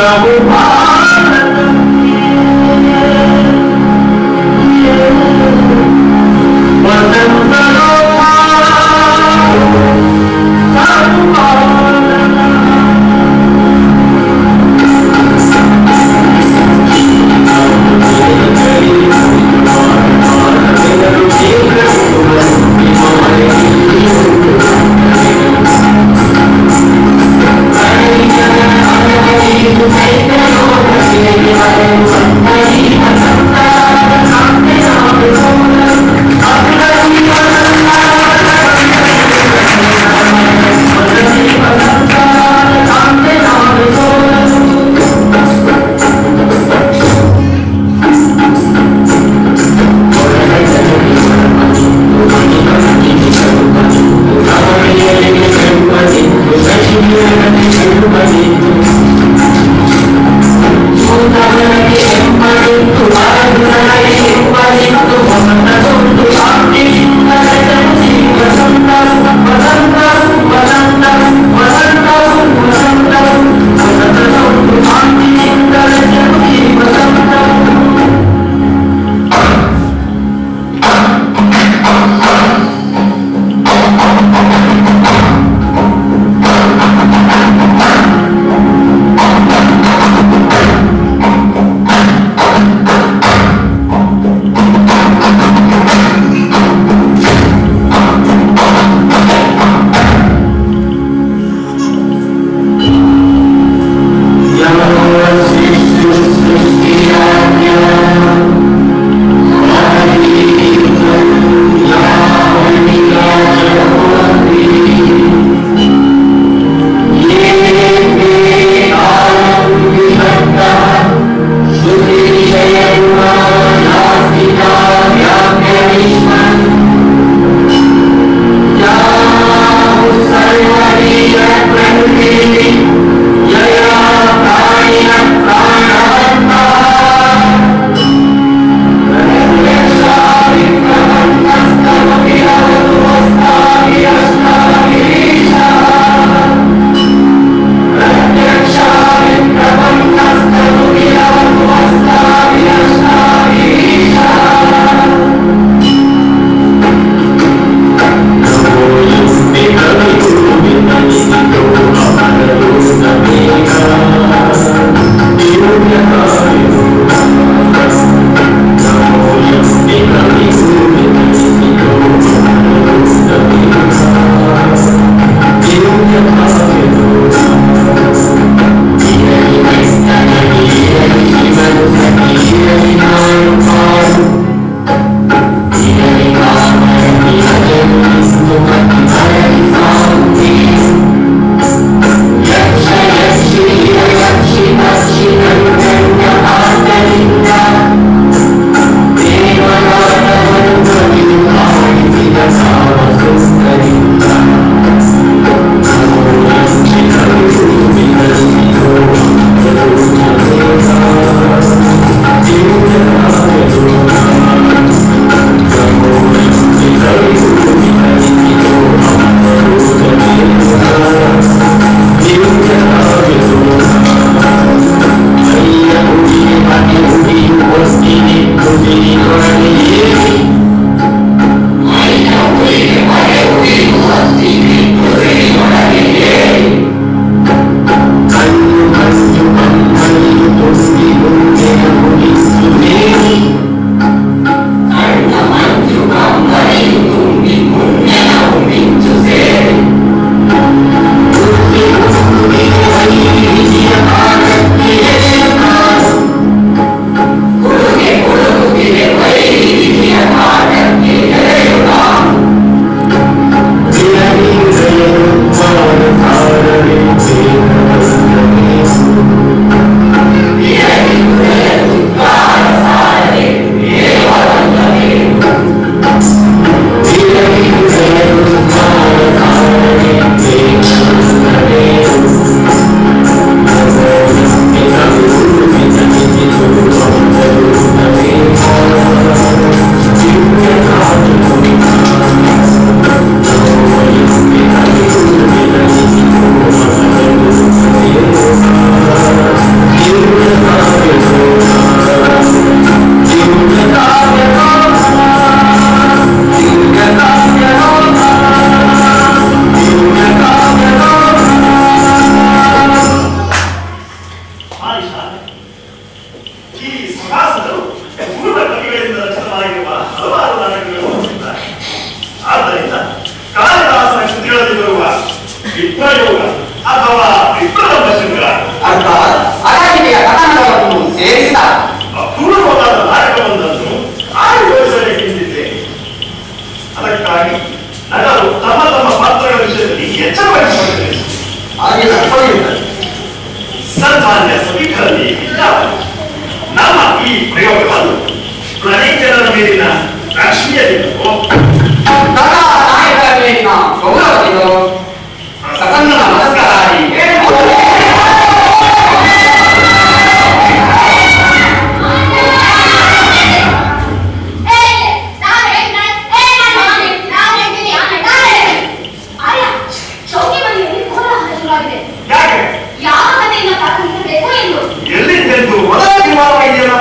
Thank you. ವಿಪ್ರಯೋಗ ಅಥವಾ ವಿಪ್ರಲಂಬ ಶೃಂಗಾರ ಅರ್ಥಾತ್ ಅಡಾಗಿದೆಯ ಕಥನಗಳನ್ನು ಸೇರಿಸಿದ ಅಪೂರ್ವವಾದ ನಾಟಕವೊಂದನ್ನು ಆಯೋಜಿಸಬೇಕೆಂದಿದ್ದೇನೆ ಅದಕ್ಕಾಗಿ ನಗರು ತಮ್ಮ ತಮ್ಮ ಪಾತ್ರಗಳ ವಿಷಯದಲ್ಲಿ ಎಚ್ಚರ ವಹಿಸಬೇಕು ಹಾಗೆ ನಡ್ಕೊಳ್ಳುತ್ತದೆ ಸನ್ಮಾನ್ಯ ಸಭಿಕರಲ್ಲಿ ವಿಜ್ಞಾಪನೆ ನಮ್ಮ ಈ ಪ್ರಯೋಗವನ್ನು ಪ್ರಣೀತನ ಮೇಲಿನ ಲಕ್ಷ್ಮಿಯಲ್ಲಿದ್ದೋ ಕಥಾ ನಾಯಕರ ಮೇಲಿನ ಗೌರವದಿಂದ ಸಸನ್ನ ನಮಸ್ಕಾರಾದಿ ಯಾಕೆ ಎಲ್ಲಿದ್ದೆಂದು ಮೊದಲ ತೀರ್ಮಾನವಾಗಿದೆಯಲ್ಲ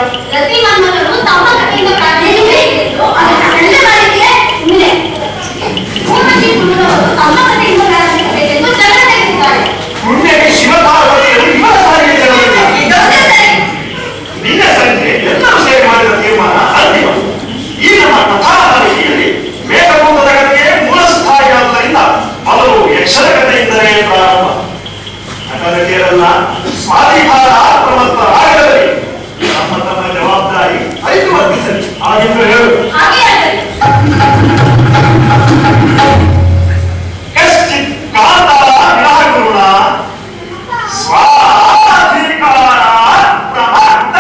ಪುಣ್ಯಕ್ಕೆ ಶಿವಪಾರ್ವತಿಯರು ಇವರ ಸಾರಿಗೆ ಸೇರಲಿಲ್ಲ ನಿನ್ನೆ ಸಂಜೆ ಎಲ್ಲರೂ ಸೇರಿ ಮಾಡಿದ ತೀರ್ಮಾನ ಅಂತಿಮ ಈ ನಮ್ಮ ಕಥಾಮಾಲಿಕೆಯಲ್ಲಿ ಮೇಘಭೂತದ ಕಥೆಗೆ ಮೂಲ ಸ್ಥಾಯಿಯಾದ್ದರಿಂದ ಮೊದಲು ಯಕ್ಷರ ಕಥೆಯಿಂದಲೇ ಪ್ರಾರಂಭ ನಟನಟಿಯರನ್ನ ಸ್ವಾಧಿಕಾರ ಪ್ರಮತ್ತ ರಾಗದಲ್ಲಿ ನಮ್ಮ ತಮ್ಮ ಜವಾಬ್ದಾರಿ ಐದು ವರ್ತಿಸಲಿ ಹಾಗೆಂದು ಹೇಳು ಕಶ್ಚಿತ್ ಕಾಂತಾರ ವಿನಾಗುಣ ಸ್ವಾಧಿಕಾರ ಪ್ರಮತ್ತ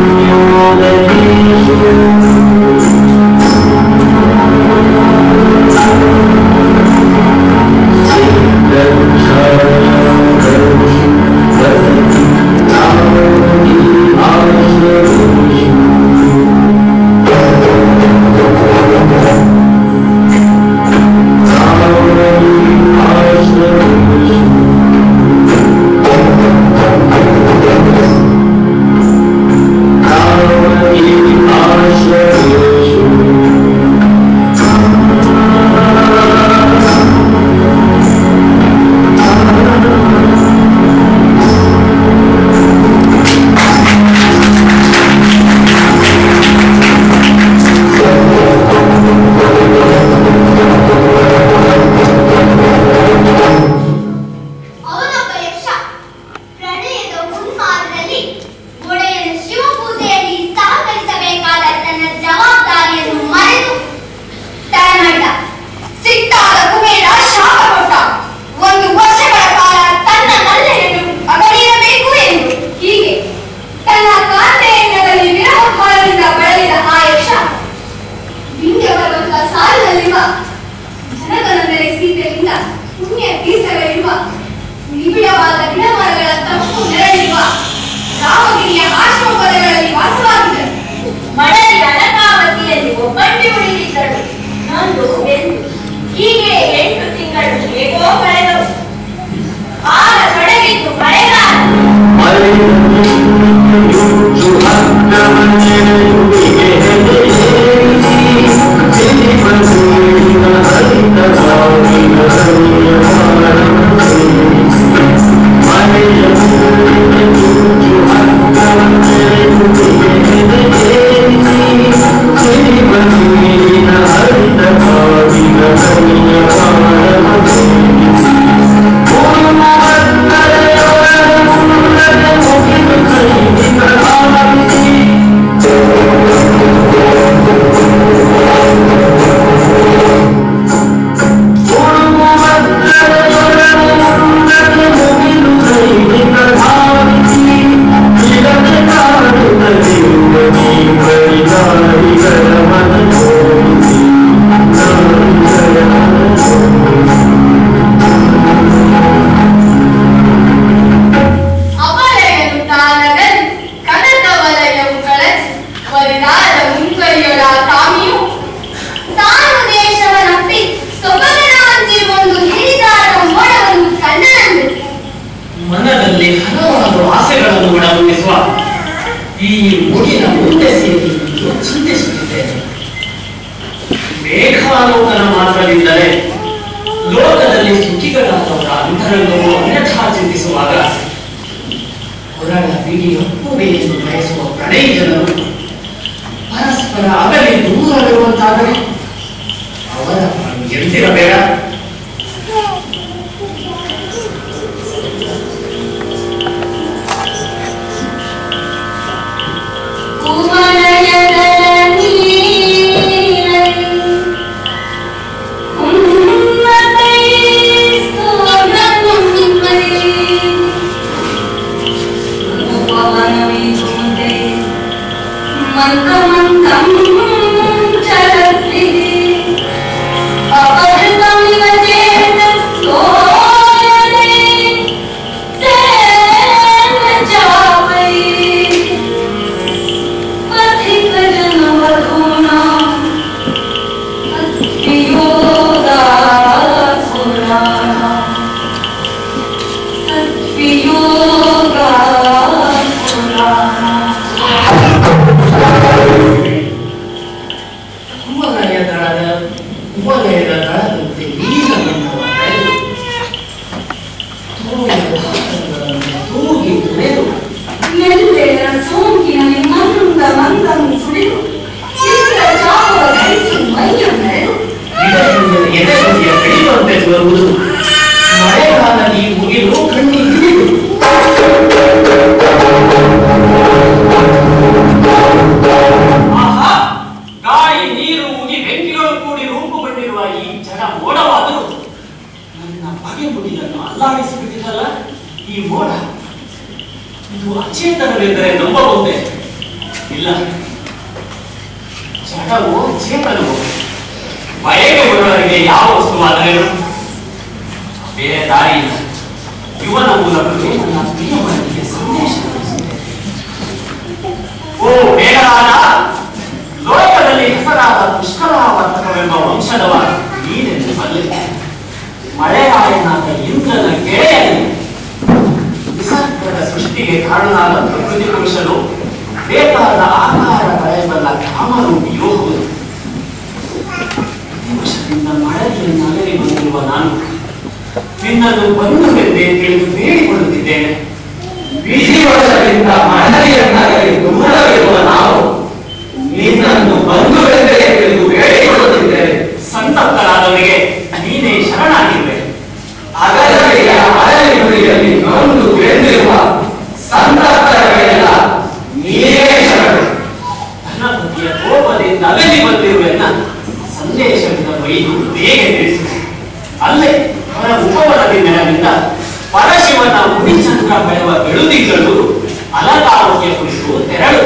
Thank ಜನಗಣನೆರೆ ಸೀತೆಯಿಂದ ಪುಣ್ಯ ತೀರ್ಥಗಳಿರುವ ನಿಬಿಡವಾದ ಗಿಡಮರಗಳ ತಪ್ಪು ನೆರಳಿರುವ ರಾಮಗಿರಿಯ ಆಶ್ರಮ ಪದಗಳಲ್ಲಿ ವಾಸವಾಗಿದ್ದರು ಮಡಲಿ ಅನಕಾವತಿಯಲ್ಲಿ ಒಬ್ಬಂಟಿ ಉಳಿದಿದ್ದಳು ನೊಂದು ಬೆಂದು ಹೀಗೆ ಎಂಟು ತಿಂಗಳು ಹೇಗೋ ಕಳೆದವು ಆಗ ತೊಡಗಿತ್ತು ಮಳೆಗಾಲ ಅಪಲಯನು ತಾನಗನ್ ಕನಕ ವಲಯವು ಕಳಚಿ ವರಿದಾದ ಮುಂಕೈಯೊಳ ತಾಮಿಯು ತಾನು ದೇಶವನಪ್ಪಿ ಸೊಬಗನ ಅಂಜಿಗೊಂಡು ಹಿಡಿದಾದ ಮೋಡವನ್ನು ಕಂಡನಂದು ಮನದಲ್ಲಿ ಹಲವಾರು ಆಸೆಗಳನ್ನು ಒಡಗೂಡಿಸುವ ಈ ಮುಗಿನ ಮುಂದೆ ಸೇರಿ ಇಂದು ಚಿಂತಿಸುತ್ತಿದ್ದೇನೆ ಮೇಘಾಲೋಕನ ಮಾತ್ರದಿಂದಲೇ ಲೋಕದಲ್ಲಿ ಸುಖಿಗಳಾದವರ ಅಂತರಂಗವು ಅನ್ಯಥಾ ಚಿಂತಿಸುವಾಗ ಹೊರಳ ಬಿಡಿ ಒಪ್ಪುಗೆ ಎಂದು ಬಯಸುವ ಪ್ರಣಯ ಜನರು ಪರಸ್ಪರ ಅಗಲಿ ದೂರವಿರುವಂತಾದರೆ ಅವರ ಪಾಲು ಎಂದಿರಬೇಡ ಕುವಲಯದಲ ನೀರೈ ಉನ್ನತೈ ಸ್ತೋತ್ರಮುಂಬೈ ಉಪವನವಿಚುಂದೆ ಮಂತ್ರಮಂತ್ರಂ ಚರತಿ ಅಪಹೃತಮಿವ ಚೇತಸ್ತೋಯನೆ ಸೇನ ಜಾವೈ ಕುಂಭಲಯ ದಳದ ಕುಂಭಲಯದ ದಳದಂತೆ ನೀಲ ಬಣ್ಣವ ಬೆಳೆದು ತೋಳಿನ ಭಾಗಗಳನ್ನು ತೂಗಿ ತುಳಿದು ಸೋಂಕಿನ ಮಂದ ಮಂದನ್ನು ಸುಳಿದು ಚಿತ್ರ ಚಾಪವ ಧರಿಸಿ ಮೈಯ ಮೆರೆದು ಗಿಡದಿಂದ ಎದೆಗುಂದಿಯ ಬೆಳೆಯುವಂತೆ ಬರುವುದು ಮಳೆಗಾಲ ಈ ಮುಗಿಲು ಕಣ್ಣಿಗೆ ಹಿಡಿದು ಆಹಾ ಗಾಳಿ ನೀರು ಮುಗಿ ಬೆಂಕಿಗಳು ಕೂಡಿ ರೂಪುಗೊಂಡಿರುವ ಈ ಜಡ ಮೋಡವಾದರೂ ನನ್ನ ಬಗೆ ಮುಡಿಯನ್ನು ಅಲ್ಲಾಡಿಸಿಬಿಟ್ಟಿದ್ದಲ್ಲ ಈ ಮೋಡ ಇದು ಅಚೇತನವೆಂದರೆ ನಂಬಬಹುದೇ ಇಲ್ಲ ಜಡವು ಚೇತನವು ಬಯಕೆ ಬರುವವರಿಗೆ ಯಾವ ವಸ್ತುವಾದರೇನು ಬೇರೆ ದಾರಿ ಇಲ್ಲ ಇವನ ಮೂಲಕವೇ ನನ್ನ ಪ್ರಿಯಮನಿಗೆ ಸಂದೇಶ ಕಳಿಸಿದೆ ಓ ಬೇಗರಾದ ಲೋಕದಲ್ಲಿ ಹೆಸರಾದ ಪುಷ್ಕರಾವರ್ತಕವೆಂಬ ವಂಶದವ ನೀನೆಂದು ಬಲ್ಲೆ ಮಳೆರಾಯನಾದ ಇಂದ್ರನ ಗೆಳೆಯನು ನಿಸರ್ಗದ ಸೃಷ್ಟಿಗೆ ಕಾರಣನಾದ ಪ್ರಕೃತಿ ಪುರುಷನು ಬೇಕಾದ ಆಕಾರ ಪಡೆಯಬಲ್ಲ ಕಾಮರೂಪಿಯೂ ಹೌದು ವರ್ಷದಿಂದ ಮಳೆಯಲ್ಲಿ ನಗರಿ ಬಂದಿರುವ ನಾನು ನಿನ್ನನ್ನು ಬಂಧುವೆಂದೇ ತಿಳಿದು ಬೇಡಿಕೊಳ್ಳುತ್ತಿದ್ದೇನೆ ವಿಧಿವಶದಿಂದ ಮಹನೀಯನ್ನಾಗಲಿ ದೂರವಿರುವ ನಾವು ನಿನ್ನನ್ನು ಬಂಧುವೆಂದರೆ ತಿಳಿದು ಬೇಡಿಕೊಳ್ಳುತ್ತಿದ್ದೇವೆ ಸಂತಪ್ತರಾದವರಿಗೆ ನೀನೇ ಶರಣಾಗಿರುವೆ ಅಗಲಗೆಯ ಅರಳಿ ನುಡಿಯಲ್ಲಿ ನೊಂದು ಬೆಳೆದಿರುವ ಸಂತಪ್ತರಗಳೆಲ್ಲ ನೀವೇ ಶರಣು ಧನಪತಿಯ ಕೋಪದಿಂದ ಅಗಲಿ ಬಂದಿರುವೆನ್ನ ಸಂದೇಶದಿಂದ ಒಯ್ದು ಬೇಗ ತಿಳಿಸು ಅಲ್ಲೇ ಅವರ ಉಪವನದಿ ನೆಲದಿಂದ ಪರಶಿವನ ಮುನಿಚಂದ್ರ ಬೆಳೆವ ಬೆಳುದಿಗಳು ಅಲಕಾರೋಗ್ಯ ಕುರಿತು ತೆರಳು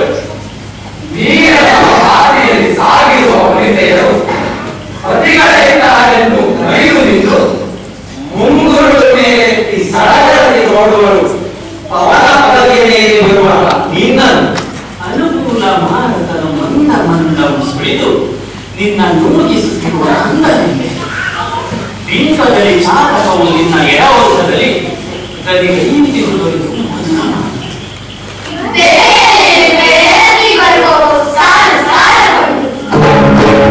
ನೀರ ಹಾದಿಯಲ್ಲಿ ಸಾಗಿರುವ ವನಿತೆಯರು ಪತಿಗಳೆಂದಾರೆಂದು ನೋಡುವರು ಪವನ ಪದವಿಯ ಮೇಲೆ ಬರುವಾಗ ನಿನ್ನನ್ನು ಅನುಕೂಲ ಮಾರತನ ಮಂದ ಮಂದಂ ಸುಳಿದು ನಿನ್ನ ನೂಗಿಸುತ್ತಿರುವ ಅಂಗದಲ್ಲಿ ಬಿಂಕದಲ್ಲಿ ಚಾತಕವು ನಿನ್ನ ಎಡವೋಟದಲ್ಲಿ ಗದಿಗೆ ಹಿಂದಿರುವುದು ಮಂದಮ. ಬೇರೆ ಬೇರೆ ಬರುವವು ಸಾಲ ಸಾಲಗಳು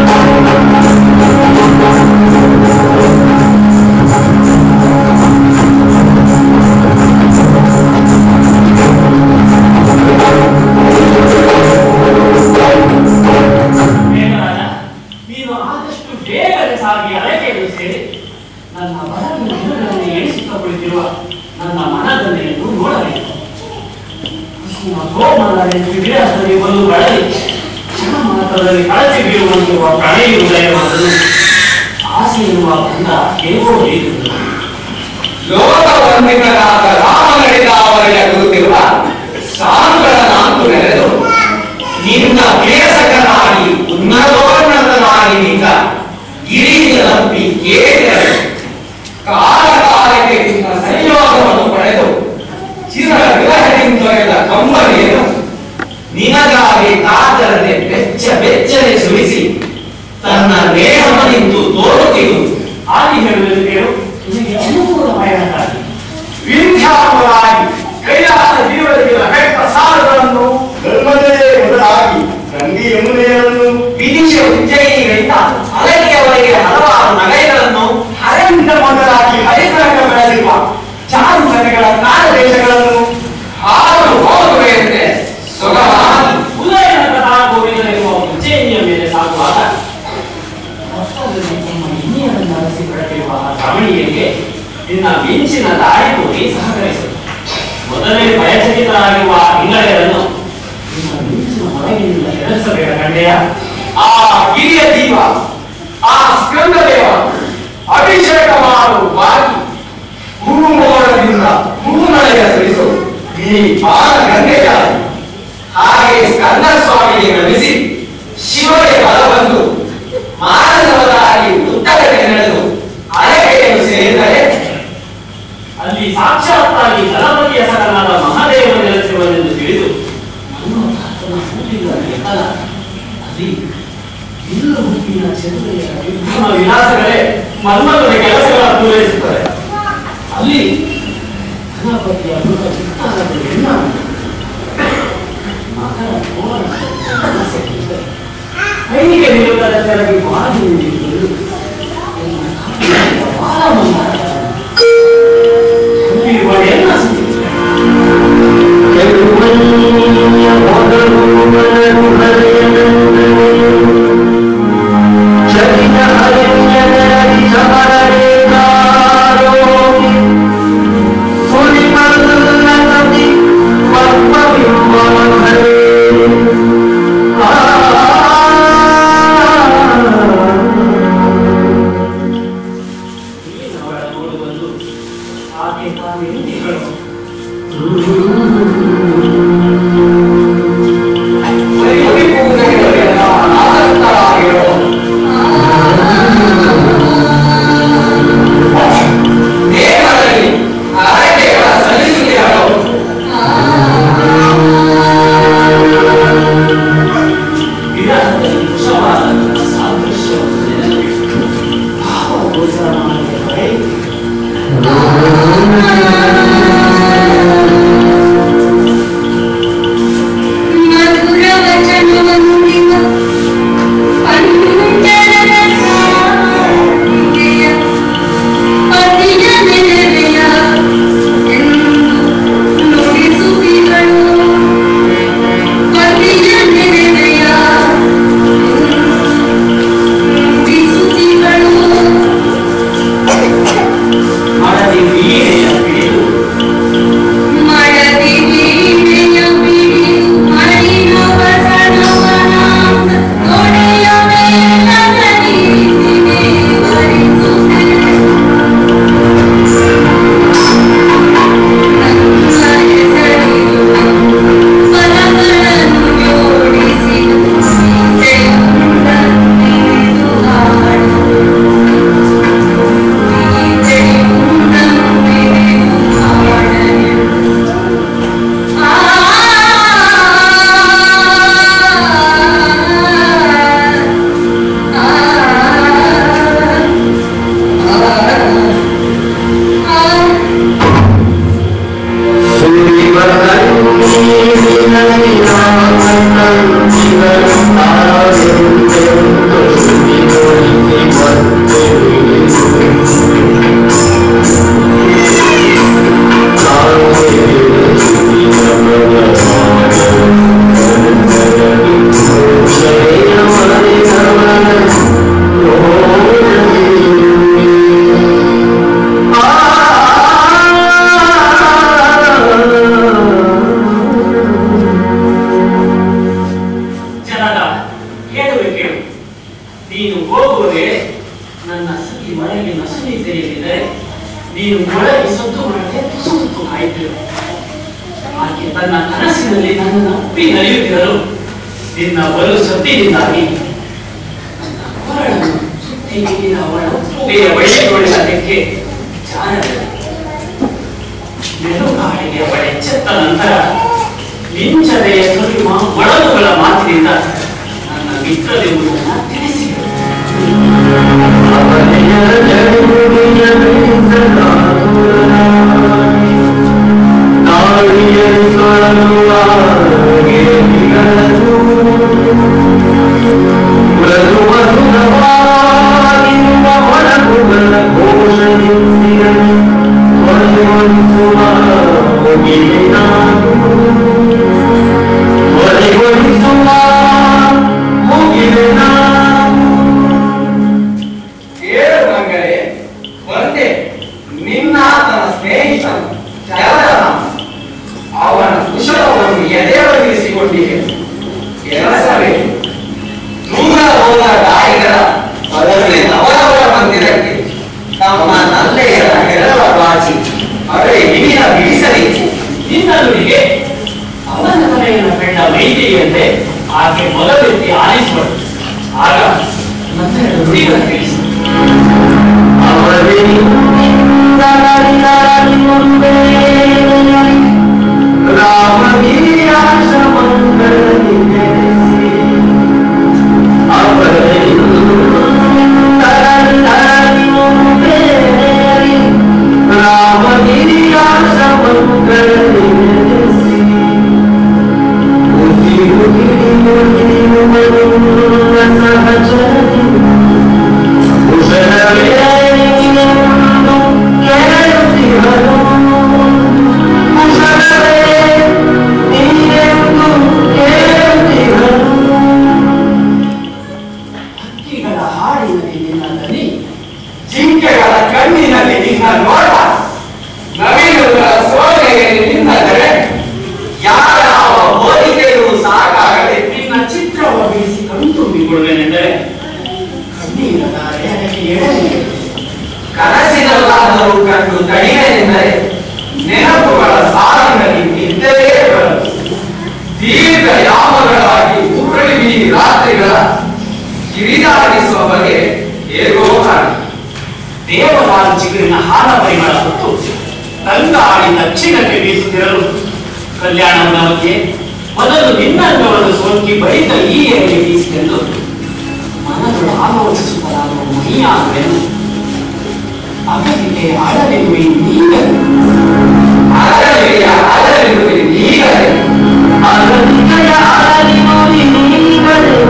ಬೇಗರಾದ, ನೀನು ಆದಷ್ಟು ಬೇಗನೆ ಸಾಗಿ ಅರಕೆಯನ್ನು ಸೇರಿ ನನ್ನ ಬರಲಿನ ದಿನಗಳನ್ನು ಎಣಿಸುತ್ತಾ ಕುಳಿತಿರುವ ನನ್ನ ಮನದನ್ನೆಯನ್ನು ನೋಡಬೇಕು ಕುಸುಮ ಕೋಮಲನೆ ವಿಲಾಸದಲ್ಲಿ ಒಂದು ಬಳಲಿ ಕ್ಷಣ ಮಾತ್ರದಲ್ಲಿ ಕಳಚಿ ಬೀಳುವಂತಿರುವ ಪ್ರಣಯ ಉದಯವಾದನು ಆಸೆ ಇರುವ ಬಂದ ಹೇಗೋ ಬೇಕಿರುವುದು ಲೋಕವಂದಿತನಾದ ರಾಮಗಳಿಂದ ಅವರಿಗೆ ಗುರುತಿರುವ ಸಾಲುಗಳ ನಾಲ್ಕು ನೆರೆದು ನಿನ್ನ ಪ್ರಿಯಸಕನಾಗಿ ಉನ್ನತೋನ್ನತನಾಗಿ ನಿಂತ ಗಿರಿಯ ನಂಬಿ ಕೇಳಿದರು ಕಾಲ ಕಾಲಕ್ಕೆ ನಿನ್ನ ಸಂಯೋಗವನ್ನು ಪಡೆದು ಚಿರ ವಿರಹದಿಂದೊರೆದ ಕಂಬನಿಯನ್ನು ನಿನಗಾಗಿ ಕಾತರದೆ ಬೆಚ್ಚ ಬೆಚ್ಚನೆ ಸುರಿಸಿ ತನ್ನ ನೇಹವನಿಂದು ತೋರುತ್ತಿರುವುದು ಆದಿ ಹೇಳುವುದು ಕೇಳು ನಿನಗೆ ಅನುಕೂಲವಾಗಕ್ಕಾಗಿ ವಿಂಧ್ಯಾಪುರಾಗಿ ಕೈಲಾಸ ಜೀವನಗಳ ಬೆಟ್ಟ ಸಾಲಗಳನ್ನು ಧರ್ಮದೇ ಮೊದಲಾಗಿ ಗಂಗೆ ಯಮುನೆಯನ್ನು ವಿದಿಶ ಉಜ್ಜಯಿನಿಗಳಿಂದ ಅಲಗಿಯವರೆಗೆ ಹಲವಾರು ನಗರಗಳನ್ನು ಹರವಿಂದ ಮೊದಲಾಗಿ ಹರಿತರಂಗ ಬೆಳೆದಿರುವ ಚಾರುಕಲೆಗಳ ಕಾಲದೇಶಗಳನ್ನು ಹಾಲು ಹೋಗುವೆಯಂತೆ ಸೊಗವಾಗಿ ಉದಯನಗರ ಗೋವಿಂದನಿರುವ ಉಜ್ಜಯಿನಿಯ ಮೇಲೆ ಸಾಗುವಾಗ ಪಕ್ಕದಲ್ಲಿ ತಮ್ಮ ಇನ್ನಿಯರನ್ನು ಅರಸಿ ಬೆಳಕಿರುವ ಆ ರಮಣೀಯರಿಗೆ ನಿನ್ನ ಮಿಂಚಿನ ದಾರಿ ತೋರಿ ಸಹಕರಿಸು ಮೊದಲೇ ಭಯಚಕಿತರಾಗಿರುವ ಇಂಗಳೆಯನ್ನು ನಿನ್ನ ಮಿಂಚಿನ ಹೊರಗಿನಿಂದ ಹೆದರಿಸಬೇಡ ಕಂಡೆಯ ಆ ಗಿರಿಯ ಜೀವ ಆ ಸ್ಕಂದದೇವ ಅಭಿಷೇಕ ಮಾಡುವಾಗಿ ಹೂಮೋಡದಿಂದ ಹೂನಳೆಯ ಸುರಿಸು ಈ ಬಾಲ ಗಂಗೆಯ ಹಾಗೆ ಸ್ಕಂದ ಸ್ವಾಮಿಗೆ ನಮಿಸಿ ಶಿವಗೆ ಬಲ ಬಂದು ಮಾನವರಾಗಿ ಉತ್ತರಕ್ಕೆ ನಡೆದು ಅರಕೆಯನ್ನು ಸೇರಿದರೆ ಅಲ್ಲಿ ಸಾಕ್ಷಾತ್ತಾಗಿ ಗಣಪತಿಯ ಸಕನಾದ ಮಹಾದೇವ ನೆಲೆಸಿರುವನೆಂದು ತಿಳಿದು ಮನ್ಮಥಾತನ ಹೂವಿನ ಎತ್ತಲ ಅಲ್ಲಿ ಇಲ್ಲ ಹೂವಿನ ಚಂದ್ರೆಯ ವಿಭ್ರಮ ವಿಲಾಸಗಳೇ ಮನ್ಮಥನ ಕೆಲಸಗಳ ಪೂರೈಸುತ್ತದೆ ಅಲ್ಲಿ ಗಣಪತಿಯ ಮೃಗ ಚಿತ್ತಾರದ ಹೆಣ್ಣ ಮಕರ ತೋರಣ ಕೈಗೆ ನಿಲ್ಲದ ಕೆಳಗೆ ಬಾಗಿ ನಿಂತಿರುವುದು ಬಾಲಮನ್ನಾರ ಎಲ್ಲ ಆ ಈ ಮನೆಗೆ ನಸುನಿದ್ದೆ ಎಂದಿದ್ದರೆ ನೀನು ಒಳಗೆ ಸದ್ದು ಮಾಡದೆ ತುಸು ತುಸು ಕಾಯ್ತಿರು ಆಕೆ ತನ್ನ ಕನಸಿನಲ್ಲಿ ನನ್ನನ್ನು ಅಪ್ಪಿ ನಡೆಯುತ್ತಿರಲು ನಿನ್ನ ಬಲು ಸದ್ದಿನಿಂದಾಗಿ ನನ್ನ ಕೊರಳನ್ನು ಸುತ್ತಿ ನೀಡಿದ ಅವಳ ಒಪ್ಪುಗೆಯ ಬಳಿಗೊಳಿಸಲಿಕ್ಕೆ ಜಾರದೆ ಮೆಲುಗಾಳಿಗೆ ಅವಳ ಎಚ್ಚೆತ್ತ ನಂತರ ಮಿಂಚದೆಯ ಸುರಿಯುವ ಮೊಳಗುಗಳ ಮಾತಿನಿಂದ ನನ್ನ ಮಿತ್ರದೆಂಬುದನ್ನು ತಿಳಿಸಿದರು ಏಳು ಮಂಗಳೆ ಒಂದೇ ನಿನ್ನ ತನ್ನ ಸ್ನೇಹಿತನು ಚಲನ ಅವನ ಕುಶಲವನ್ನು ಎದೆಯೊಳಗಿರಿಸಿಕೊಂಡಿದೆ ಕೆಲಸವೇ ದೂರ ಹೋದ ದಾರಿಗಳ ಬದಲೇ ಅವರವರ ಮಂದಿರಕ್ಕೆ ನಮ್ಮ ತಂದೆಯರ ಹೆರಳ ಬಾಚಿ ಅವರೇ ಹಿರಿಯ ಬಿಡಿಸಬೇಕು ನಿನ್ನ ನುಡಿಗೆ ಅವನ ತಲೆಯನ್ನು ಕಂಡ ವೈದ್ಯೆಯಂತೆ ಆಕೆ ಮೊದಲೆತ್ತಿ ಆಲಿಸುವಳು ಆಗ ಮತ್ತೆರಡು ನುಡಿಗಳ ತಿಳಿಸಿದರು ಹಕ್ಕಿಗಳ ಹಾಡಿನಲ್ಲಿ ನಿನ್ನ ದನಿ ಜಿಂಕೆಗಳ ಕಣ್ಣಿನಲ್ಲಿ ನಿನ್ನ ನೋಟ ನವಿಲುಗಳ ಸೋಲೆಯಲ್ಲಿ ನಿನ್ನ ಜಡೆ ಯಾರ ಹೋಲಿಕೆಯೂ ಸಾಕಾಗದೆ ನಿನ್ನ ಚಿತ್ರವ ಬಿಡಿಸಿ ಕಣ್ತುಂಬಿಕೊಳ್ಳುವೆನೆಂದರೆ ಕಣ್ಣೀರ ಧಾರೆ ಅದಕ್ಕೆ ಎಡೆಯಿದೆ ಕನಸಿನಲ್ಲಾದರೂ ಕಂಡು ತಣಿಯನೆಂದರೆ ನೆನಪುಗಳ ಸಾಲಿನಲ್ಲಿ ನಿದ್ದೆಯೇ ಬರಲು ದೀರ್ಘ ಯಾಮಗಳಾಗಿ ಉರುಳಿ ರಾತ್ರಿಗಳ ಕಿರಿದಾಡಿಸುವ ಬಗೆ ಹೇಗೋ ಕಾಣಿ ದೇವದಾರ ಚಿಗುರಿನ ಹಾರ ಪರಿಮಳ ಹೊತ್ತು ತಂಗಾಡಿ ದಕ್ಷಿಣಕ್ಕೆ ಬೀಸುತ್ತಿರಲು ಕಲ್ಯಾಣದ ಮಧ್ಯೆ ಮೊದಲು ನಿನ್ನಂಗವನ್ನು ಸೋಂಕಿ ಬಳಿಕ ಈ ಎಡೆಗೆ ಬೀಸಿದೆಂದು ಮನಗಳು ಆಲೋಚಿಸುತ್ತಲಾಗುವ ಮೈಯಾಗುವೆನು ಅಗಲಿಗೆ ಅಳಲೆಗುವೆ ನೀಗಲು ಅರಳಿಯ ಅರಳಿರುವೆ ನೀಗಲೇ ಅಗಲಿಗೆಯ ಅಳಲಿನುವೆ ನೀಗಲು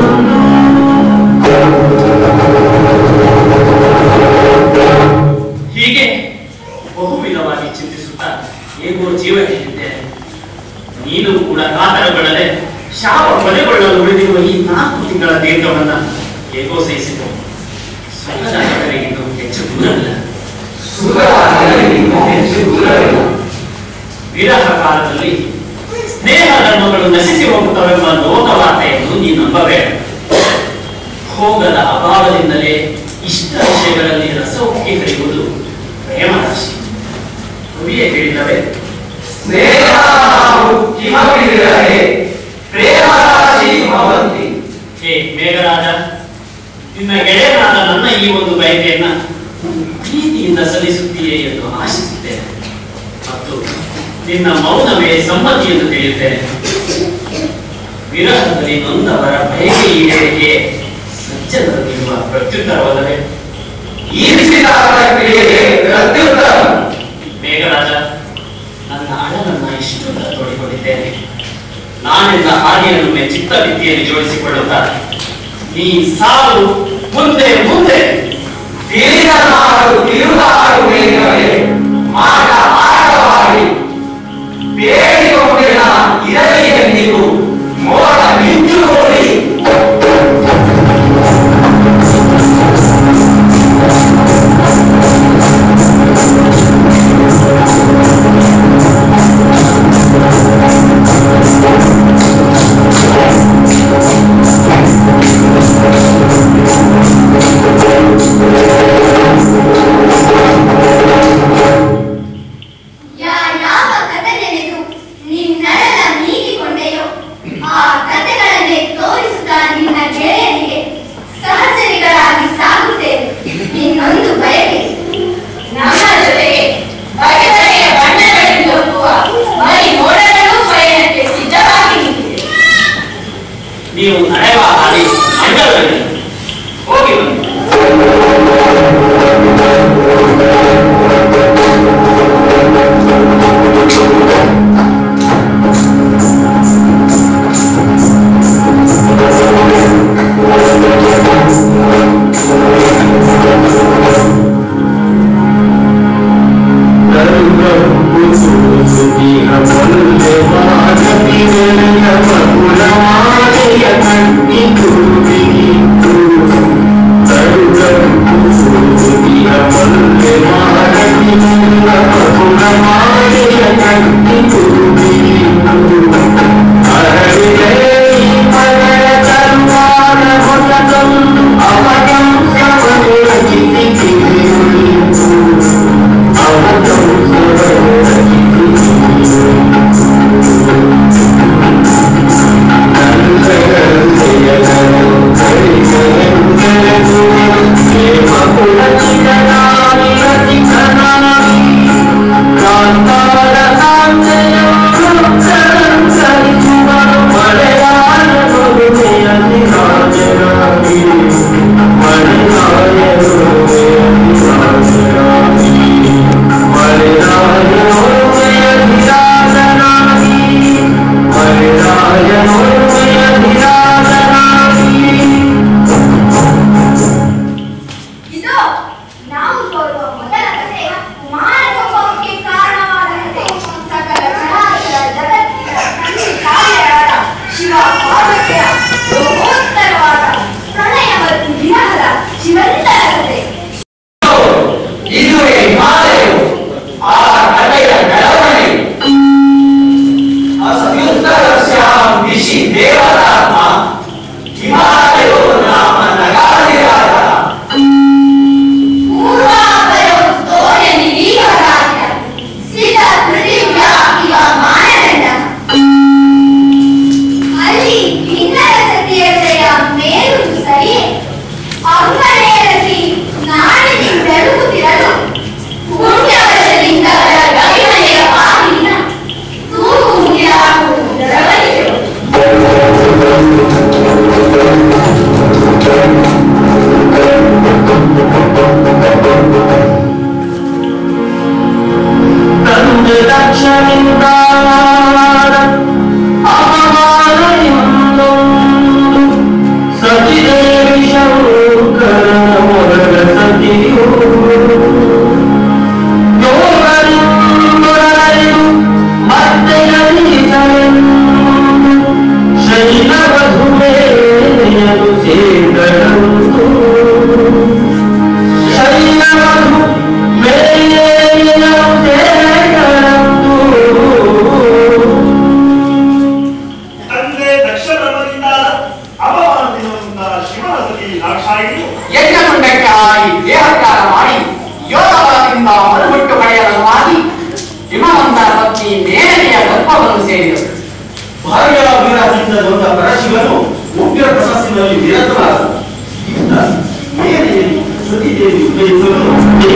ಹೀಗೆ ಬಹುವಿಧವಾಗಿ ಚಿಂತಿಸುತ್ತಾ ಹೇಗೋ ಜೀವ ಹಿಡಿದಿದ್ದೇನೆ ನೀನು ಕೂಡ ಕಾತರಗೊಳ್ಳದೆ ಶಾಪ ಕೊನೆಗೊಳ್ಳಲು ಉಳಿದಿರುವ ಈ ನಾಲ್ಕು ತಿಂಗಳ ದೀರ್ಘವನ್ನ ಹೇಗೋ ಸಹಿಸಿತು ಸುಖದ ಕಡೆಗಿದ್ದು ಹೆಚ್ಚು ದೂರವಿಲ್ಲ ಸುಖದ ಅರಳಿನಿಂದ ಹೆಚ್ಚು ದೂರವಿಲ್ಲ ವಿರಹ ಕಾಲದಲ್ಲಿ ಸ್ನೇಹ ಧರ್ಮಗಳು ನಶಿಸಿ ಹೋಗುತ್ತವೆಂಬ ಲೋಕವಾರ್ತೆಯನ್ನು ನೀ ನಂಬಬೇಡ ಭೋಗದ ಅಭಾವದಿಂದಲೇ ಇಷ್ಟ ವಿಷಯಗಳಲ್ಲಿ ರಸ ಉಕ್ಕಿ ಹರಿಯುವುದು ಪ್ರೇಮರಾಶಿ ಕವಿಯೇ ಹೇಳಿದವೆ ಸ್ನೇಹ ಕಿಮಪಿರಲೇ ಪ್ರೇಮರಾಶಿ ಭವಂತಿ ಹೇ ಮೇಘರಾಜ ನಿನ್ನ ಗೆಳೆಯನಾದ ನನ್ನ ಈ ಒಂದು ಬಯಕೆಯನ್ನ ಪ್ರೀತಿಯಿಂದ ಸಲ್ಲಿಸುತ್ತೀಯೇ ಎಂದು ಆಶಿಸುತ್ತೇನೆ ಮತ್ತು ನಿನ್ನ ಮೌನವೇ ಸಮ್ಮತಿ ಎಂದು ತಿಳಿಯುತ್ತೇನೆ ವಿರಹದಲ್ಲಿ ನೊಂದವರ ಬಯಕೆ ಈಡೇರಿಕೆ ಸಜ್ಜನರು ನೀಡುವ ಪ್ರತ್ಯುತ್ತರವಲ್ಲವೇ ಈರಿಸಿದಾರ ಕ್ರಿಯೆಗೆ ಪ್ರತ್ಯುತ್ತರ ಮೇಘರಾಜ ನನ್ನ ಅಳಲನ್ನ ಇಷ್ಟು ತೋಡಿಕೊಂಡಿದ್ದೇನೆ ನಾನೆಲ್ಲ ಹಾಗೆಯನ್ನೊಮ್ಮೆ ಚಿತ್ತ ಭಿತ್ತಿಯಲ್ಲಿ ಜೋಡಿಸಿಕೊಳ್ಳುತ್ತಾ ನೀ ಸಾವು ಮುಂದೆ ಮುಂದೆ ತಿಳಿದ ನಾಡು ತಿರುಗಾಡು ಮೇಘವೇ ಮಾಟ ಮಾಟವಾಗಿ ಬೇಡಿಕೊಂಡಿನ ಇರಲಿಗೆ ನೀವು ಮೋಡ ಮಿಂಚು ನೋಡಿ ಿ ಇದು ನಾವು ತೋರುವ ಮೊದಲ ಕಥೆ ಮಾನವ ಸಂಭವಕ್ಕೆ ಕಾರಣವಾದ ಕಥೆ ಸಕಲ ಚರಾಚರ ಜಗತ್ತಿನ ತಂದೆ ತಾಯಿಯರಾದ ಶಿವ ಪಾರ್ವತಿಯ ಲೋಕೋತ್ತರವಾದ ಪ್ರಣಯ ಮತ್ತು ವಿರಹದ ಶಿವಂತರ ಕಥೆ ಇದುವೇ ಹಿಮಾಲಯವು ಆ ಕಲೆಯ ಬೆಳವಣಿಗೆ ಅಸ್ಯುತ್ತರಸ್ಯಾಂ ವಿಶಿ ದೇವರಾತ್ಮ ಹಿಮಾಲಯೋ ನಾಮ ನಗಾದಿರಾದ ಪೂರ್ವಾಪರೋ ಸ್ತೋಯ ನಿರೀಹರಾಜ್ಯ ಸ್ಥಿತ ಪೃಥಿವ್ಯಾ ಇವ ಮಾನದಂಡ ಅಲ್ಲಿ ಭಿನ್ನರ ಸತಿಯತೆಯ ಮೇಲು ಸರಿಯೇ ಅಂಗನೆಯಲ್ಲಿ ನಾಡಿಗೆ ಬೆಳಗುತ್ತಿರಲು ಪುಣ್ಯವಶದಿಂದ ರವಿಮನೆಯ ಬಾಗಿಲಿನ ತೂಗು ಮುಗಿಲಾಗುವುದು ದ್ರವಣಿಗಳು ತಂದೆ ದಕ್ಷನಿಂದ ಅವಮಾನದಿಂದೊಂದು ಸತಿದೇವಿ ಶಂಕರನ ಮೊದಲ ಸತಿಯು ಯೋಗರಿಂದೊಡನೆಯು ಮತ್ತೆ ನಲಿಸಲೆಂದು ಶೈಲವಧುಮೇಯನು ಸೇರಿದಂತು ಶೈಲವಧು ಮೇಯನು ಸೇರಿದಂತು ತಂದೆ ದಕ್ಷ ಬ್ರಹ್ಮದಿಂದಾದ ಅವಮಾನದಿಂದ ಶಿವನ ಸತಿ ದಾಕ್ಷಾಯಿಣಿಯು ಯಜ್ಞಕುಂಡಕ್ಕಾಗಿ ದೇಹಕಾರ ಮಾಡಿ ಯೋಗ ಬಲದಿಂದ ಮರುಬಿಟ್ಟು ಪಡೆಯಲು ಮಾಡಿ ಹಿಮವಂತರ ಪತ್ನಿ ಮೇನೆಯ ಗರ್ಭವನ್ನು ಸೇರಿದರು ಭಾರ್ಯಾಭಿಲಾಷದಿಂದ ಬಂದ ಪರಶಿವನು ಉಗ್ರ ಪ್ರಶಸ್ತಿನಲ್ಲಿ ನಿರತನಾದ ಇತ್ತ ಮೇಲೆಯಲ್ಲಿ ಸತಿದೇವಿ ಉದಯಿಸಲು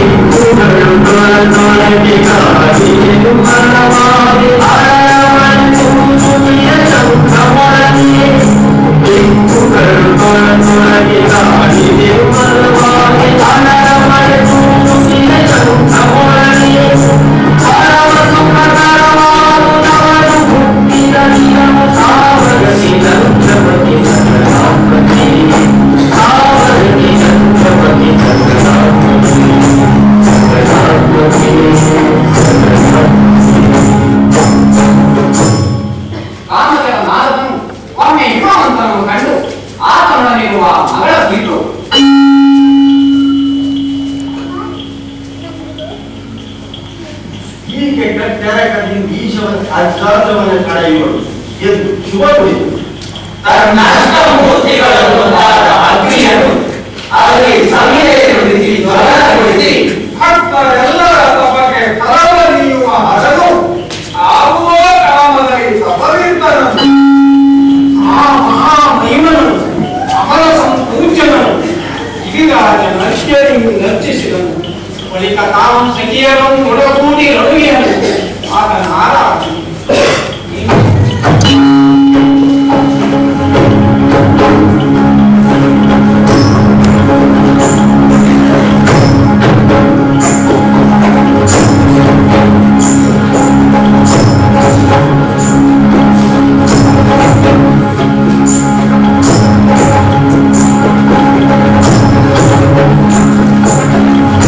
ಕಾಮದೇವ ನಾರದನು ಒಮ್ಮೆ ಹಿಮವಂತನನ್ನು ಕಂಡು ಆತನೊಡನಿರುವ ಮಗಳ ಬಿಟ್ಟು ಹೀಗೆ ಕಟ್ಟರಕದಿಂದ ಈಶವನ ಅಜ್ಞಾತವನ್ನ ಕಳೆಯೋಳು ಎಂದು ಶುಭ ಕುರಿತು ತನ್ನಷ್ಟ ಮೂರ್ತಿಗಳನ್ನು ಒಂದಾದ ಅಗ್ನಿಯನ್ನು ಅಲ್ಲಿ ಸಂಹಿತೆಗೊಳಿಸಿ ಜ್ವಲನಗೊಳಿಸಿ ಭಕ್ತರೆಲ್ಲರ ತಪಕ್ಕೆ ಫಲವ ನೀಯುವ ಹರನು ಆಗುವ ಕಾಮದಲ್ಲಿ ತಪವಿದ್ದನು ಆ ಮಹಾಮಹಿಮನು ಅಮರ ಸಂಪೂಜ್ಯನನು ಗಿರಿರಾಜ ನಶ್ಯರಿಗೂ ನರ್ಚಿಸಿದನು ಬಳಿಕ ತಾವು ಸಖಿಯರನ್ನು ಒಡಗೂಡಿ ರಡುಗೆಯನು ಆಗ ನಾರಾಜ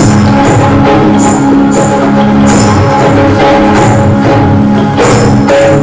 ಿ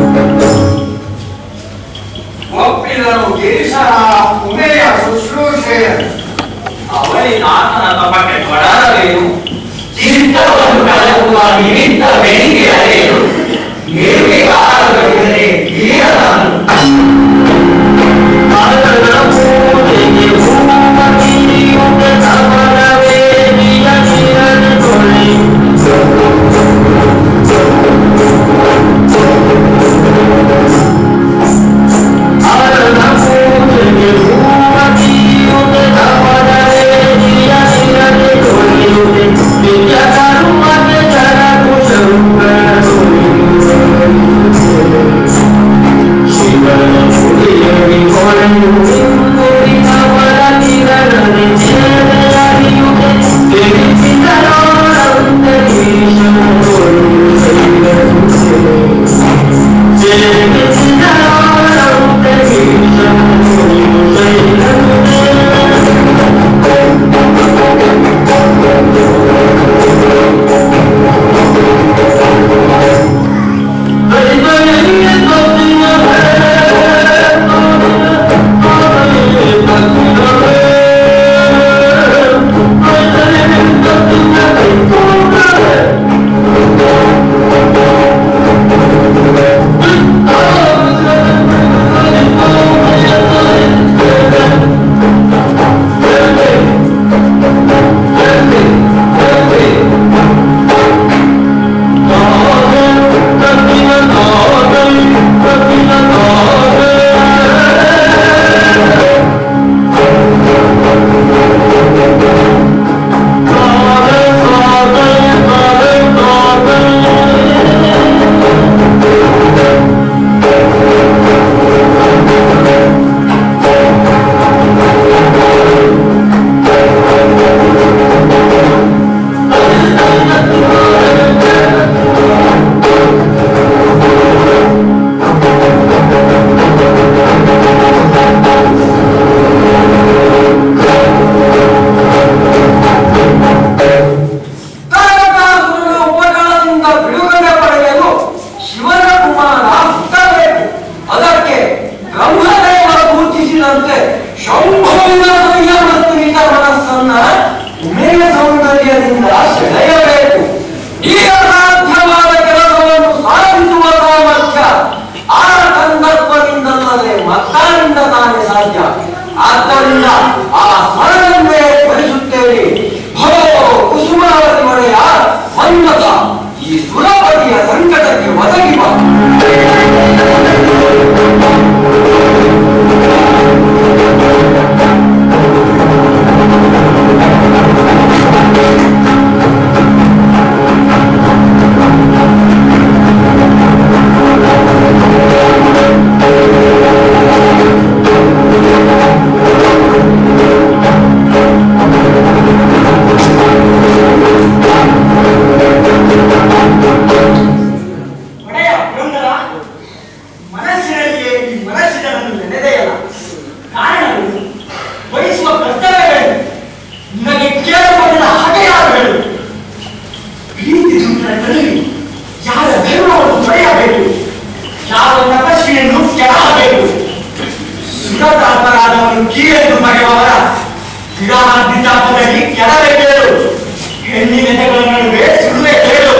ಒಡೆಯ ಪುರಂದರ ಮನಸ್ಸಿನಲ್ಲಿಯೇ ಈ ಮನಸ್ಸಿನನ್ನು ನೆನೆದೆಯಲ್ಲ ಕಾರಣವೇನು ವಹಿಸುವ ಕರ್ತವ್ಯವೇನು ನಿನಗೆ ಕೇಳಬಹುದ ಹಾಗೆ ಯಾರು ಹೇಳು ಪ್ರೀತಿ ಸುಂದರ ಕಲಿಯು ಯಾರ ಧರ್ಮವನ್ನು ತೊರೆಯಬೇಕು ಯಾವ ತಪಸ್ವಿಯನ್ನು ಕೆಳಬೇಕು ಸುರತಾಪರಾದವನು ಕೀಳೆಂದು ಮರೆಯುವವರ ವಿರಾಮಾಂತಿತಾಪದಲ್ಲಿ ಕೆಳಬೇಕೇಳು ಹೆಣ್ಣಿನ ಎದೆಗಳ ನಡುವೆ ಸುಡುವೆ ಕೇಳು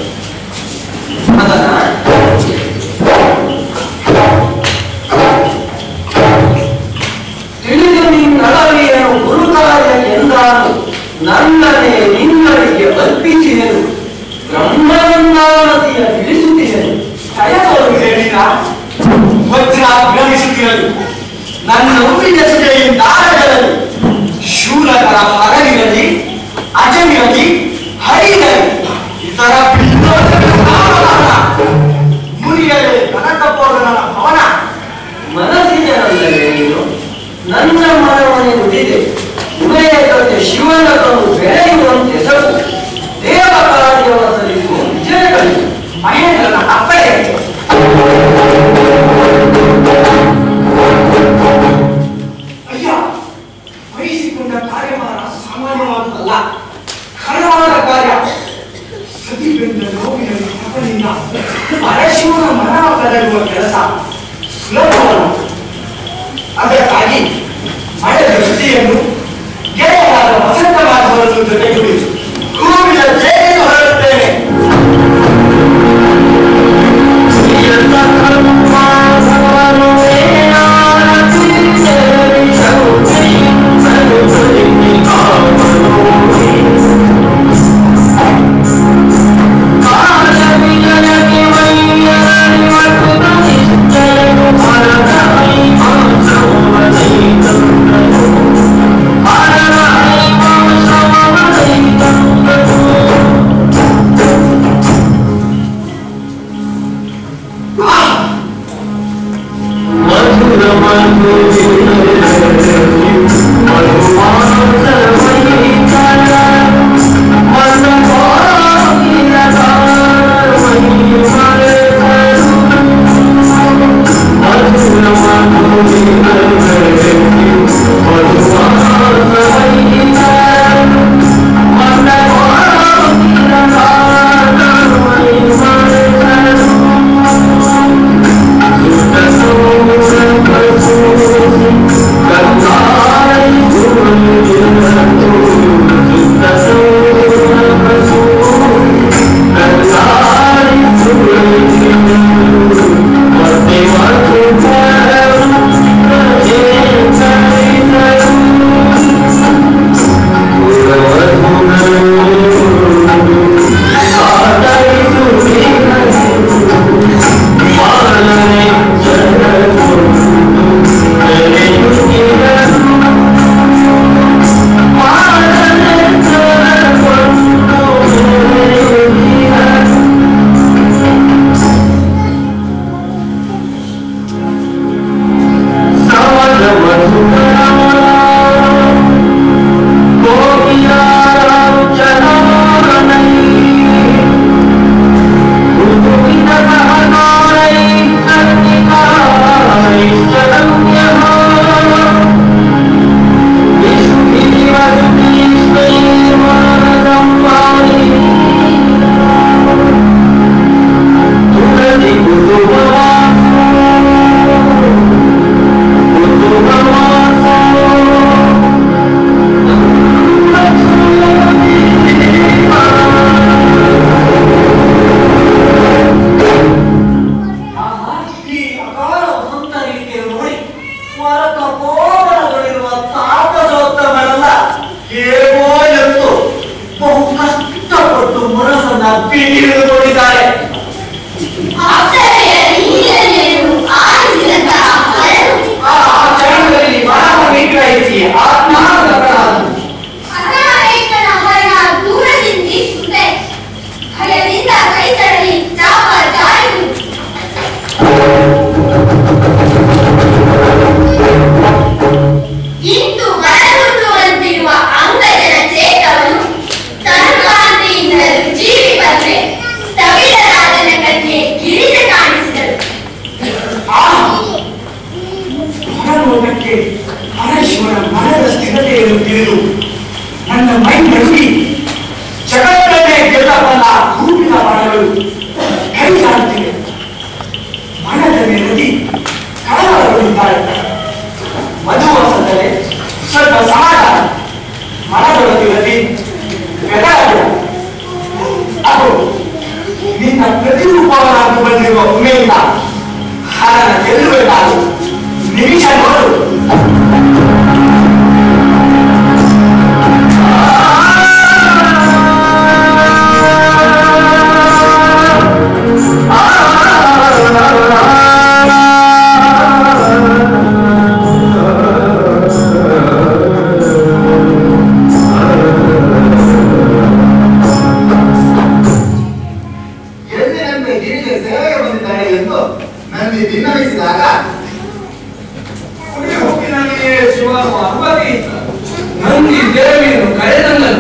ಅದನ್ನ ತಿಳಿದು ನಿನ್ನಳವಿಯನು ಗುರುಕಾರ್ಯ ಎಂದಾನು ನನ್ನನೆ ನಿನ್ನಳಿಗೆ ಅರ್ಪಿಸಿದೆನು ಬ್ರಹ್ಮವನ್ನಾನತಿಯ ತಿಳಿಸುತ್ತಿದ್ದೆನು ದಯತೋರು ಹೇಳಿದ ವಜ್ರ ಗಮಿಸುತ್ತಿರಲು ನನ್ನ ಉಪ್ಪಿನ ಸುಡೆಯಿಂದ ದಾರಗಳಲ್ಲಿ ಶೂಲಕರ ಹರಗಿರಲಿ ಅಜಮಿರಲಿ ಹರಿರಲಿ ಇತರ ಮುನಿಯಲೇ ಕನಕಪೋರ್ಗನ ಭವನ ಮನಸ್ಸಿನಲ್ಲವೇ ನೀನು ನನ್ನ ಮನವನೆ ನುಡಿದೆ ಉದಯ ಜೊತೆ ಶಿವನ ಕಣ್ಣು ಬೆಳೆಯುವಂತೆ ಸಕು ದೇವ ಕಾರ್ಯವ ಸಲ್ಲಿಸುವ ವಿಜಯಗಳು ಮಹೇಂದ್ರನ ಅಪ್ಪಣೆ ಅಯ್ಯ ವಹಿಸಿಕೊಂಡ ಕಾರ್ಯಭಾರ ಸಾಮಾನ್ಯವಾದುದಲ್ಲ ಖರವಾದ ಕಾರ್ಯ ಸತಿಬೆಂದ ನೋವಿನಲ್ಲಿ ತಪನಿಂದ ಪರಶಿವನ ಮನವ ಕದಡುವ ಕೆಲಸ ಸುಲಭವಲ್ಲ ಅದಕ್ಕಾಗಿ ಮಳೆದ ಜೊತೆಯನ್ನು ಗೆಳೆಯರಾದ ವಸಂತ ಮಾಧವರನ್ನು ಜೊತೆಗೂಡಿ ಹೂವಿನ ಜೈಲು ಹೊರಡುತ್ತೇನೆ ಆಹಾ, ಈ ಅಗಾಧ ವಸಂತ ರೀತಿಯನ್ನು ನೋಡಿ ಮರಕ ಕೋಮಲಗಳಿರುವ ತಾಪಸೋತ್ತಮರೆಲ್ಲ ಹೇಗೋ ಎಂದು ಬಹು ಕಷ್ಟಪಟ್ಟು ಮನಸ್ಸನ್ನ ಬೀಳು ನೋಡಿದ್ದಾರೆ ಆಶ್ಚರ್ಯ ಗ್ರಹಿಸಿ ಆತ್ಮಾರ್ಥರಾದರು ಅಸಮವೇತನ ಹೊರನ ದೂರದಿಂದಿಸುತ್ತೆ ಭಯದಿಂದ ಕೈ ತಡಲಿ ಚಾಪ ಜಾರುವುದು ಇಂದು ಮನಗುಂದುವಂತಿರುವ ಅಂಗಜನ ಚೇತವನು ತನುಕಾಂತಿಯಿಂದಲೂ ಜೀವಿ ಬಂದ್ರೆ ಸ್ಥವಿರರಾಜನ ಕನ್ಯೆ ಗಿರಿಜ ಕಾಣಿಸಿದಳು ಹೊರನೋಟಕ್ಕೆ ಪರಶಿವನ ಮನದ ಸ್ಥಿರತೆಯನ್ನು ತಿಳಿದು ನನ್ನ ಮೈ ನಡುವಿ ಜಗತ್ತನ್ನೇ ಗೆಲ್ಲಬಲ್ಲ ಹೂವಿನ ಮರಗಳು ಕೈಚಾಡುತ್ತಿವೆ ಮನದ ನೆನದಿ ಕಳವಳಗೊಳ್ಳುತ್ತಾರೆ ಮಧುವಾಸದಲ್ಲಿ ಸ್ವಲ್ಪ ಸಮಾಧಾನ ಮನದೊಳಗಿರಲಿ ಬೆದರಬೇಡ ಅದು ನಿನ್ನ ಪ್ರತಿರೂಪವನ್ನಾಗಿ ಬಂದಿರುವ ಉಮೆಯಿಂದ ಹಾರನ ಗೆಲ್ಲುವೆ ನಾನು ನಿಮಿಷ ನೋಡು ಎಂದಿನಂತೆ ಗಿರಿಗೆ ಸೇವೆಗೆ ಬಂದಿದ್ದಾಳೆ ಎಂದು ನನಗೆ ಭಿನ್ನವಿಸಿದಾಗ ಕುಡಿ ಹೋಗಿನಲ್ಲಿ ಶಿವನು ಅನುಮತಿ ನಂದಿ ದೇವಿಯನ್ನು ಕರೆತಂದನು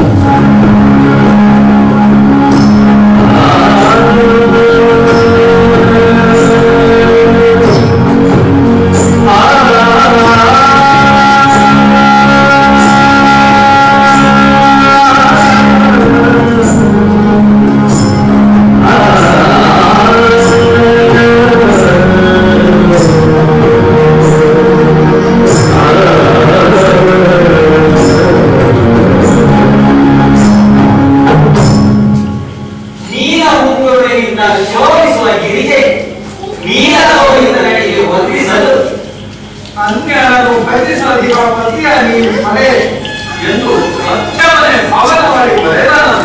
ನೀಲ ಮುಂಗುರುಳಿನಿಂದ ಶೋಭಿಸುವ ಗಿರಿಗೆ ನೀಲದ ಹೋಗಿದ ನಡೆಗೆ ವರ್ತಿಸಲು ಅನ್ಯರನ್ನು ಬಯಸಿಸುವ ಪತಿಯ ನೀನು ಮನೆ ಎಂದು ಸತ್ಯವನ್ನೇ ಪವನ ಮಾಡಿ ಬರೆದನು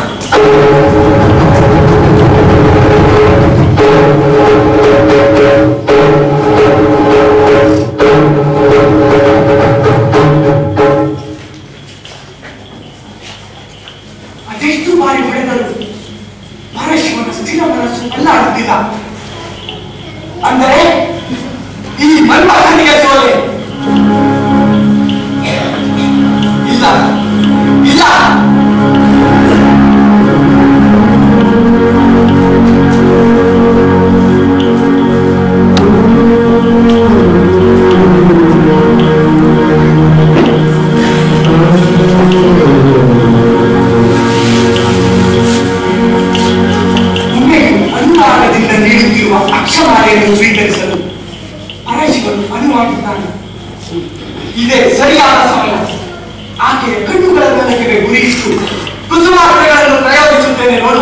ಅದೆಷ್ಟು ಬಾರಿ ಹೊಡೆದರು ಪರಶಿವನ ಸ್ಥಿರ ಮನಸ್ಸು ಅಲ್ಲಾಡುತ್ತಿಲ್ಲ ಅಂದರೆ ಈ ಮನ್ಮಥನಿಗೆ ಸೋಲೆ ಇಲ್ಲ ಇಲ್ಲ ಒಮ್ಮೆಯೂ ಅನುರಾಗದಿಂದ ನೀಡುತ್ತಿರುವ ಅಕ್ಷಮಾಲೆಯನ್ನು ಸ್ವೀಕರಿಸಲು ಪರಶಿವನು ಅನುವಾಗಿದ್ದಾನೆ ಇದೇ ಸರಿಯಾದ ಸಮಯ ಆಕೆಯ ಕಣ್ಣುಗಳ ನನಗೆ ಗುರಿಯಿಟ್ಟು ಕುಸುಮಾರ್ಗಗಳನ್ನು ಪ್ರಯೋಗಿಸುತ್ತೇನೆ ನೋಡುವ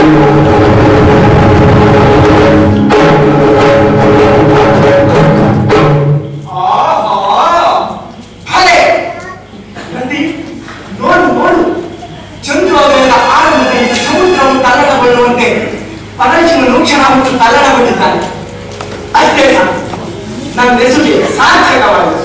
ಭಲೆ ನಂದಿ ನೋಡು ನೋಡು ಚಂದ್ರೋದಯದ ಆರಂಭದಲ್ಲಿ ಸಮುದ್ರವು ತಲ್ಲಣಗೊಳ್ಳುವಂತೆ ಪರಶಿವನು ಕ್ಷಣ ಹೊತ್ತು ತಲ್ಲಣಗೊಂಡಿದ್ದಾನೆ ಅಷ್ಟೇ ಸಾಕು ನನ್ನ ನೆಸುಗೆ ಸಾರ್ಥಕವಾಯಿತು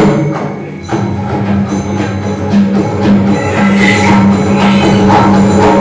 ಆ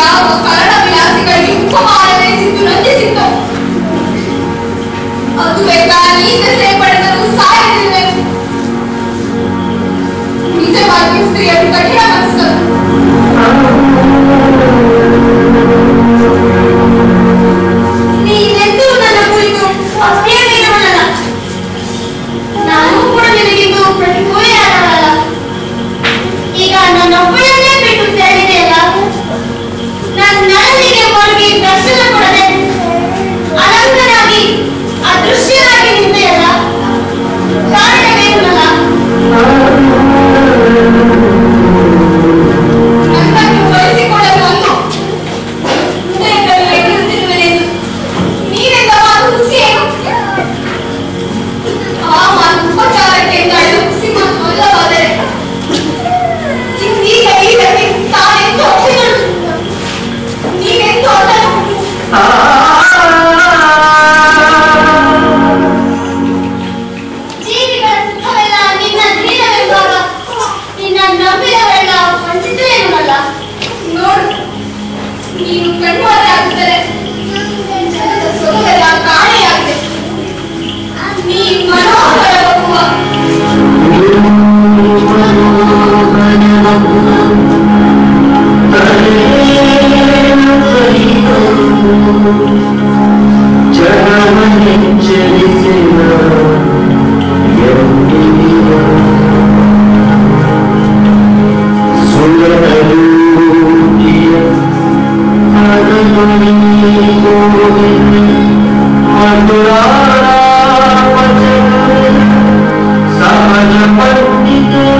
ಯಾವ ಕರಡ ವಿಲಾಸಿಗಳಿಗೆ ಉಪಮಾನವೆನಿಸಿದ್ದು ರಂಜಿಸಿತ್ತು ಅದುವೇ ತಾನೀಗ ಸೇರ್ಪಡೆದರೂ ಸಾಯಲಿರುವೆನು ನಿಜವಾಗಿ ಸ್ತ್ರೀಯರು ಕಠಿಣ ಮನಸ್ಕರು ನೀನೆಂದೂ ನನ್ನ ಕುರಿತು ಅಪ್ರಿಯವಿರುವಲ್ಲ ನಾನು ಕೂಡ ನಿನಗಿಂದು ಪ್ರತಿಕೂಲೆಯಾದವಳಲ್ಲ ಈಗ ನನ್ನೊಬ್ಬಳನ್ನೇ ಬಿಟ್ಟು ತೆರಳಿದೆಯಲ್ಲ ನನ್ನ ನಳನಿಗೆ ಹೋಗಿ ದರ್ಶನ ಕೊಡದೆ ಅನಂತನಾಗಿ ಅದೃಶ್ಯನಾಗಿ ನಿಂತೆಯಲ್ಲ ಕಾರಣವೇನಲ್ಲ ನನ್ನನ್ನು ವಹಿಸಿಕೊಳ್ಳಲು ಒಂದು ಹೃದಯದಲ್ಲಿ ಎದುರುತ್ತಿರುವೆನೆಂದು ನೀವೆಂದ ಮಾತು ಹುಸಿಯೇನು ಆ ಮಾತು ಉಪಚಾರಕ್ಕೆ ತಳ್ಳು ಹುಸಿ ಮಾತು ಅಲ್ಲವಾದರೆ ಇಂದೀಗ ಈ ವ್ಯಕ್ತಿ ತಾನೆಂದು ಒಪ್ಪಿದಳು ನೀವೆಂದು ಅದನ್ನು ಜೀವಿಗಳ ಸುಖವೆಲ್ಲ ನಿನ್ನ ಧೀರವೆಂಬಾಗ ನಿನ್ನ ನಂಬಿದವೆಲ್ಲ ವಂಚಿತವೇನಲ್ಲ ನೋಡು ನೀನು ಕಣ್ಮರೆ ಆಗುತ್ತದೆ ಜನದ ಸೊಗವೆಲ್ಲ ಕಾಣೆಯಾಗಿದೆ ನೀ ಮನೋಹರ ಹೋಗುವ ಸಹಜ ಪಂಡಿತೆಯ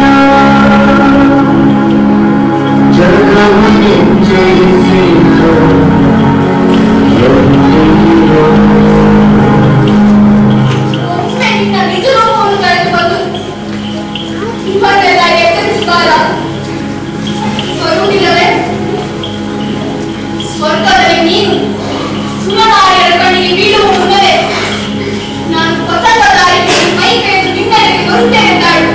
ಜಗವನ್ನೇ ಜಯಿಸಿದ ಒಮ್ಮೆ ನಿನ್ನ ನಿಜ ರೂಪವನ್ನು ಕಳೆದು ಬಂದು ಇವನ್ನೆಲ್ಲ ಎಚ್ಚರಿಸಬಾರ ಬರುವುದಿಲ್ಲವೇ ಸ್ವರ್ಗದಲ್ಲಿ ನೀನು ಸುಮನಾರಿಯರ ಕಣ್ಣಿಗೆ ಬೀಳುವ ಮುನ್ನವೇ ನಾನು ಪತಂಗ ದಾರಿಗೆ ಮೈ ಕೈದು ನಿನ್ನಲ್ಲಿಗೆ ಬರುತ್ತೇನೆ ತಾಳು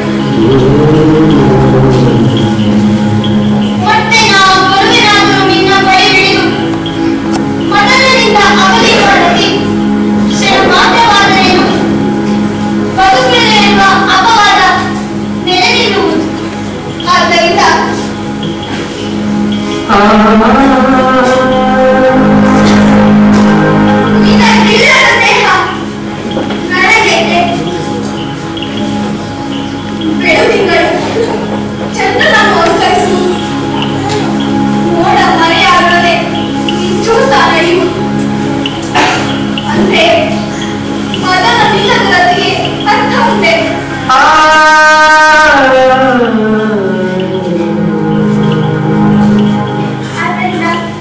ಮತ್ತೆ ನಾ ಬರುವೆನಾದರೂ ನಿನ್ನ ಬಳಿ ಬಿಡಿದು ಮದನದಿಂದ ಅವಧಿ ಹೊರಟಿ ಕ್ಷಣ ಮಾತ್ರವಾದರೇನು ಬದುಕಿದೆ ಎನ್ನುವ ಅಪವಾದ ನೆಲೆ ನಿಲ್ಲುವುದು ಆದ್ದರಿಂದ ನಿನ್ನ ಗಿಲ್ಲದ ದೇಹ ನನಗೆದೆ ಬೆಳುದಿಂಗಳು ಚಂದ್ರನನ್ನು ಅನುಸರಿಸು ಮೋಡ ಮರೆಯಾಗದೆ ಮಿಂಚೂತ ನಡೆಯು ಅಂದ್ರೆ ಮದನ ನಿಲ್ಲದ ರತಿಗೆ ಅರ್ಥ ಉಂಟೆ ಆದ್ದರಿಂದ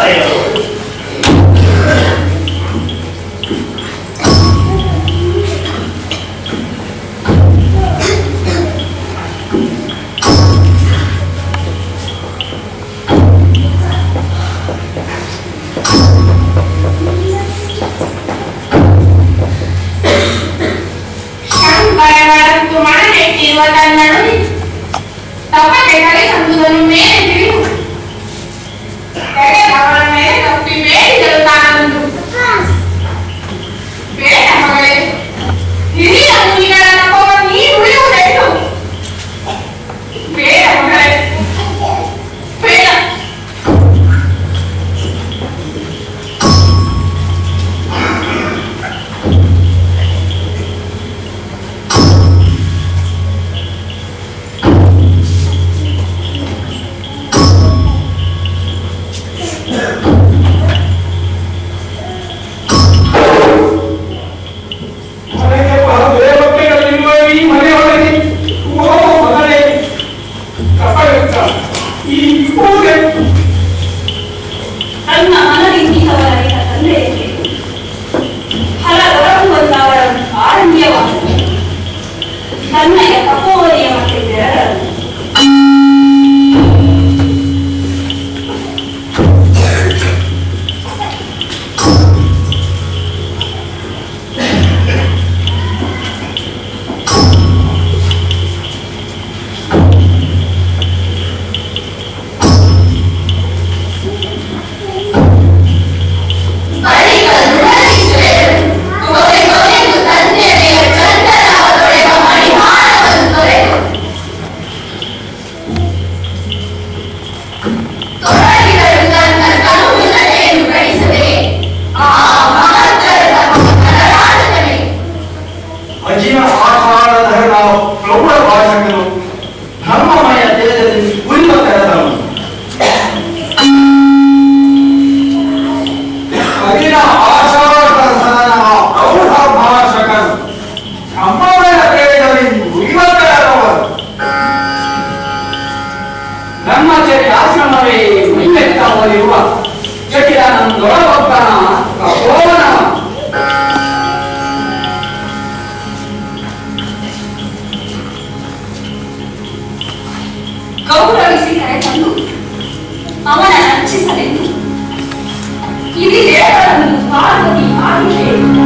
ಕರೆಯಲು ಶಂಕರನಂತು ಮನನೆಟ್ಟಿರುವ ತನ್ನನು ತಪ್ಪದೆ ಕಲಿಸುವುದನ್ನು ಮೇಲೆ ತಿಳಿದು ತೆರೆದವರ ಮೇಲೆ ತಪ್ಪಿ ಬೇಡಿದರು ತಾನೊಂದು ಬೇಡ ಮಗಳೇ ಹಿರಿಯ ಮುನಿಗಳ ತಪವನ್ನು ನೀ ಉಳಿಯುವುದೆಂದು ಬೇಡ ಮಗಳೇ ಬೇಡ ಮನೆಗೆ ಬೇರೆ ಮಕ್ಕಳಿರುವ ಈ ಮನೆಯೊಳಗೆ ಓ ಮಗಳೇ ಕಪಯುಕ್ತ ಈ ಕೂಗೆ ತನ್ನ ಮನದಿಂಗಿತವರಾಗಿದ್ದ ತಂದೆಯರಿಗೆ ಫಲ ದೊರಕುವಂತ ಅವರ ಆರಣ್ಯವಾದ ತನ್ನಯ ತಪೋವರಿಯ ಮತ್ತೆ ಬೆರಳನ್ನು ಬಳಿಕ ದೃಢನಿಶ್ಚಯರು ತೊರೆ ತೊರೆದು ತಂದೆಯ ಚಂದನವ ತೊಳೆವ ಮಣಿಹಾರವನ್ನು ತೊರೆದು ತೊಡಗಿದರು ತನ್ನ ತನುವಿನತೆಯನ್ನು ಗಳಿಸದೆ ಆ ಮಹತ್ತರದ ಮನರಾಜನೇ ಅಜಿನ ಆಷಾಢಧರಣ ಪ್ರೌಢ ಭಾಷಕನು ಧರ್ಮಮಯ ತೇಜದಲ್ಲಿ ಉರಿವ ಕರೆದವನು ಅದಿನ ಆಶಾಧನ ಪ್ರೌಢ ಭಾಷಕನು ಅಮ್ಮನ ತೇಜದಲ್ಲಿ ಉರಿವತ್ತರವರು ಬ್ರಹ್ಮಚರ್ಯ ಆಶ್ರಮವೇ ಮೈಮೆತ್ತಾವಲಿರುವ ಜಟಿಲ ನನ್ನೊಳಗೊಬ್ಬನ ತಪೋವನ ಗೌರವಿಸಿ ಕರೆತಂದು ಅವನ ರಕ್ಷಿಸಲೆಂದು ಇಲ್ಲಿ ದೇವರನ್ನು ಪಾರ್ವತಿ ಆಗಿದೆ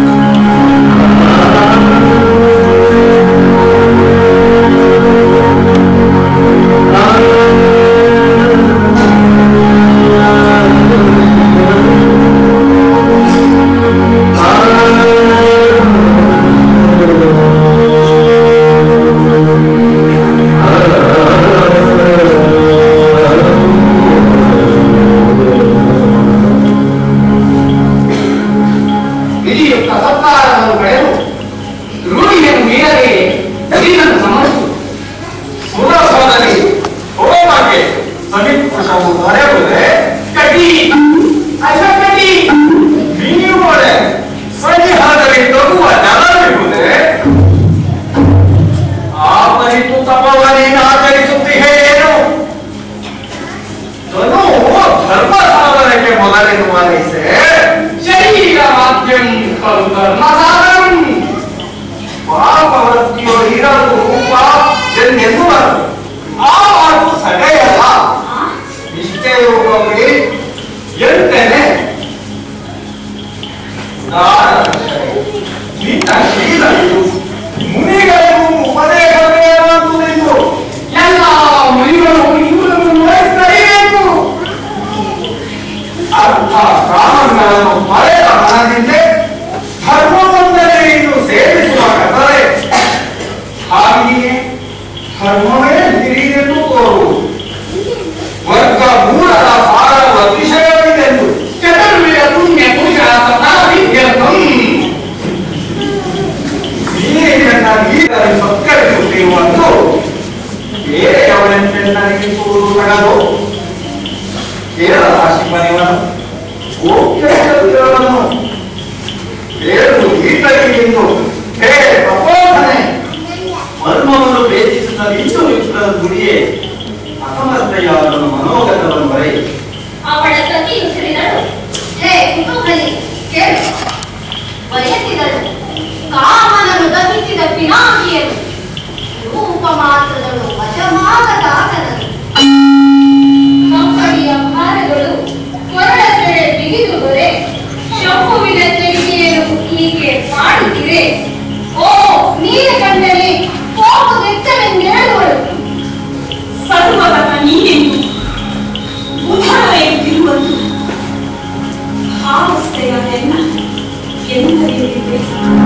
ವಿಧಿಯುಕ್ತ ಸತ್ಕಾರವನ್ನು ಪಡೆದು ರೂಢಿಯನ್ನು ಮೀರದೆ ದೀನನ್ನು ಸಮರ್ಪಿಸು ಸುರ ಸೋದರಿ ಹೋಮಕ್ಕೆ ಸಮಿಪುಷವು ದೊರೆಯುವುದೇ ಕಟಿ ಅಶಕಟಿ ನೀವುಗಳೇ ಸನಿಹದಲ್ಲಿ ತಗುವ ಜನರಿರುವುದೇ ಆ ಪರಿತು ತಪವನಿನ ಆಚರಿಸುತ್ತೀಹೇನು ತನು ಧರ್ಮ ಸಾಧನಕ್ಕೆ ಮೊದಲೆನ್ನುವ ನೈಸೆ ಶರೀರ ಮಾಧ್ಯಂ ಖಲು ಧರ್ಮ ಸಾಧನಂ ಪಾಪವೃತ್ತಿಯು ಇರಲು ರೂಪ ಎಂದೆನ್ನುವರು ಆ ಮಾತು ಸಡೆಯಲ್ಲ ನಿಶ್ಚಯವಾಗಿ ಎಂಟನೆ ನಿನ್ನ ಶೀಲವು ಮುನಿಗಳಿಗೂ ಉಪದೇಶವೇ ಬಂದುದೆಂದು ಎಲ್ಲ ಮುನಿಗಳು ಇವುಗಳನ್ನು ನೋಡಿಸಬೇಕು ಅರ್ಥ ಕಾಮಗಳನ್ನು ಮರೆತ ಮನದಿಂದ ಧರ್ಮವೊಂದನೇ ಇನ್ನು ಸೇವಿಸುವ ಕದರೆ ಹಾಗೆಯೇ ಧರ್ಮವೇ ಹಿರಿಯೆಂದು ತೋರುವುದು ವರ್ಗ ಮೂರರ ಸಾರವ ಅತಿಶಯವಿದೆಂದು ಚತುರ್ವಿಧ ಪುಣ್ಯ ಪುರುಷ ಸದಾವಿದ್ಯರ್ಥಂ ನೀರಿನ ನೀರಲ್ಲಿ ಸತ್ಕರಿಸುತ್ತಿರುವಂತು ಬೇರೆಯವರಂತೆ ನನಗಿಸುವುದು ತಗದು ಕೇರಳ ಶಿವನಿವನು ಗೋಪ್ಯವನ್ನು ಬೇರು ಈತರಿಗೆಂದು ಹೇ ಪ್ರಬೋಧನೆ ಮರ್ಮವನ್ನು ಭೇದಿಸಿದ ಇಂದು ವಿಪ್ರದ ಗುಡಿಯೇ ಅಸಮರ್ಥೆಯಾದನು ಮನೋಗತವನ್ನು ಬರೆಯಿ ಅವಳ ಸತಿಯು ತಿಳಿದಳು ಆಗದಾಗನದು ಕಂಪನಿಯ ಭಾರಗಳು ಕೊರಳ ಸೆಳೆ ಬಿಗಿದು ಬರೆ ಶಂಭುವಿನ ತೆರಿಗೆಯನ್ನು ಹೀಗೆ ಮಾಡುತ್ತಿರೆ ಓ ನೀರ ಕಂಡರೆ ಕೋಪವೆಚ್ಚವೆಂದೇಳುವಳು ಸರ್ವಗತ ನೀನೆಂದು ಉದಾಹರಣೆ ತಿರುವಂತು ಭಾವಸ್ಥೆಯ ನೆನ್ನ ಎಂದರಿವೆ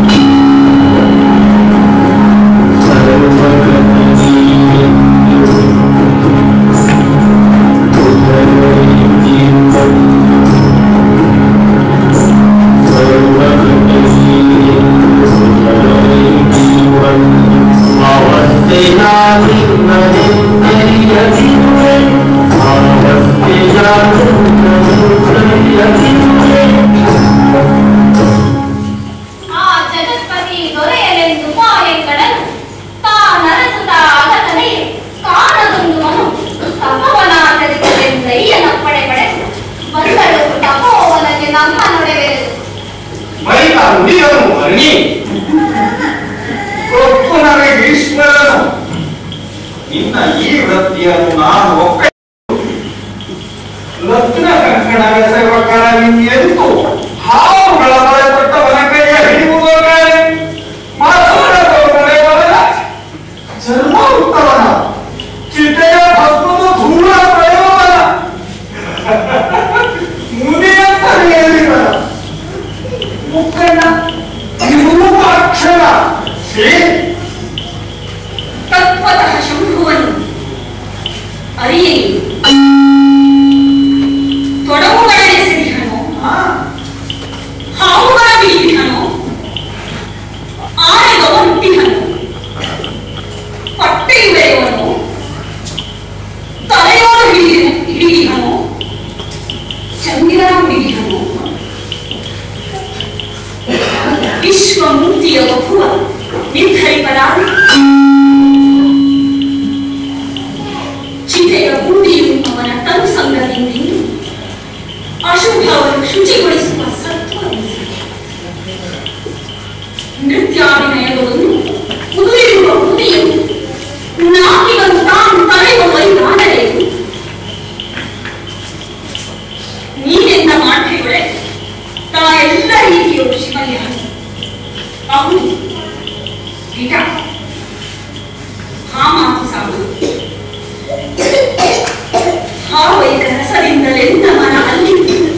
ಆ ಜಗತ್ಪತಿ ದೊರೆಯಲೆಂದು ಮಾಯಂಗಳನು ತಾನರಸುತ್ತ ಅಗತನೆ ಕಾಣದೊಂದು ಮನು ತಪವನಾಚರಿಸಲೆಂದಯ್ಯನ ಪಡೆ ಪಡೆದು ಬಂದಳು ತಪೋವನಕ್ಕೆ ನಮ್ಮ ನೊಡೆವೆರೆದು ಮೈತ ನುಡಿಯನು ಅರ್ಣಿ ಕೊಟ್ಟು ನನಗೆ ಈಶ್ವರನು ನಿನ್ನ ಈ ವೃತ್ತಿಯನ್ನು ನಾನು ಒಪ್ಪ ಲಗ್ನ ಕಂಕಣ ಬೆಸೆವಕರ ನಿನ್ನೆಂದು ಹಾವುಗಳ ಬಳೆ ಕೊಟ್ಟವನ ಕೈಯ ಹಿಡಿಯುವುದೋಗಾರೆ ಮಾತಾಡೋಗರೆ ಬರಲ ಚರ್ಮ ಉತ್ತವನ ಚಿತೆಯ ಭಸ್ಮದ ಧೂಳ ಪಡೆಯುವವನ ಮುನಿಯಂತ ಹೇಳಿದನ ಮುಖಂಡ ಅಕ್ಷರ ಶ್ರೀ ತತ್ವತಃ ಶಂಭುವನ್ನು ಅರಿಯೇ ತೊಡವುಗಳನ್ನೇ ಸರಿಹಣೋ ಹಾವುಗಳ ಬೀದಿಹಣೋ ಆನೆಗವ ಹುಟ್ಟಿಹಣೋ ಹೊಟ್ಟೆಯು ಬೆಳೆಯುವನು ತಲೆಯೋಡು ಹಿಡಿದಿ ಹಿಡಿದಿಹಣೋ ಚಂದಿರನ ಹಿಡಿದಿಹಣೋ ವಿಶ್ವಮೂರ್ತಿಯ ಬಹುವ ನಿರ್ಧರಿಪನಾದ ಚಿತೆಯ ಬೂದಿಯು ಅವನ ತನು ಸಂಗತಿಯಿಂದ ಅಶುಭವನ್ನು ಶುಚಿಗೊಳಿಸುವ ಸತ್ವ ನೃತ್ಯಾಭಿನಯಗಳನ್ನು ಉದುರಿರುವ ಬೂದಿಯು ನಾಕಿಗನು ತಾನು ತಲೆಯುವ ವೈದಾನರೆಯು ನೀನೆಂದ ಮಾಠೆಗಳೇ ತಾ ಎಲ್ಲ ರೀತಿಯು ಶಿವಲ್ಯ ಅವನು ಗಿಟ ಹಾ ಮಾತು ಸಾಕು ಹಾವೈಕ ರಸದಿಂದಲೆಂದ ಮನ ಅಲ್ಲಿ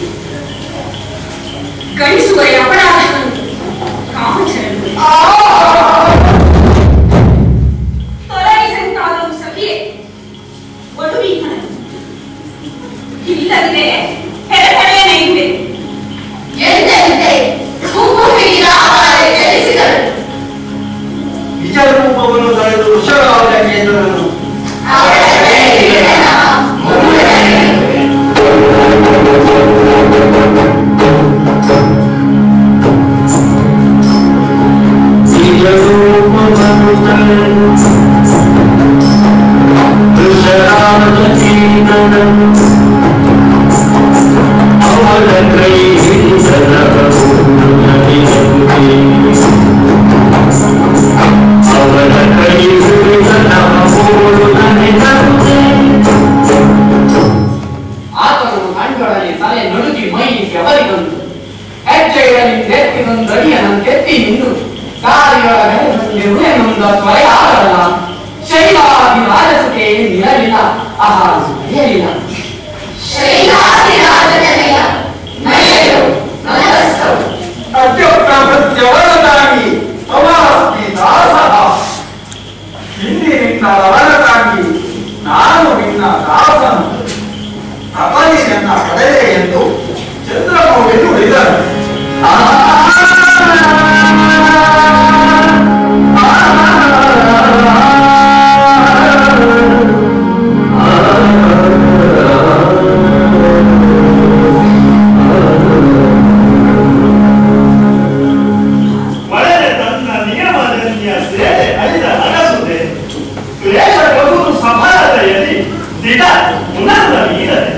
ಗಳಿಸುವ ಅಪರಾಧವನ್ನು ಕಾಮಚರನು ತೊಲಗಿಸಂತಾದವು ಸಖಿಯೇ ಒಡುವೀತನ ಇಲ್ಲದಿದೆ ಹೆರಕಡೆಯೇ ಇವೆ ಎಂದೆಂದೆ ಗುಂಪು ಹಿಡಿದ ಆಹಾರ ಚಲಿಸಿದಳು ನಿಜ ರೂಪವನ್ನು ತಳೆದು ವೃಷಭಾವನ ಕೇಂದ್ರವನ್ನು ಅವಳ ಕೈಯಲ್ಲಿ ಮುಗುಳನೆ. ಅವರ ಕೈ ಹಿಡಿದ ನಮಗೋಳು ನನಗೆ ಆತನು ಕಣ್ಗಳಲ್ಲಿ ತಲೆ ನಡುಗಿ ಮೈಗೆ ಅವರಿಗೊಂದು ಹೆಜ್ಜೆಗಳಲ್ಲಿ ಎತ್ತಿನೊಂದು ಅಡಿಯನಂತೆತ್ತಿ ನಿಂದು ಗಾಳಿಯೊಳಗಡೆನೊಂದ ಸ್ವಯ ಆಡಲ್ಲ ಶೈಲಾದಿ ರಾಜಸತೆ ನಿರಲಿಲ್ಲ ಆಹಾರ ನಡೆಯಲಿಲ್ಲ ಶೈಲಾದಿರಾಜನೆಯ ಮೈಯಲು ಮನಸ್ಸು ಅತ್ಯುತ್ತಮತ್ಯವರನಾಗಿ ಅವಾಸ್ತಿ ದಾಸಃ ಹಿಂದಿನಿಂದ ಅವರನಾಗಿ ನಾನು ನಿನ್ನ ದಾಸನು ತಪನಿ ನನ್ನ ಪಡೆದೆ ಎಂದು ಚಂದ್ರಮೌಳಿ ನುಡಿದನು ಆ ಒಳಗೆ ತನ್ನ ನಿಯಮಜನ್ಯ ಸೇವೆ ಅಳಿದ ಅಗಸುತ್ತೆ ಕ್ಲೇಶ ಬದುಕು ಸಫಲತೆಯಲ್ಲಿ ದಿಟ ಉನ್ನತ ಮೀರದೆ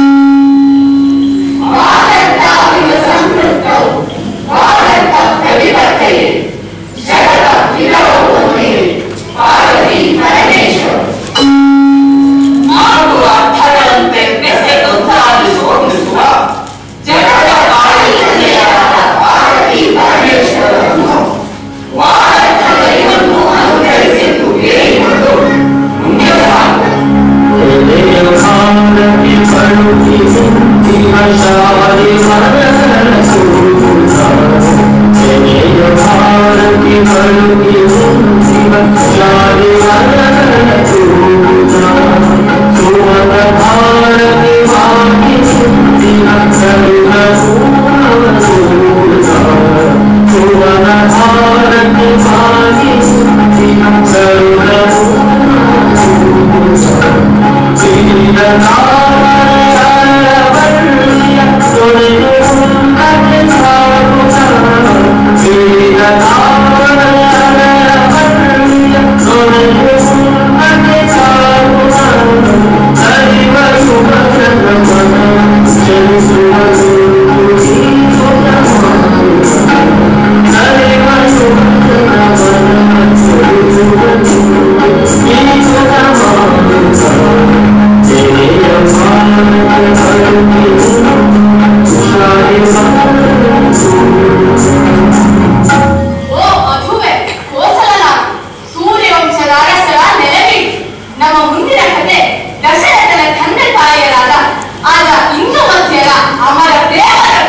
ವಾದಂತ ಅವಿವ ಸಂಪೃಕ್ತವು ವಾದಂತ ಪ್ರತಿಪತ್ತೆಯೇ ಜಗದ ವಿರವವು ಒಂದೇ ಪಾರ್ವತಿ ಪರಮೇಶ್ವರ ಓ ಅಧುವೆ ಕೋಸಲನ ಸೂರ್ಯವಂಶದ ಅರಸರ ನೆಲೆವೀಡು ನಮ್ಮ ಮುಂದಿನ ಕಥೆ ದಶರಥನ ತಂದೆ ತಾಯಿಯರಾದ ಆಗ ಇಂದು ಮಧ್ಯರ ಅಮರ ದೇವರರು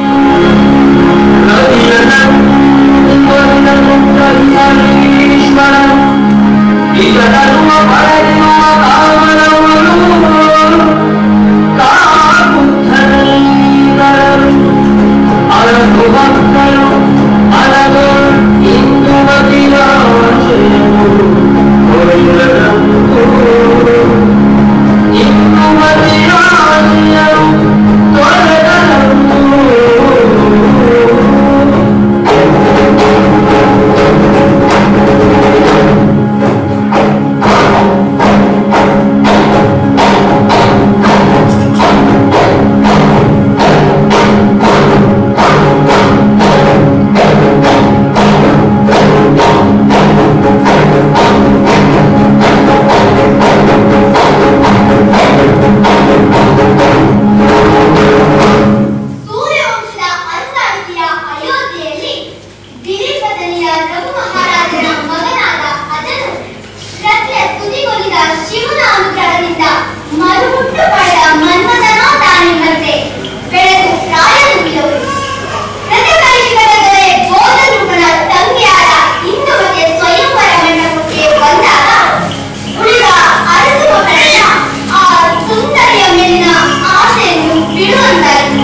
ಸೂರ್ಯವಂಶದ ಅರಸಾಳ್ವಿಯ ಅಯೋಧ್ಯೆಯಲ್ಲಿ ದಿಲೀಪತನಿಯ ರಘು ಮಹಾರಾಜನ ಮಗನಾದ ಅಜನು ಶ್ರದ್ಧೆ ತುದಿಗೊಲಿದ ಶಿವನ ಅನುಗ್ರಹದಿಂದ ಮರುಹುಟ್ಟು ಪಡೆದ ಮನ್ಮಥನೋ ತಾನೆಂಬಂತೆ ಬೆಳೆದು ಪ್ರಾಯದುಂಬಿದವರು ರಥಕೈಷಿಕರ ದೊರೆ ಬೋಧರೂಪನ ತಂಗಿಯಾದ ಇಂದುಮತಿ ಸ್ವಯಂವರ ಮಂಟಪಕ್ಕೆ ಬಂದಾಗ ಉಳಿದ ಅರಸು ಮಕ್ಕಳನ್ನ ಆ ಸುಂದರಿಯ ಮೇಲಿನ ಆಸೆಯನ್ನು ಬಿಡುವಂತಾಯಿತು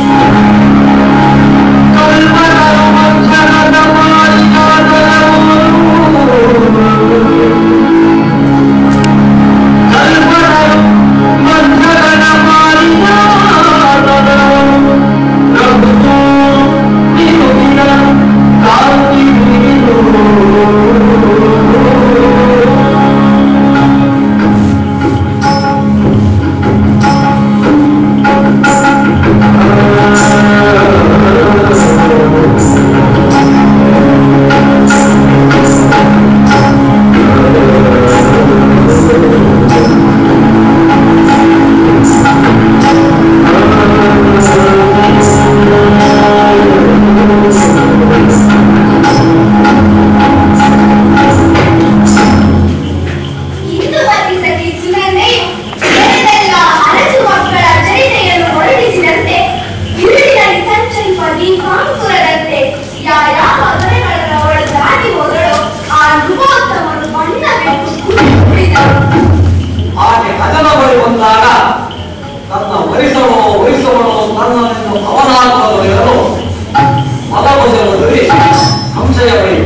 ಇಂದು ವರ್ತಿಸತಿ ಸುನಂದೆಯು ಬೇರೆಲ್ಲ ಅರಸು ಮಕ್ಕಳ ಚರಿತೆಯನ್ನು ಹೊರಡಿಸಿದಂತೆ ಇರುಳಿನಲ್ಲಿ ಸಂಚರಿಸುವ ದೀಪಾಂಕುರದಂತೆ ಯಾವ್ಯಾವ ದೊರೆಗಳನ್ನು ಅವಳು ದಾಟಿ ಹೋದಳೋ ಆ ನೃಪೋತ್ತಮನು ಬಣ್ಣ ಬೆಟ್ಟು ಕುಡಿ ಕುಡಿದಳು ಆಕೆ ಅಜನ ಬಳಿ ಬಂದಾಗ ತನ್ನ ವರಿಸವೋ ವರಿಸವಳೋ ತನ್ನನ್ನು ಅವನಾತ್ಮದೊರೆಯಲು ಮದಭುಜದಲ್ಲಿ ಸಂಶಯ ಬಳಿ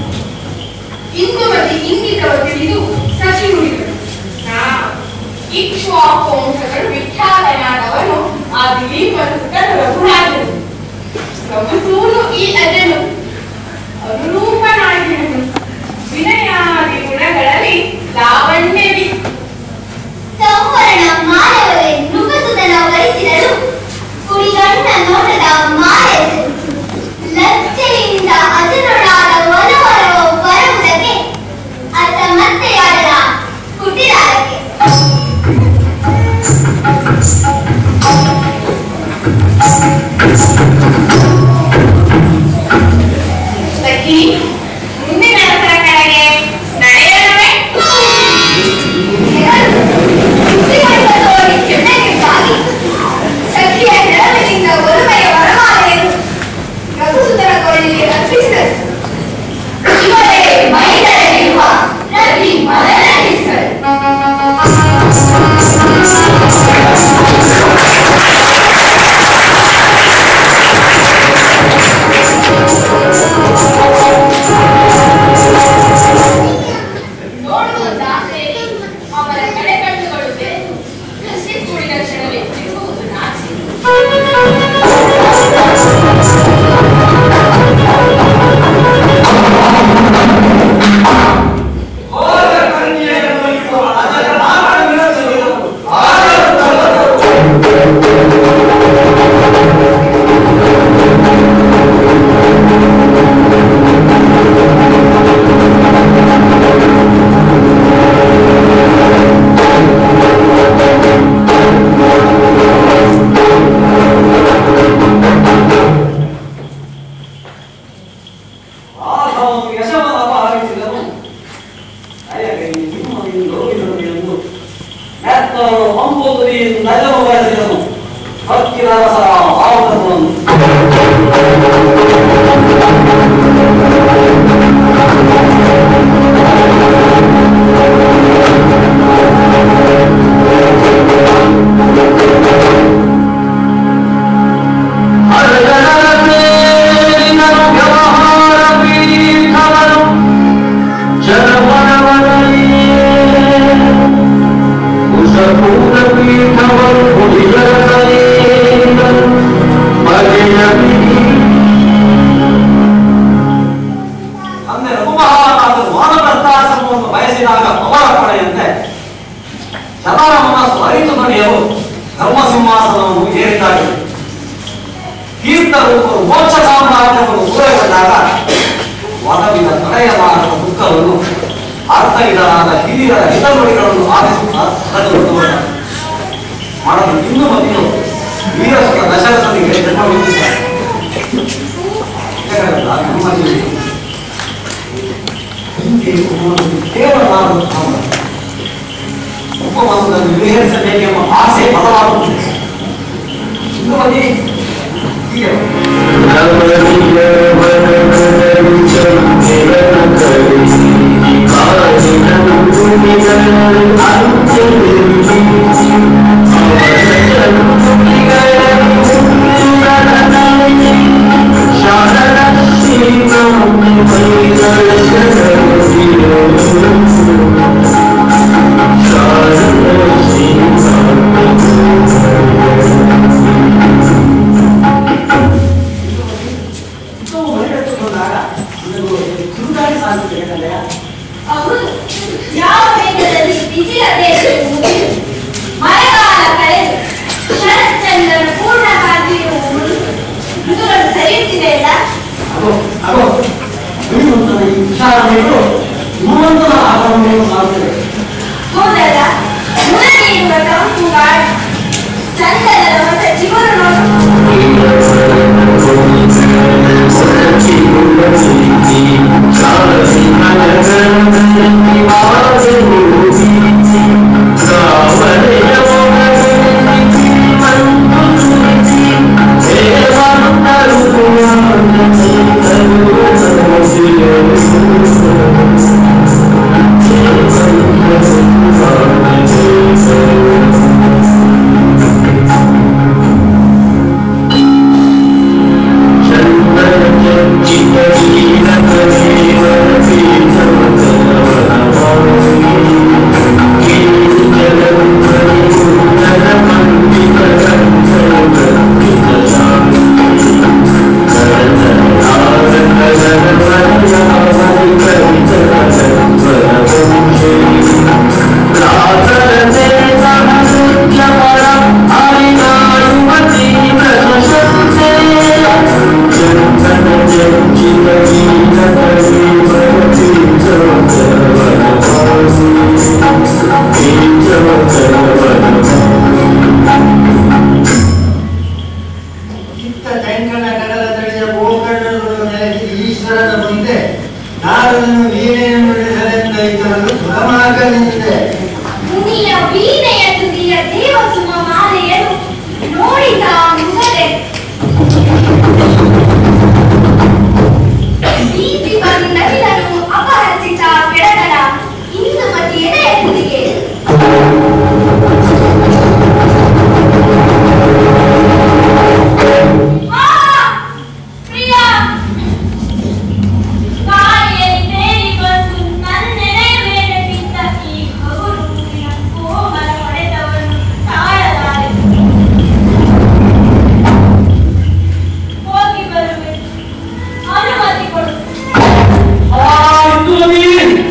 ಇಂದುಮತಿ ಇಂಗಿತವ ತಿಳಿದು ಸಚಿ ನುಡಿದಳು ಇಕ್ಷ್ವಾಕು ವಂಶಗಳು ವಿಖ್ಯಾತನಾದವನು ಆ ದಿಲೀಪನ ಸುತನು ರಘುರಾಜನು ಪ್ರಭುಸೂನು ಈ ಅಜನು ಅನುರೂಪನಾಗಿರುವನು ವಿನಯಾದಿ ಗುಣಗಳಲ್ಲಿ ಲಾವಣ್ಯವಿ ಸಂವರ್ಣ ಮಾನವರೇ ನೃಪಸುತನ ವಹಿಸಿದಳು ಕುಡಿಗಣ್ಣ ನೋಟದ ಮಾರೆಸು ಲಜ್ಜೆಯಿಂದ ಅಜನೊಡಾದ ಒಲವರವೋ ಬರುವುದಕ್ಕೆ ಅಸಮರ್ಥೆಯಾದ ಕುಟಿಲಾರಕ್ಕೆ ಆ ತುದಿ ನಲ್ಲನು ಬಯಸಿದನು ಹಕ್ಕಿನ ರಸ ಆವುದನ್ನು ಅಂದ್ರೆ ರಘುಮಹಾರಾಜರು ಮಾನವರ್ತಾಶ್ರಮವನ್ನು ಬಯಸಿದಾಗ ಅವರ ಕಡೆಯಂತೆ ಶತರಮನ ಸ್ವರಿತು ಮನೆಯವರು ಧರ್ಮ ಸಿಂಹಾಸನವನ್ನು ಏರಿದ್ದಾರೆ ತೀರ್ಥರೂಪರು ಮೋಕ್ಷ ಸಾಮ್ರಾಜ್ಯವನ್ನು ದೂರಗೊಂಡಾಗ ಒದಗಿದ ತಡೆಯಲಾರದ ದುಃಖವನ್ನು ಅರ್ಥವಿದರಾದ ಹಿರಿಯರ ಹಿತನುಡಿಗಳನ್ನು ಆಲಿಸುತ್ತಾ ಸದಗೊಳ್ಳುವರು ಮಾಡಲು ಇನ್ನು ಮತ್ತಿನು ವೀರಸುತ ದಶರಥನಿಗೆ ಜನ್ಮವಿದ್ದಿದ್ದಾರೆ ನಮ್ಮ ಜೀವಿತ ಹಿಂದೆ ಒಬ್ಬನು ಕೇವಲ ನಾನು ಅವನು. ಉಪವಾಸದಲ್ಲಿ ವಿಹರಿಸಬೇಕೆಂಬ ಆಸೆ ಬದಲಾಗುತ್ತದೆ ಇನ್ನು ಬನ್ನಿ ಹೀಗೆ ಉತ್ತಮ ಮನೆಗೆತ್ತುಕೊಂಡಾಗ ನನಗೂ ಕಿರುದಾಗಿ ಸಾಗುತ್ತದೆ ಯಾಕಂದ್ರೆ ಹೌದು ಯಾವ ವೇಗದಲ್ಲಿ ಬಿಸಿಲದೆ ಮಳೆಗಾಲ ಕಳೆದು ಶರತ್ಚಂದ್ರನ ಪೂರ್ಣ ಕಾಂತಿಯು ಮೃದುಗಳು ಸರಿಯುತ್ತಿದೆ ಅಲ್ಲ ಅಗೋ ಅಗೋ ಶ್ರೀಮಂತನ ಈ ವಿಚಾರಗಳು ಶ್ರೀಮಂತನ ಆಗಮನವನ್ನು ಮಾಡುತ್ತದೆ ಹೌದಲ್ಲ ಮುನಗಿರುವ ತಂಪು ಗಾಳಿ ಚಂದನದ ಹೊಸ ಚಿಗುರು ನೋಡು ಚಿತ್ತ ತೆಂಕಣ ಕಡಲ ತಡೆಯ ಗೋಕರ್ಣಗಳು ನೆಲೆಸಿ ಈಶ್ವರನ ಮುಂದೆ ನಾರದನು ವೀಣೆಯನ್ನು ನುಡಿಸಲೆಂದ ಇದರನ್ನು ಸುಲಮಾಗಲಿದೆ ಮುನಿಯ ವೀಣೆಯ ತುದಿಯ ದೇವಸುಮ ಮಾಲೆಯನು ನೋಡಿದ ಮುಗದೆ ಬೀಸಿ ಬಂದು ನವಿಲನು ಅಪಹರಿಸಿದ ಬೆಳಗನ ಇಂದುಮತಿ ಎದೆಯ ತುದಿಗೆ ಆ, ಪ್ರಿಯ ಗಾಳಿಯಲ್ಲಿ ತೇಲಿ ಬಂದು ನನ್ನೆದೆ ಮೇಲೆ ಬಿದ್ದ ಈ ಹಗುರು ಹೂವಿನ ಕೋಮಲ ಹೊಡೆತವನ್ನು ತಾಳಲಾರೆ ಹೋಗಿ ಬರುವೆ ಅನುಮತಿ ಕೊಡು ಆ ಇಂದುಮತಿ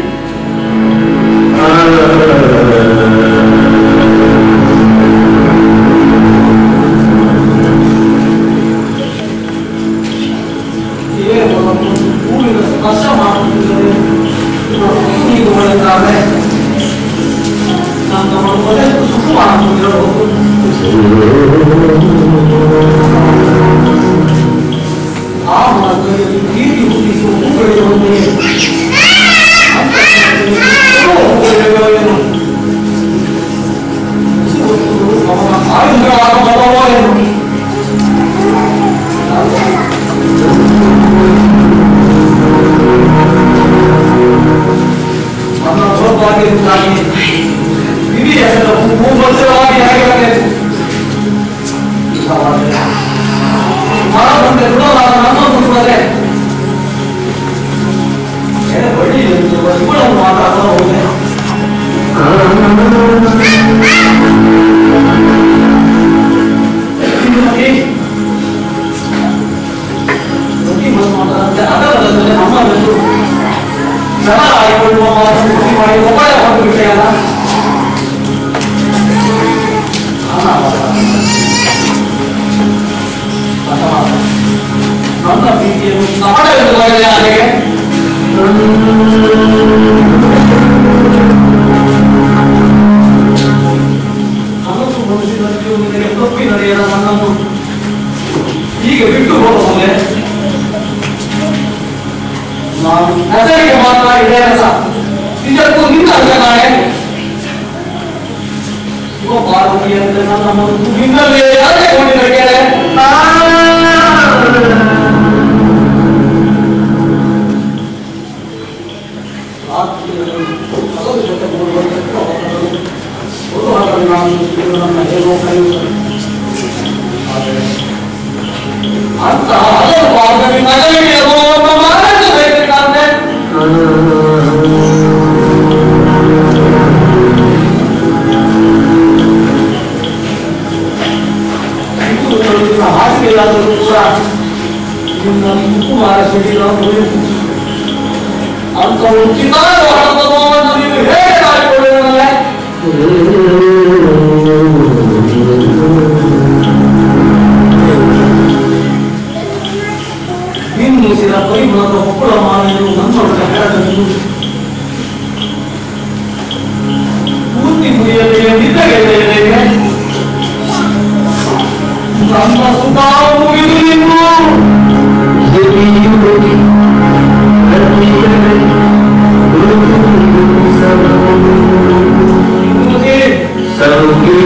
ಏನು ಹೂವಿನ ಸ್ಪರ್ಶ ಮಾಡುತ್ತಿದ್ದರೆ ನೀವು ಮಾಡಿದ್ದಾರೆ ನನ್ನ ಮನಸ್ಸು ಸುಖವಾಗುತ್ತಿರಬಹುದು ಆ ಮಾರ್ಗದಲ್ಲಿ ಕೀರ್ತಿ ಹುಟ್ಟಿಸುವ ಹೂಗಳಿರುವಂತೆ ಅಂತಃಕರಣದಲ್ಲಿ ಎಷ್ಟೋ ಹೂಗಳಿರುವವೇನೋ. ಬಿಸಿ ಹೊತ್ತು ಆಗಿರುತ್ತಾಗಿ ಇಡೀ ಹೆಸರು ಭೂಮಧ್ಯವಾಗಿ ಆಗಿರಬೇಕು ಮರದಂತೆ ಗುಣವಾದ ನನ್ನನ್ನು ನೋಡಿದರೆ ಎಡೆ ಬಳ್ಳಿ ಇವುಗಳನ್ನು ಮಾತಾಡ್ತಾ ಹೋಗಿದೆ ಶ್ರೀಮತಿ ಪ್ರತಿ ಮನಸ್ಸು ಮಾತಾಡುತ್ತೆ ಅದರಲ್ಲದೆ ನಮ್ಮ ಒಂದು ಜನ ಆಯ್ಕೊಳ್ಳುವ ಮಾತು ಕೃಷಿ ಮಾಡಿ ಒಬ್ಬಳೆ ಒಂದು ವಿಷಯನ ನನ್ನ ಪ್ರೀತಿಯನ್ನು ಸಮಾಡವೆಂದು ನನಗೆ ಕನಸು ಮನಸ್ಸಿನಲ್ಲಿಯೂ ನಿನಗೆ ತಪ್ಪಿ ನಡೆಯದ ನನ್ನನ್ನು ಹೀಗೆ ಬಿಟ್ಟು ಹೋಗಬಹುದೇ ನಾನು ಹೆಸರಿಗೆ ಮಾತ್ರ ಇದೇ ರಸ ನಿಜಕ್ಕೂ ನಿನ್ನ ಅಲ್ಲ ನಾಳೆ ಶಿವಪಾರ್ವತಿಯಂತೆ ನನ್ನ ಮನಸ್ಸು ನಿನ್ನಲ್ಲೇ ಅಲೆಗೊಂಡಿದೆ ಕೇಳೆ ಅಂತ ಹಲವು ಭಾಗದಲ್ಲಿ ನಗಲಿಗೆ ಎನ್ನುವ ಮಾತನ್ನು ಬೇಕಿದ್ದಾನೆ ಹಾಸಿಗೆಯಾದರೂ ಕೂಡ ನಿನ್ನ ಕುಮಾರ ಶರೀರ ಅಂತ ಉಚಿತಾದ ಹಣದ ನೋವನ್ನು ನೀವು ಹೇಗೆ ಮಾಡಿಕೊಳ್ಳುವುದಲ್ಲ ನಿನ್ನೂಸಿದ ಪರಿಮಳದ ಒಪ್ಪಳ ಮಾಡಲು ನನ್ನೊಳಗೆ ಹೆರಗಲು ಪೂರ್ತಿ ಮುರಿಯದೆ ನಿದ್ದಗೆಳೆಯಲಿದೆ ನಮ್ಮ ಸುಖ ಮುಗಿದು ನೀವು ನಿಮ್ಮದೇ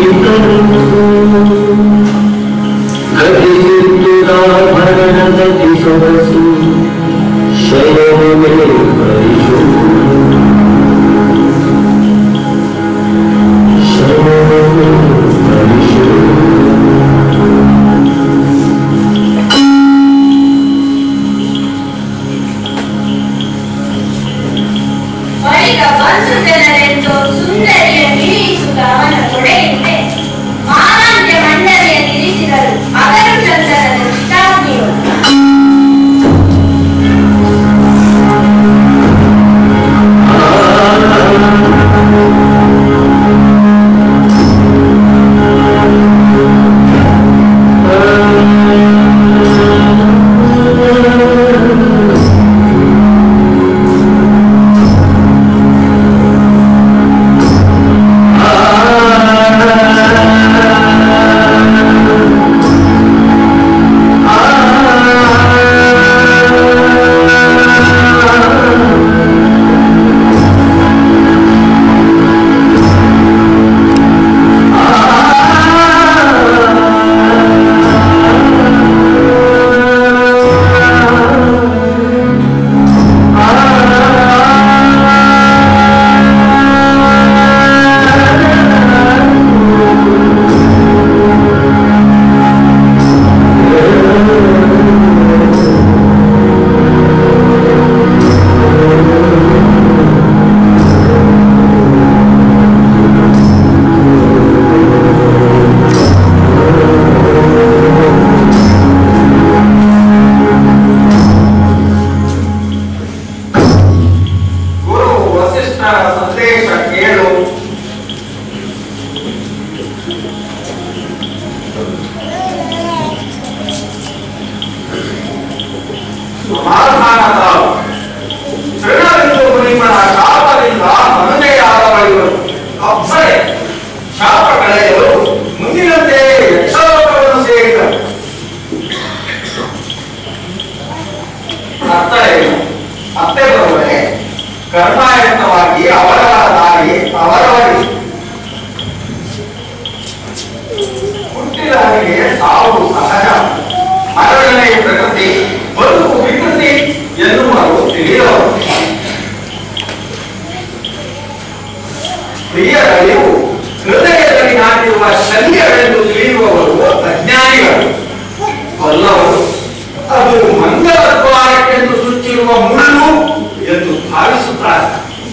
ಬಳಿಕ ಬಂಧು ಜನರೆಂದು ಸುಂದರಿಯ ನಿಲ್ಲಿಸುತ್ತ ಅವನ ತೊಡೆಯಿಂದೆ ಮಾಲಾಂತ್ಯ ಮಂಡಲಿಯ ನಿಲ್ಲಿಸಿದರು ಅಗರು ಚಂದನದ ಚಿತಾಗ್ನಿಯು ಗುರು ವಸಿಷ್ಠರ ಸಂದೇಶ ಕೇಳು ಸಮಾಧಾನದ ತೃಣಬಿಂದು ಮುನಿಮನ ಶಾಪದಿಂದ ಮನುಜೆಯಾದವಳು ಅಬ್ಬರೆ ಶಾಪ ಕಳೆಯಲು ಮುಂದಿನಂತೆ ಯಕ್ಷಲೋಕವನ್ನು ಸೇರಿದರು ಅರ್ಥವೇನು ಅತ್ತೆ ಬರುವರೆ ಕರ್ಮಾಯತ್ತವಾಗಿ ಅವರವರ ದಾರಿ ಅವರವರಿಗೆ ಹುಟ್ಟಿದ ಹಾಗೆ ಸಾವು ಸಹಜ ಮರಣವೇ ಪ್ರಕೃತಿ ಬದುಕು ವಿಕೃತಿ ಎನ್ನುವರು ತಿಳಿಯವರು ಸ್ತ್ರೀಯರಲ್ಲಿಯೂ ಹೃದಯದಲ್ಲಿ ನಾಟಿರುವ ಶಲ್ಯಗಳೆಂದು ತಿಳಿಯುವವರು ಅಜ್ಞಾನಿಗಳು ಬಲ್ಲವರು ಅದು ಮಂಗಲದ್ವಾರಕ್ಕೆಂದು ಸುತ್ತಿರುವ ಮುಳ್ಳು ಎಂದು ಭಾವಿಸುತ್ತಾರೆ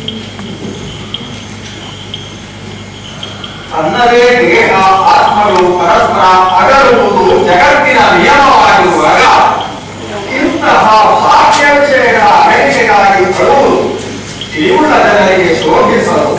ತನ್ನದೇ ದೇಹ ಆತ್ಮಗಳು ಪರಸ್ಪರ ಅಗಲುವುದು ಜಗತ್ತಿನ ನಿಯಮವಾಗಿರುವಾಗ ಇಂತಹ ಬಾಹ್ಯ ವಿಷಯಗಳ ಅರಿಕೆಗಾಗಿ ಬರುವುದು ತಿಳಿವುಳ್ಳ ಜನರಿಗೆ ಶೋಭಿಸಲು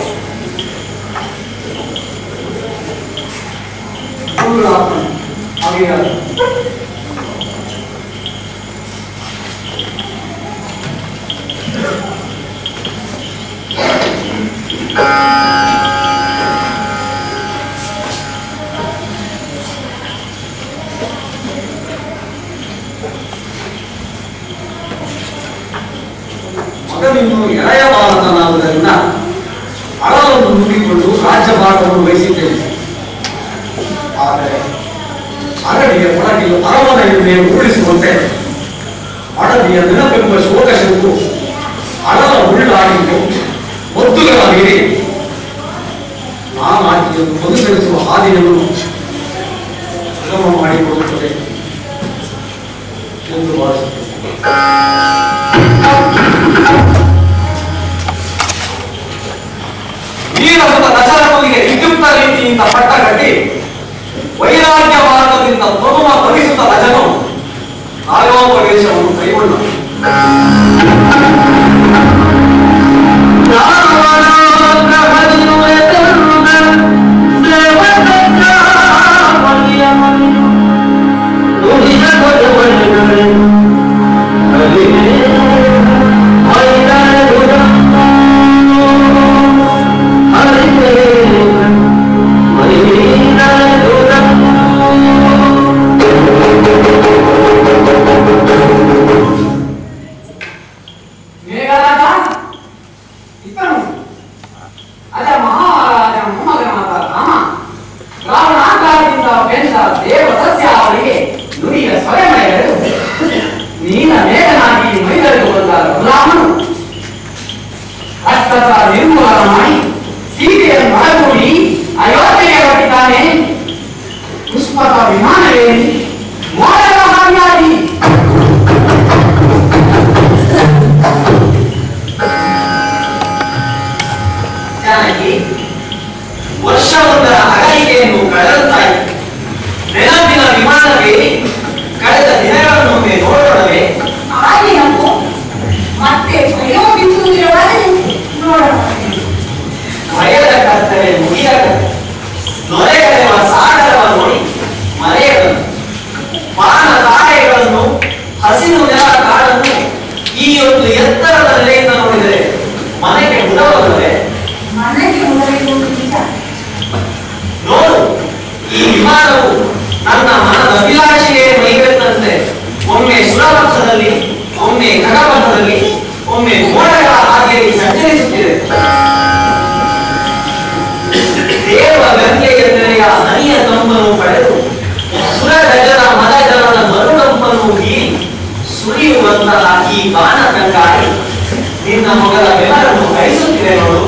ಮಗನಿನ್ನು ಎಳೆಯ ಬಾಲಕನಾದುದರಿಂದ ಅಳವನ್ನು ನುಡಿಕೊಂಡು ರಾಜ್ಯಭಾರವನ್ನು ವಹಿಸಿದ್ದೇನೆ ಆದರೆ ಅರಳಿಯ ಒಳಗಿನ ಅರಮನೆಯನ್ನೇ ಉರುಳಿಸುವಂತೆ ಅಡವಿಯ ನೆನಪೆಂಬ ಶೋಕಶವು ಅಳಲ ಉಳ್ಳಾಡಿದ್ದು ಒತ್ತುಗಳ ಮೀರಿ ನಾನು ಆಕೆಯನ್ನು ಬದುಕರಿಸುವ ಹಾದಿಯನ್ನು ಸುಗಮ ಮಾಡಿಕೊಡುತ್ತದೆ ಎಂದು ಭಾವಿಸುತ್ತೇನೆ ವೀರಸುತ ದಶರಥನಿಗೆ ವಿದ್ಯುಕ್ತ ರೀತಿಯಿಂದ ಪಟ್ಟ ಕಟ್ಟಿ ವೈರಾಗ್ಯ ಮಾರ್ಗದಿಂದ ತನುಮ ತಗಿಸುತ್ತ ರಜನು ಆಯೋಪದೇಶವನ್ನು ಕೈಗೊಂಡ ಮೇಘರಾಜ ಇತ್ತನು ಅಜ ಮಹಾರಾಜ ಮೊಮ್ಮಗನಾದ ರಾಮ ರಾವಣಾಕಾರದಿಂದ ಬೆಂದ ದೇವ ಸಸ್ಯಾವಳಿಗೆ ನುಡಿಯ ಸ್ವಯಮಯಗಳು ನೀನ ಮೇಘನಾಗಿ ಮೈದರಿದು ಬಂದ ಗುಲಾಮನು ರಕ್ತಸ ನಿರ್ಮೂಲನ ಮಾಡಿ ಸೀತೆಯನ್ನು ಮರಗೂಡಿ ಅಯೋಧ್ಯೆಗೆ ಹೊರಟಿದ್ದಾನೆ ಪುಷ್ಪಕ ವಿಮಾನವೇರಿ ಮೋಡದ ಹಾನಿಯಾಗಿ ಜಾನಕಿ ವರ್ಷವೊಂದರ ಅಗಲಿಕೆಯನ್ನು ಕಳೆದಂತಾಯಿತು ನೆನಪಿನ ವಿಮಾನವೇ ಕಳೆದ ದಿನಗಳನ್ನೊಮ್ಮೆ ನೋಡೋಣವೇ ಹಾಗೆ ನಾವು ಮತ್ತೆ ಭಯ ಬಿತ್ತುವುದಿರಬಾರದು ನೋಡೋಣ ಭಯದ ಕರ್ತವ್ಯ ಮುಗಿದ ನೊರೆಗರೆವ ಸಾಗರವ ನೋಡಿ ಮರೆಯದನು ಪಾನ ತಾರೆಗಳನ್ನು ಹಸಿರು ನೆಲ ಕಾಡನ್ನು ಈ ಒಂದು ಎತ್ತರದ ನೆಲೆಯಿಂದ ನೋಡಿದರೆ ಮನೆಗೆ ಮುದವಲ್ಲವೇ ಮನೆಗೆ ಮುದರಿಸುವುದು ನಿಜ ನೋಡು ಈ ವಿಮಾನವು ನನ್ನ ಮನದ ಅಭಿಲಾಷೆಗೆ ಮೈಗೆತ್ತಂತೆ ಒಮ್ಮೆ ಸುರಪಥದಲ್ಲಿ ಒಮ್ಮೆ ಖಗಪಥದಲ್ಲಿ ಒಮ್ಮೆ ಮೋಡಗಳ ಹಾಗೆಯಲ್ಲಿ ಸಂಚರಿಸುತ್ತಿದೆ ದೇವ ಗಂಗೆಯ ನೆಲೆಯ ಹನಿಯ ತಂಪನ್ನು ಪಡೆದು ಸುರಗಜನ ಮದಜನದ ಮರುಕಂಪನ್ನು ಹೀರಿ ಸುರಿಯುವಂತಹ ಈ ಬಾಣ ಕಂಗಾರಿ ನಿನ್ನ ಮೊಗಲ ಬೆವರನ್ನು ಕಳಿಸುತ್ತಿದೆ ನೋಡು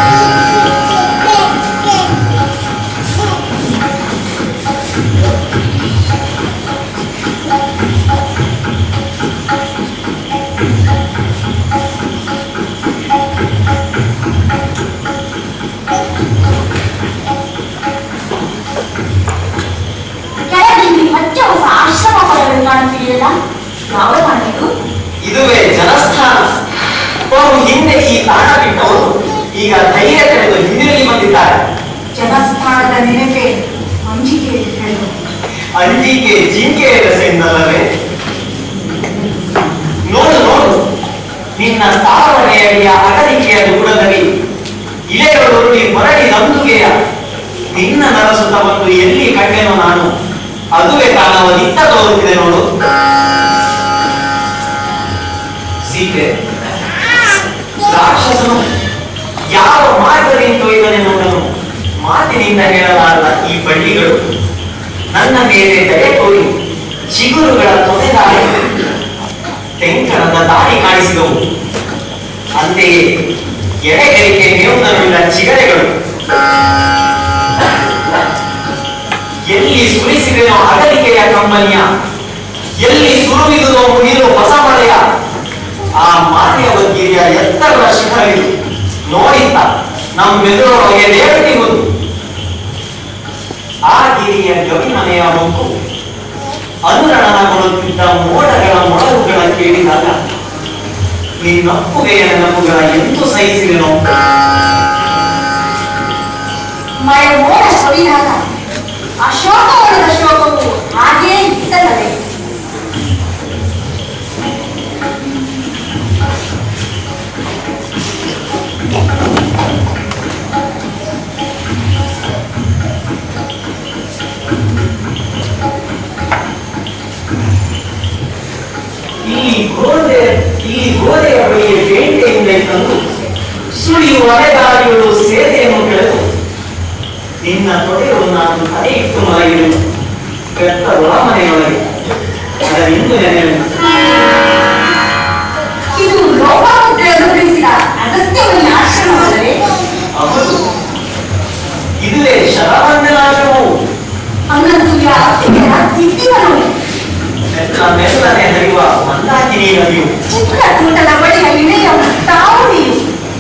ಕೆಳಗಿಲ್ಲಿ ಹಚ್ಚ ಹೊಸ ಆಶ್ರಮ ಪದಗಳು ಕಾಣುತ್ತಿದೆಯಲ್ಲ ಯಾವ ಮನೆಯದು ಇದುವೇ ಜನಸ್ಥಾನ ಬಹು ಹಿಂದೆ ಈ ತಾಣ ಬಿಟ್ಟವರು ಈಗ ಧೈರ್ಯ ಕಳೆದು ಹಿಂದಿರುಗಿ ಬಂದಿದ್ದಾರೆ ಜನಸ್ಥಾನದ ನೆನಪೇ ಅಂಜಿಕೆ ಹೇಳು ಅಂಜಿಕೆ ಜಿಂಕೆಯ ರಸೆಯಿಂದಲ್ಲವೇ ನೋಡು ನೋಡು ನಿನ್ನ ತಾವಣೆಯಡಿಯ ಅಗಲಿಕೆಯ ದೂರದಲ್ಲಿ ಇಲೆಗಳು ಹೊರಡಿ ನಂದುಗೆಯ ನಿನ್ನ ನರಸುತವನ್ನು ಎಲ್ಲಿ ಕಂಡೆನೋ ನಾನು ಅದುವೇ ಕಾಣವ ನಿತ್ತ ತೋರುತ್ತಿದೆ ನೋಡು ಸೀತೆ ರಾಕ್ಷಸನು ಯಾವ ಮಾರ್ಗದಿಂದ ಇದನೆ ನೋಡನು ಮಾತಿನಿಂದ ಹೇಳಲಾದ ಈ ಬಳ್ಳಿಗಳು ನನ್ನ ಮೇಲೆ ದಯೆ ತೋರಿ ಚಿಗುರುಗಳ ತೊನೆದಾರಿ ತೆಂಕಣದ ದಾರಿ ಕಾಣಿಸಿದವು ಅಂತೆಯೇ ಎಡೆಗರಿಕೆ ಮೇವುದರುಳ್ಳ ಚಿಗರೆಗಳು ಎಲ್ಲಿ ಸುರಿಸಿದೆಯೋ ಅಗಲಿಕೆಯ ಕಂಬನಿಯ ಎಲ್ಲಿ ಸುರುವಿದುದೋ ಮುಗಿಲು ಹೊಸ ಮಳೆಯ ಆ ಮಾನ್ಯವದ್ಗಿರಿಯ ಎತ್ತರದ ಶಿಖರವಿದು ನೋಡಿತ್ತ ನಮ್ಮೆದುರೊಳಗೆ ದೇವಟಿಗುದು ಆ ಗಿರಿಯ ಗವಿಮನೆಯ ಹೊಕ್ಕು ಅನುರಣನಗೊಳ್ಳುತ್ತಿದ್ದ ಮೋಡಗಳ ಮೊಳಗುಗಳ ಕೇಳಿದಾಗ ನಿನ್ನಪ್ಪುಗೆಯ ನೆನಪುಗಳ ಎಂದು ಸಹಿಸಿದೆನೋ ಮಳೆ ಮೋಡ ಸವಿದಾಗ ಅಶೋಕವನದ ಶೋಕವು ಹಾಗೇ ಇತ್ತಲ್ಲವೇ ಇಲ್ಲಿ ಗೋಡೆ ಇಲ್ಲಿ ಗೋಡೆಯ ಬಳಿಯ ಬೇಟೆಯಿಂದ ತಂದು ಸುಳಿಯುವ ಅಲೆದಾರಿಗಳು ಸೇದೆಯನ್ನು ಕೆಳೆದು ನಿನ್ನ ತೊಡೆಗಳು ನಾನು ತಲೆ ಇಟ್ಟು ಮಲಗಿರು ಬೆತ್ತ ಒಳಮನೆಯೊಳಗೆ ಅದರ ಇಂದು ನೆನೆಯುವುದು ಇದು ಲೋಪಾಮುದ್ರೆ ಅನುಗ್ರಹಿಸಿದ ಅಗಸ್ತ್ಯವನ್ನ ಆಶ್ರಮವಲ್ಲವೇ ಹೌದು ಇದುವೇ ಶರವಂದನಾಶ್ರಮವು ಅನ್ನಸೂಯ ಅತ್ತಿಗೆಯ ಸಿದ್ಧಿವನು ಮೆಲ್ಲ ಮೆಲ್ಲನೆ ಹರಿಯುವ ಮಂದಾಕಿನಿ ನದಿಯು ಚಿತ್ರಕೂಟದ ಬಳಿಯ ಇಳೆಯ ತಾವಣಿಯು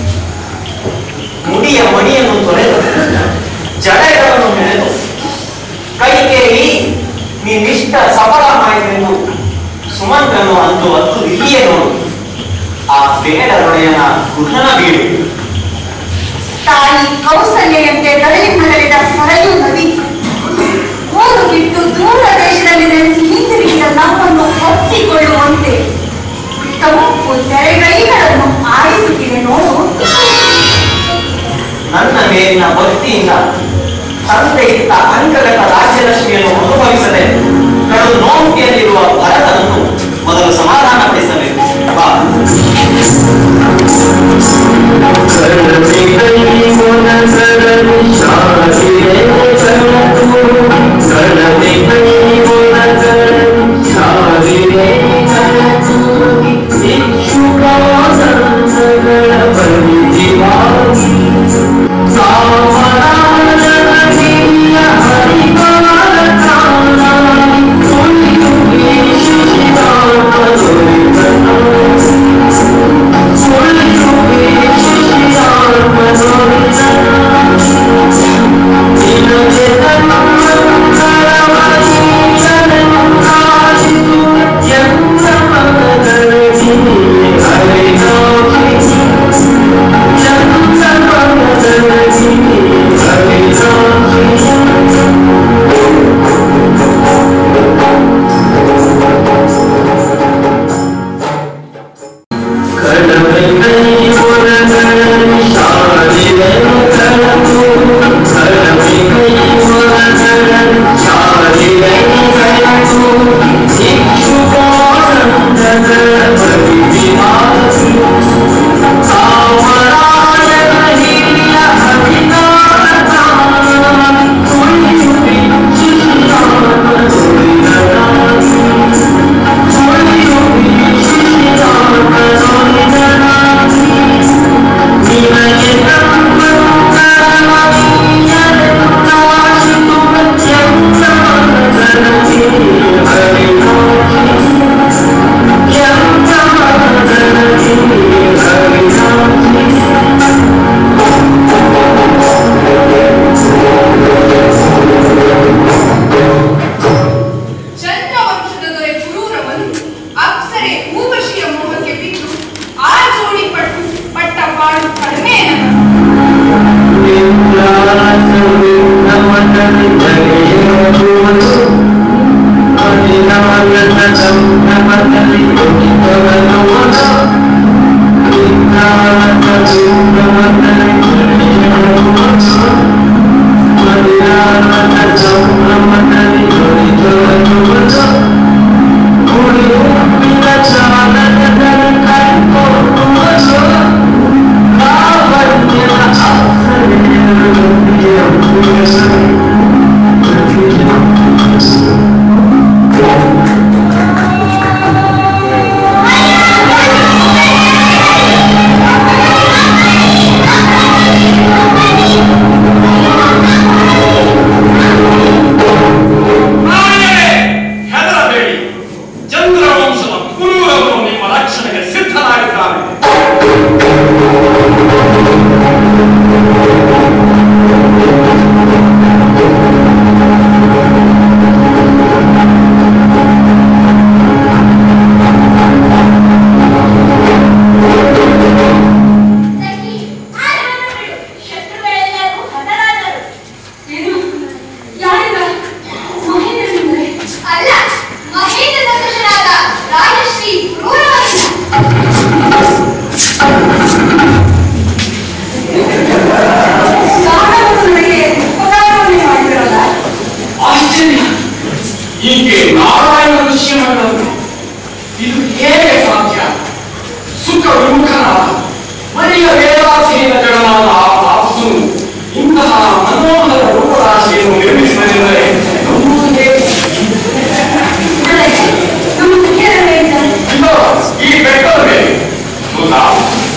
ಮುಡಿಯ ಮಣಿಯನ್ನು ತೊರೆದು ಜಡೆಗಳನ್ನು ಹೆಣೆದು ಕೈಕೇರಿ ನೀನಿಷ್ಟ ಸಫಲವಾಯಿತೆಂದು ಸುಮಂತ್ರನು ಅಂದು ಹತ್ತು ಇಲ್ಲಿಯೇ ನೋಡು ಆ ಬೇಡರೊಡೆಯನ ಗುಹನ ಬೀಳು ತಾಯಿ ಕೌಸಲ್ಯಂತೆ ದಡಲಿ ಮರಳಿದ ಸರಯು ನದಿ ಊರು ಬಿಟ್ಟು ದೂರ ದೇಶದಲ್ಲಿ ನೆಲೆಸಿ ಹಿಂದಿರುಗಿದ ನಮ್ಮನ್ನು ಒಪ್ಪಿಕೊಳ್ಳುವಂತೆ ತಮಪ್ಪು ತೆರೆಗೈಗಳನ್ನು ಆಡಿಸುತ್ತಿದೆ ನೋಡು ನನ್ನ ಮೇಲಿನ ಭಕ್ತಿಯಿಂದ ತಂದೆ ಇತ್ತ ಅಂಕಗತ ರಾಜ್ಯಲಕ್ಷ್ಮಿಯನ್ನು ಅನುಭವಿಸದೆ ಕಡು ನೋಂಟಿಯಲ್ಲಿರುವ ಭರತನನ್ನು ಮೊದಲು ಸಮಾಧಾನಪಡಿಸಬೇಕು ಬಾ ಚಂದ್ರವಂಶದ ದೊರೆ ಕ್ರೂರವನು ಅಪ್ಸರೆ ಊರ್ವಶಿಯ ಮೋಹಕ್ಕೆ ಬಿದ್ದು ಆ ಜೋಡಿ ಪಟ್ಟು ಪಟ್ಟ ಪಾಡು ಕಡಿಮೆ ¡Ay,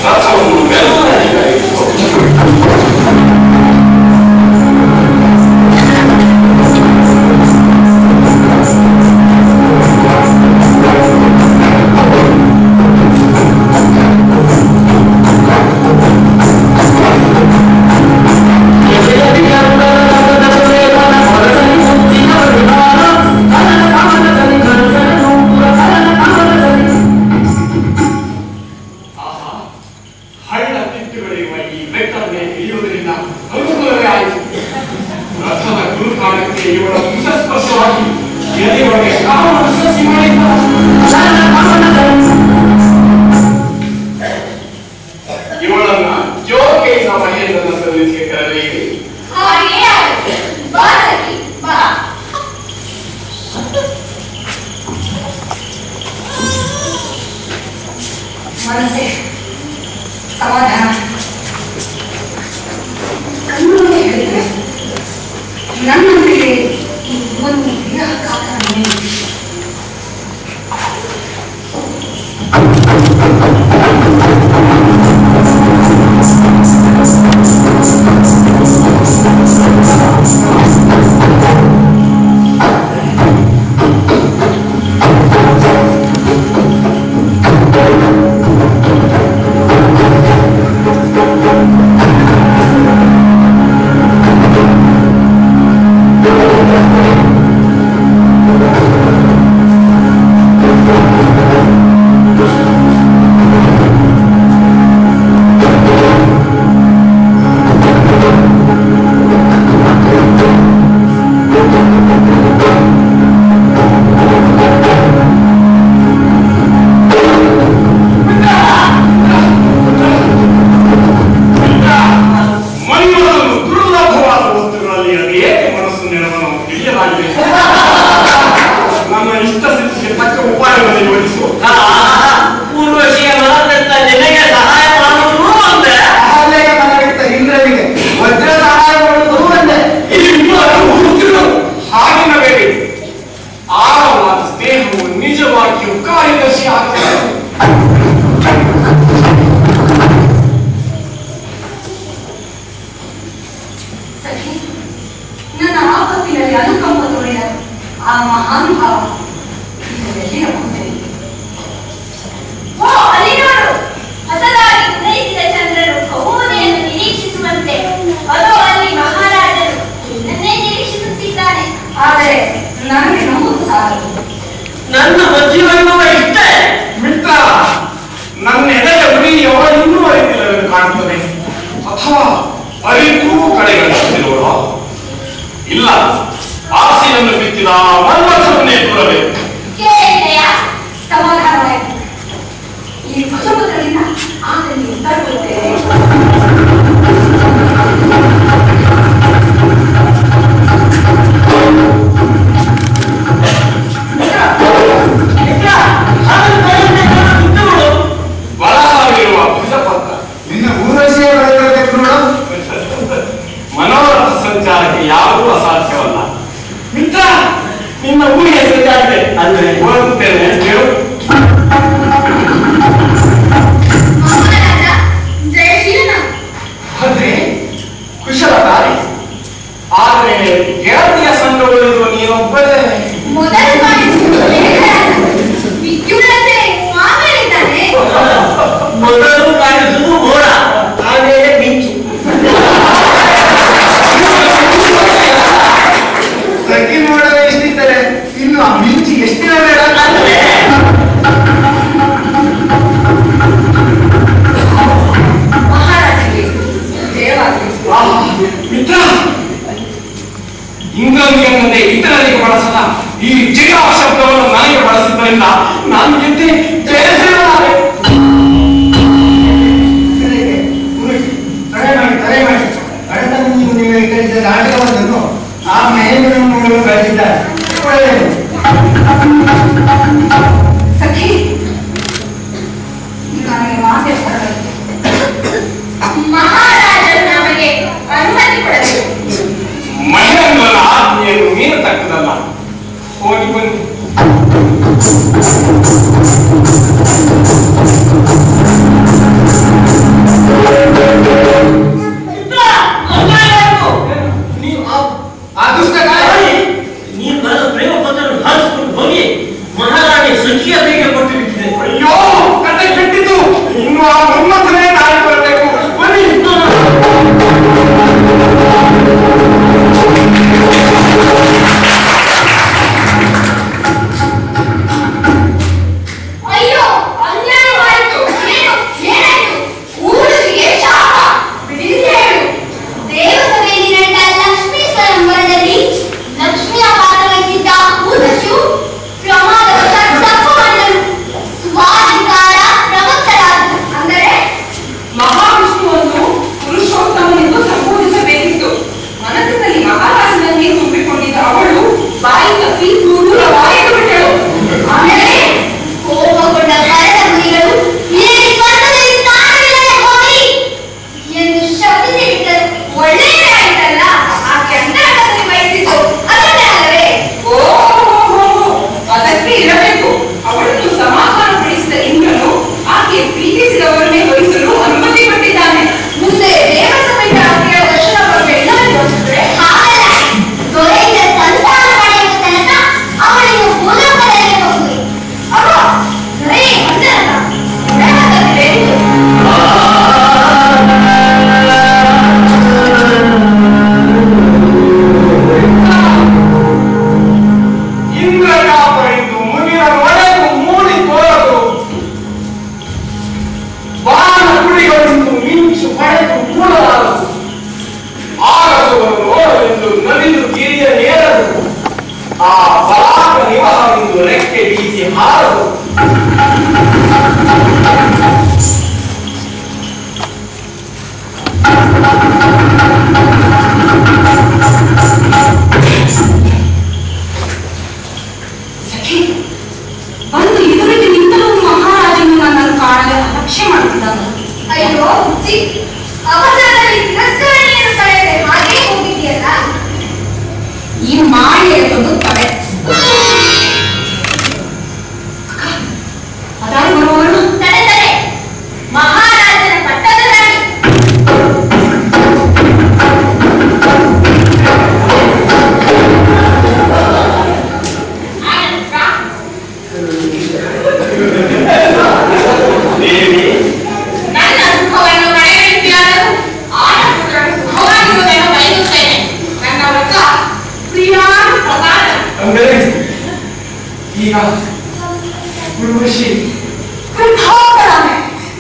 ರಥವನ್ನು ಮೆಲ್ಲಗೆ ಇಟ್ಟು ಆಹಾ, ಹಳ್ಳ ತಿಟ್ಟುಗಳಿರುವ ಈ ಬೆಟ್ಟದ ಮೇಲೆ ಇಳಿಯುವುದರಿಂದ ಅನುಕೂಲವೇ ಆಯಿತು ರಥದ ಗುರುಕಾಣಕ್ಕೆ ಇವಳ ಮುಖಸ್ಪರ್ಶವಾಗಿ ಎದೆಯೊಳಗೆ ಕಾಮನ ಸೃಷ್ಟಿ ಇವಳನ್ನ ಜೋಕೇಶ ಮಹೇಂದ್ರನ ಸಲ್ಲಿಸಿಗೆ ಕರೆದೊಯ್ಯಿರಿ ಹಾಗೇ ಆಗುತ್ತೆ. ಬಾ ಸಖಿ, ಬಾ. ಮನಸ್ಸೇ ಸಮಾಧಾನ ಕಣ್ಣು ಹೇಳಿದ್ರೆ ನನ್ನೊಂದಿಗೆ ಒಂದು ವಿರಹ ಕಾತರನೇ ಮೈಮನವನ್ನು ದುರ್ಲಭವಾದ ವಸ್ತುಗಳಲ್ಲಿ ಅದು ಏಕೆ ಮನಸ್ಸು ನೆರವನ್ನು ತಿಳಿಯಲಾಗಿದೆ ನನ್ನ ಇಷ್ಟ ಸಿದ್ಧಿಗೆ ತಕ್ಕ ಉಪಾಯಗಳನ್ನು ಯೋಚಿಸು ಪೂರ್ವಶಿಯ ಮನದಂತ ನಿನಗೆ ಸಹಾಯ ಮಾಡುವುದು ಒಂದೇ ಅಹಲ್ಯೆಯ ಮನವಿತ್ತ ಇಂದ್ರನಿಗೆ ವಜ್ರ ಸಹಾಯ ಮಾಡುವುದು ಒಂದೇ ಇಬ್ಬರು ಹುಡುಗರು ಹಾಗೆನ್ನಬೇಡಿ ಆಳವಾದ ಸ್ನೇಹವು ನಿಜವಾಗಿಯೂ ಕಾರ್ಯದರ್ಶಿ ಆಗುತ್ತದೆ ಸಖಿ ನನ್ನ ಆಪತ್ತಿನಲ್ಲಿ ಅನುಕಂಪ ತೋರಿದ ಆ ಮಹಾನುಭಾವ ಇದೆಲ್ಲಿರಬಹುದೇ ಓ ಅಲ್ಲಿ ನೋಡು ಹೊಸದಾಗಿ ಉದಯಿಸಿದ ಚಂದ್ರನು ಕೌಮುದೆಯನ್ನು ನಿರೀಕ್ಷಿಸುವಂತೆ ಅದೋ ಅಲ್ಲಿ ಮಹಾರಾಜನು ನಿನ್ನನ್ನೇ ನಿರೀಕ್ಷಿಸುತ್ತಿದ್ದಾನೆ ಆದರೆ ನನಗೆ ನಂಬುದು ಸಾಲದು ನನ್ನ ಮಧ್ಯವಿರುವ ಇಷ್ಟೇ ಮಿತ್ರ ನನ್ನ ಎದೆಯ ಉರಿಯವ ಇನ್ನೂ ಅರಿತಿಲ್ಲವೆಂದು ಕಾಣುತ್ತದೆ ಅಥವಾ ಅರಿತೂ ಕಡೆಗಣಿಸುತ್ತಿರುವ ಇಲ್ಲ ಆಸೆಯನ್ನು ಬಿತ್ತಿದ ಮನ್ಮಥವನ್ನೇ ದೂರಬೇಕು ಕೇಳಿದೆಯಾ ಸಮಾಧಾನವಾಯಿತು ಈ ಕುಟುಂಬಗಳಿಂದ ಆತನಿಗೆ ತರುತ್ತೇನೆ ಬರಹಾಗಿರುವ ಭುಜಪತ್ರ ನಿನ್ನ ಊರ್ವಶಿಯ ಬರೆದಿರಬೇಕು ನೋಡು ಮನೋರಥ ಸಂಚಾರಕ್ಕೆ ಯಾವುದೂ ಅಸಾಧ್ಯವಲ್ಲ ಮಿತ್ರ ನಿನ್ನ ಊರಿಗೆ ಸಂಚಾರಕ್ಕೆ ಅಲ್ವೇ? ಹೋಗುತ್ತೇನೆ ಕೇಳು ಮಹಾರಾಜ ಜಯಶೀಲನ ಆದ್ರೆ ಕುಶಲ ದಾರಿ ಆದ್ರೆ ಗೆಳತಿಯ ಸಂಘಗಳಿರುವ ನೀನೊಬ್ಬಳೇ ಮೊದಲು ಮಾಡಿಸುವುದು ವಿದ್ಯುಲ್ಲತೆ ಆಮೇಲಿದ್ದಾನೆ ಮೊದಲು ಕಾಣಿಸುವುದು ಮೋಡ ಆಮೇಲೆ ಮಿಂಚು ಸಖಿ ನೋಡಲು ಎಷ್ಟಿದ್ದರೆ ಇನ್ನು ಆ ಮಿಂಚಿ ಎಷ್ಟಿನ ಬೇಡ ಅಲ್ವೇ? ಮಹಾರಾಜನಿಗೆ ಜಯವಾಗಲಿ ಆಹಾ, ಮಿತ್ರ ಇಂದ್ರನಿಗೆ ಇತರರಿಗೆ ಬಳಸದ ಈ ಜಯ ಶಬ್ದವನ್ನು ನನಗೆ ಬಳಸಿದ್ದರಿಂದ ನಾನು ಗೆದ್ದೆ ಜಯಶೀಲನಾದೆ. ತಡೆ ಮಾಡಿ ತಡೆ ಮಾಡಿ ಕಳೆದ ನೀವು ನಿಮಗೆ ಕಲಿಸಿದ ನಾಟಕವನ್ನು ಆ ಮಹೇಂದ್ರನನ್ನು ಕಳಿಸಿದ್ದಾರೆ ಒಳ್ಳೆಯದು ಸಖಿ ನನಗೆ ಮಾತೆ ಬರಬೇಕು ಮಹಾರಾಜರು ನಮಗೆ ಅನುಮತಿ ಕೊಡಬೇಕು ಮಹೇಂದ್ರನ ಆಜ್ಞೆಯನ್ನು ಮೀರತಕ್ಕದಲ್ಲ ಹೋಗಿ ಬನ್ನಿ ಮಹಾರಾಜ ಈ ಮಾಡಿಯ ತಂದು ತಡೆ ಅದಾರು ಬರುವವಳು ತಡೆ ತಡೆ ಮಹಾರಾಜನ ಪಟ್ಟದ ರಾಣಿ ದೇವಿ ನನ್ನ ಸುಖವನ್ನು ಪಡೆಯುತ್ತಿಯಾದರೂ ಆಟ ಪುತ್ರರು ಸುಖವಾಗಿರುವುದನ್ನು ಬಯಸುತ್ತೇನೆ ನನ್ನ ವ್ರತ ಪ್ರಿಯಾನ ಪ್ರಸಾದ ಅಂದರೆ ಈಗ ಉರ್ವಶಿ ಕೃತಾರ್ಥರಾಮೆ.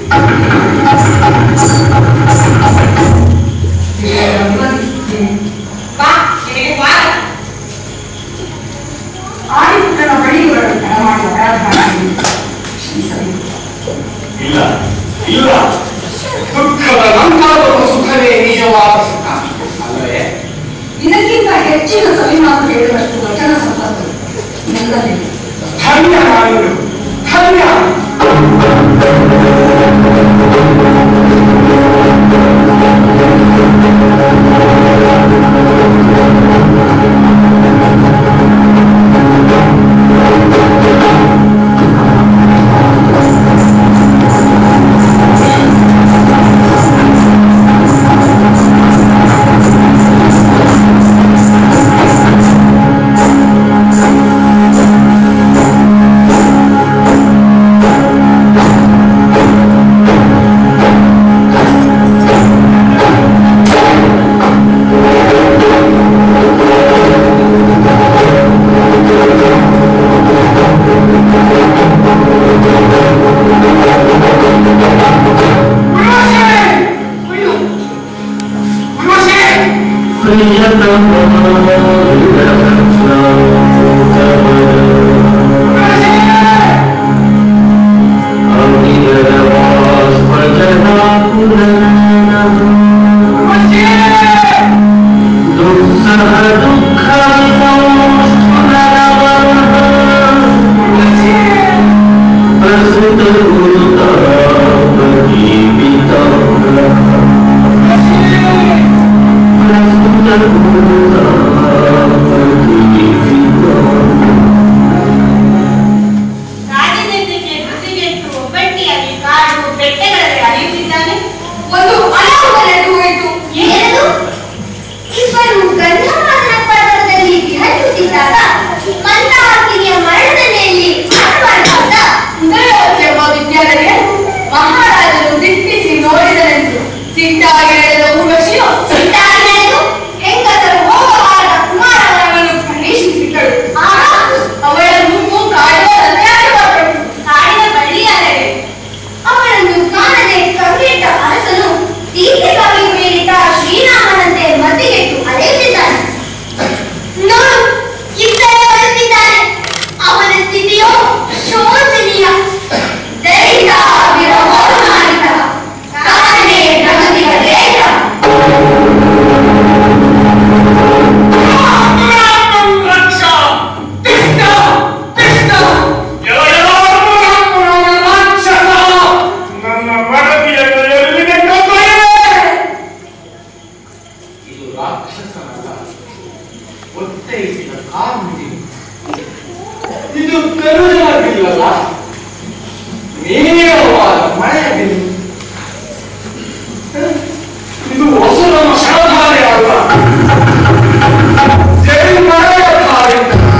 ಬಾ ನಿನಗೆ ಸ್ವಾಗತ ಆದಿತ್ಯನ ಬಳಿಗಳನ್ನು ತಡ ಮಾಡಿ ಅಪರಾಧವಾಗಿ ಕ್ಷಮಿಸಬೇಕು ಇಲ್ಲ ಇಲ್ಲ ದುಃಖದ ನಂತರದ ಸುಖವೇ ನಿಜವಾದ ಸುಖ ಅಲ್ಲವೇ ಇದಕ್ಕಿಂತ ಹೆಚ್ಚಿನ ಸವಿಮಾತು ಹೇಳುವಷ್ಟು ವಚನ ಸಂಪತ್ತು ನನ್ನಲ್ಲಿದೆ ಧನ್ಯ ನಾನು ಧನ್ಯ ರಾಜನಿಂದಕ್ಕೆ ಬುದ್ಧಿಗೆಟ್ಟು ಒಬ್ಬಟ್ಟಿಯಾಗಿ ಕಾಡು ಬೆಟ್ಟಗಳಲ್ಲಿ ಅಳೆಯುತ್ತಿದ್ದಾನೆ ಒಂದು ಅನಾಹುತ ನಡೆದು ಹೋಯಿತು ಏನದು ಇಬ್ಬರು ಗಂಧಮಾದನ ಪರ್ವತದಲ್ಲಿ ವಿಹರಿಸುತ್ತಿದ್ದಾಗ ಮಂದಾಕಿನಿಯ ಮರಣದಲ್ಲಿ ಆಟವಾಡುವಾಗ ಎಂಬ ವಿದ್ಯಾಲಯರು ಮಹಾರಾಜರು ದಿಟ್ಟಿಸಿ ನೋಡಿದರೆಂದು ಸಿಟ್ಟಾಗಿ ನಡೆದ ಊರ್ವಶಿಯು ಸಿಟ್ಟಾಗಿ ನಡೆದು ಹೆಂಗಸರು ಹೋಗಬಾರದ ಕುಮಾರವರವನ್ನು ಪ್ರವೇಶಿಸಿದ್ದಳು ಆಗ ಅವಳನ್ನು ಕಾಯುವಂತೆ ಆಗಿಬರಬೇಕು ಕಾಡಿನ ಬಳ್ಳಿಯಾದರೆ ಅವಳನ್ನು ಕಾಣದೆ ಕವಿಯಿಟ್ಟ ಅರಸನು ತೀರ್ಥೆಗಾಗಿ ಮೇಲಿಟ್ಟ ಶ್ರೀರಾಮನಂತೆ ಮದ್ದಿಗೆಟ್ಟು ಅಲೆಯುತ್ತಿದ್ದಾನೆ ನೋಡು ಇತ್ತಲೇ ಬರುತ್ತಿದ್ದಾನೆ ಅವನ ಸ್ಥಿತಿಯೋ ಶೋಚನೀಯ ದೈಹಿಕ ವಿರಮೋಹಮಾನಿತ ಕಾರಣೆ ಪ್ರಗತಿಯ ಲೇಖ ನನ್ನ ಮಡದಿಯನ್ನು ಎಲ್ಲಿಗೆ ಕೊಂದೊಯ್ಯುವೆ? ಇದು ರಾಕ್ಷಸನಲ್ಲ ಒತ್ತೈಸಿದ ಕಾಮಿಡಿ ಇದು ಕರುಣಾಗಿಲ್ಲಲ್ಲ ನೇರವಾದ ಮಳೆಯ ಬಿಲ್ಲು ಇದು ಹೊಸದನ ಶವಧಾರೆ ಅಲ್ಲ ಜೈ ಮಳೆಯ ಧಾರೆ.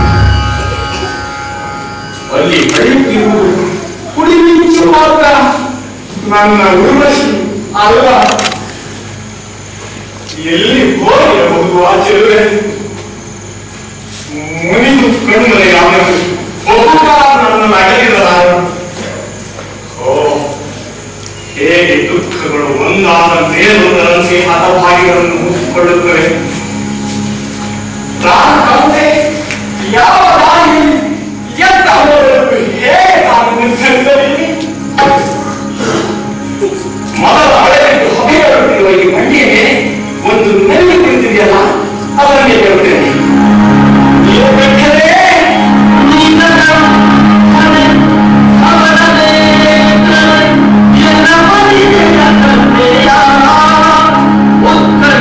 ಅಲ್ಲಿ ಬೆಳೆಯುತ್ತಿರುವುದು ಕುಡಿಮಿಂಚು ಮಾತ್ರ ನನ್ನ ಉರ್ವಶಿ ಅಲ್ಲ ಎಲ್ಲಿ ಹೋಗಿರಬಹುದು ಆ ಚೆಲುವೆ ಮುನಿದು ಕಣ್ಣಲೆ ಅವನು ಬಹುಕಾಲ ನನ್ನನ್ನು ಅಗಲಿರಲಾರ ಓ ಹೇಗೆ ದುಃಖಗಳು ಒಂದಾದ ಮೇಲೊಂದರಂತೆ ಹತಭಾಗಿಗಳನ್ನು ಮುಚ್ಚಿಕೊಳ್ಳುತ್ತವೆ ಪ್ರಾಣಕಂತೆ ಯಾವ ದಾರಿ ಎತ್ತ ಹೋಗಬೇಕು ಹೇಗೆ ನಾನು ನಿರ್ಧರಿಸಲಿ ಮೊದಲ ಹಳೆಯದು ಹೊಗೆಯುತ್ತಿರುವ ಈ ಮಂಡಿಯ ಮೇಲೆ ಒಂದು ನೆಲ್ಲಿ ಕುಳಿತಿದೆಯಲ್ಲ ಅದನ್ನೇ ಕೇಳುತ್ತೇನೆ ನೀವು ಬಿಟ್ಟರೆ ಉತ್ತರ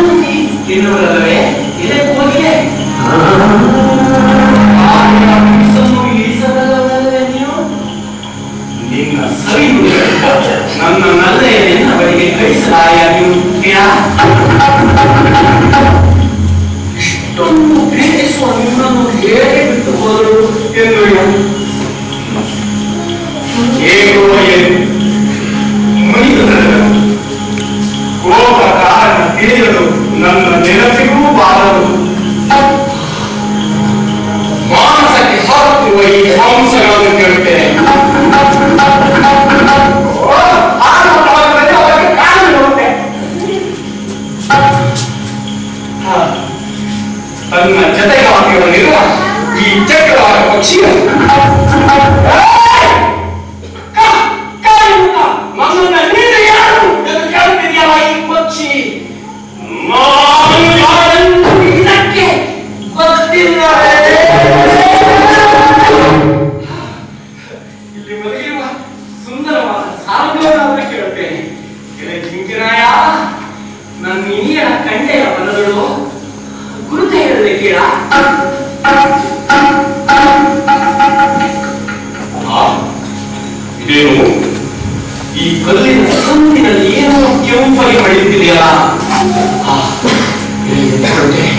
ಮಂದಿ ಎನ್ನುವುದಲ್ಲವೇ ಎದೆ ಹೋಗಿದೆ ಇಳಿಸಬಲ್ಲವಲ್ಲವೇ ನೀವು ನಿನ್ನ ಸರಿ ನನ್ನ ನಲ್ಲೆ ನಿನ್ನ ಬಳಿಗೆ ಕಳಿಸಲಾಗಿರುತ್ತೀಯಾ ಇಷ್ಟೊಂದು ಪ್ರೀತಿಸುವ ನಿಮ್ಮನ್ನು ಹೇಗೆ ಬಿಟ್ಟು ಹೋದರು ಎಂದು ಹೇಗೋ ಏನು ಮುನಿದು ನಡೆದನು. ಕೋಪ ಕಾರಣ ತಿಳಿಯಲು ನನ್ನ ನೆನಪಿಗೂ ಬಾರದು ಮಾನಸಕ್ಕೆ ಹಾಕುವ ಈ ಹಂಸಗಳನ್ನು ಕೇಳುತ್ತೇನೆ ಓ, ಆರು ಮಾತ್ರದಲ್ಲಿ ಅವರಿಗೆ ಕಾಲು ನೋಡುತ್ತೆ. ಹ, ತನ್ನ ಜೊತೆಗಾಮಿಗಳಲ್ಲಿರುವ ಈ ಚಕ್ರವಾದ ಪಕ್ಷಿಗಳು ನನ್ನನ್ನ ನೀನು ಯಾರು ಎಂದು ಕೇಳುತ್ತಿದೆಯಲ್ಲ ಈ ಪಕ್ಷಿ ನಾನು ಯಾರೆಂದು ಇದಕ್ಕೆ ಗೊತ್ತಿಲ್ಲವೇ ಇಲ್ಲಿ ಮಲಗಿರುವ ಸುಂದರವಾದ ಸಾಂಗೋಳವನ್ನು ಕೇಳುತ್ತೇನೆ ಎಲೆ ಜಿಂಕಿರಾಯ ನನ್ನ ನೀರ ಕಂಡೆಯ ಬಲಗಳು ಗುರುತ ಹೇಳದೆ ಕೇಳ ಇದೇನು ಈ ಕಲ್ಲಿನ ಸಂದಿನಲ್ಲಿ ಏನೋ ಕೆಂಪಗೆ ಹೊಳೆಯುತ್ತಿದೆಯಲ್ಲ ಆ, ಇಲ್ಲಿ ಎತ್ಕೊಳ್ತೇನೆ.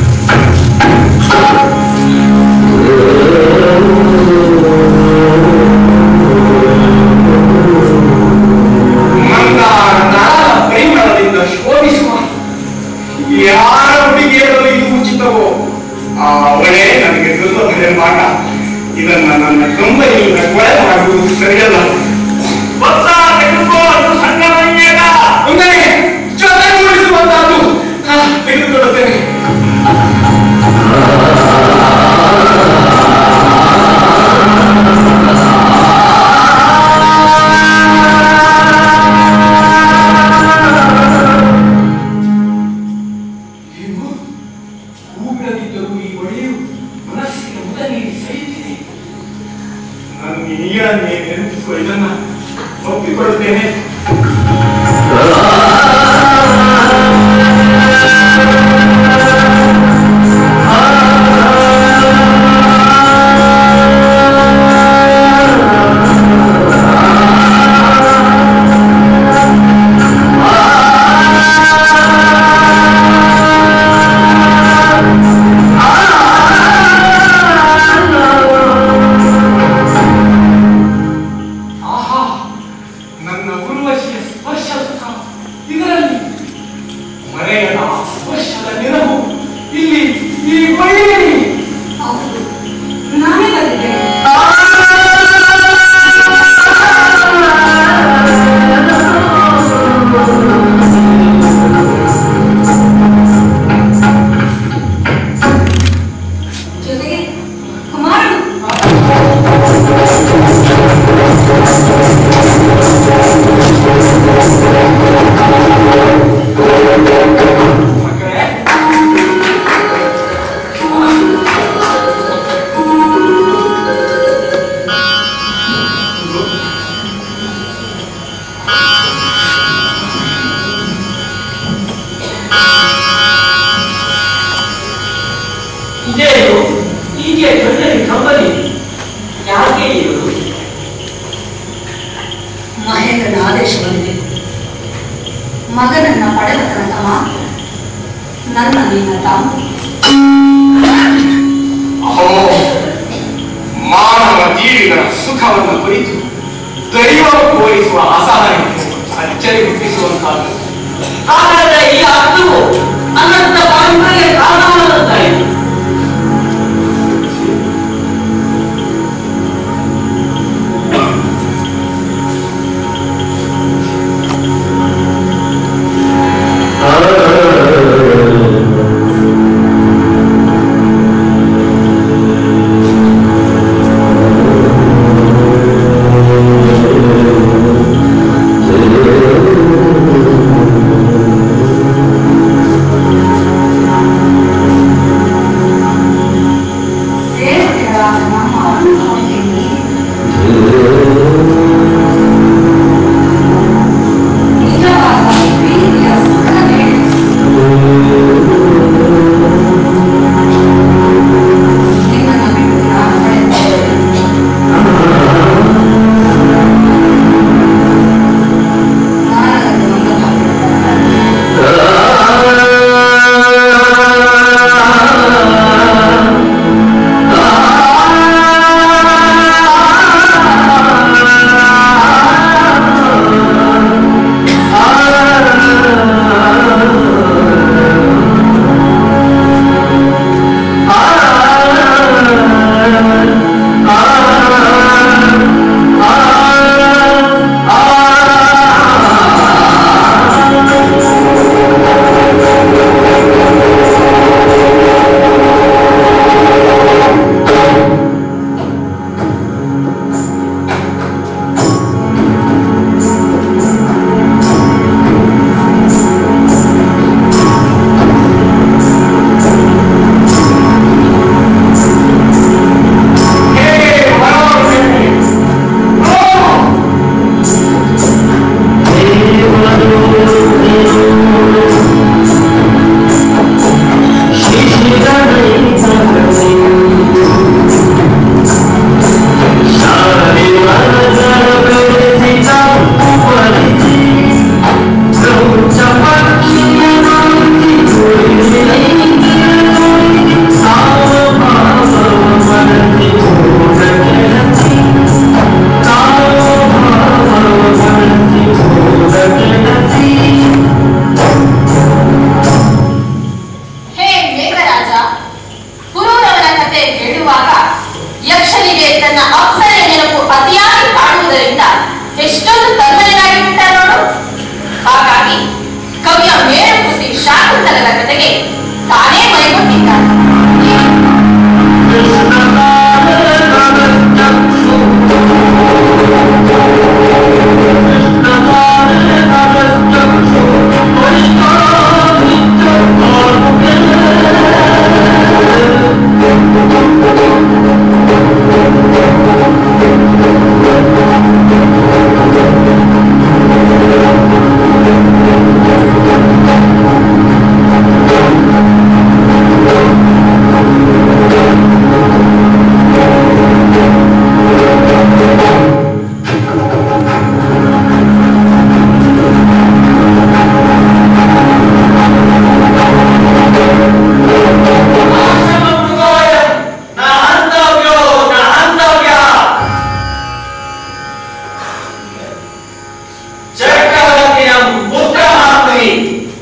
ಮಂದಾರ ನಳದ ಪರಿಮಳದಿಂದ ಶೋಭಿಸುವ ಯಾರ ಹುಡುಗಿಯರನ್ನು ಇದು ಉಚಿತವೋ ಆ ಅವಳೇ ನನಗೆ ದುರ್ಲಭನೆ ಮಾಡ ಇದನ್ನ ನನ್ನ ಕಂಬನಿಯಿಂದ ಕೊಳೆ ಮಾಡುವುದು ಸರಿಯಲ್ಲ ಭಕ್ತ ತೆಗೆದುಕೋ ಅದು ಸಣ್ಣ ಮೈಯೇನ ಮುಂದೆ ಜೊತೆಗೂಡಿಸುವಂತಹದ್ದು ಹಾ, ತೆಗೆದುಕೊಳ್ಳುತ್ತೇನೆ ಏನು ಹೂಗಳಲ್ಲಿದ್ದರೂ ಈ ಒಳ್ಳೆಯು ಮನಸ್ಸಿಗೆ ಮುದ ನೀಡಿ ಸರಿಯುತ್ತಿದೆ ನಾನು ನೀರನ್ನೇ ನೆನಪಿಸುವ ಇದನ್ನ ಒಪ್ಪಿಕೊಳ್ಳುತ್ತೇನೆ ಆಹಾ ನನ್ನ ಉರ್ವಶಿಯ ಸ್ಪರ್ಶ ಸುಖ ಇದರಲ್ಲಿ ಮರೆಯದ ಸ್ಪರ್ಶದ ನೆನಪು ಇಲ್ಲಿ ಈ ಬಳ್ಳಿಯಲ್ಲಿ ಹೌದು ನಾನೇ ಬಂದಿದ್ದೇನೆ ಜೊತೆಗೆ ಕುಮಾರನು ಮಕ್ಕಳೇ ಇದೇನು ಹೀಗೆ ಕಣ್ಣಲ್ಲಿ ಕಂಬನಿ ಯಾಕೆ ಇರುವುದು ಮಹೇಂದ್ರನ ಆದೇಶ ಬಂದಿದೆ ಮಗನನ್ನ ಪಡೆದ ತನಕ ಮಾತ್ರ ನನ್ನ ನಿನ್ನ ತಾನು ಅಹೋ ಮಾನವ ಜೀವಿಗಳ ಸುಖವನ್ನು ಕುರಿತು ದೈವ ಕೋರಿಸುವ ಅಸಹನೆ ಅಚ್ಚರಿ ಹುಟ್ಟಿಸುವಂತಹದ್ದು ಹಾಗಾದ್ರೆ ಈ ಅರ್ಥವು ಅನಂತ ಪಾರಂಪರ್ಯ ಕಾರಣವಾದಂತಾಯಿತು ಆ ತಾನೇ ಮೈಗೊಟ್ಟಿದ್ದಾನೆ ಚಕ್ರವರ್ತಿಯ ಪುತ್ರ ಮಾಡ್ತೀವಿ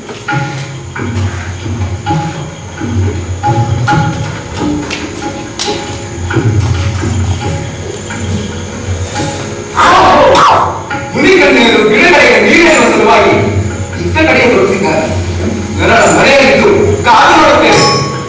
ಮುನಿಕನ್ಯರು ಗಿಡಗಳಿಗೆ ನೀರಿನ ಸಲುವಾಗಿ ಇತ್ತ ಕಡೆಗೆ ಬರುತ್ತಿದ್ದಾರೆ ನನ್ನ ಮನೆಯಲ್ಲಿದ್ದು ಕಾದು ನೋಡುತ್ತೇನೆ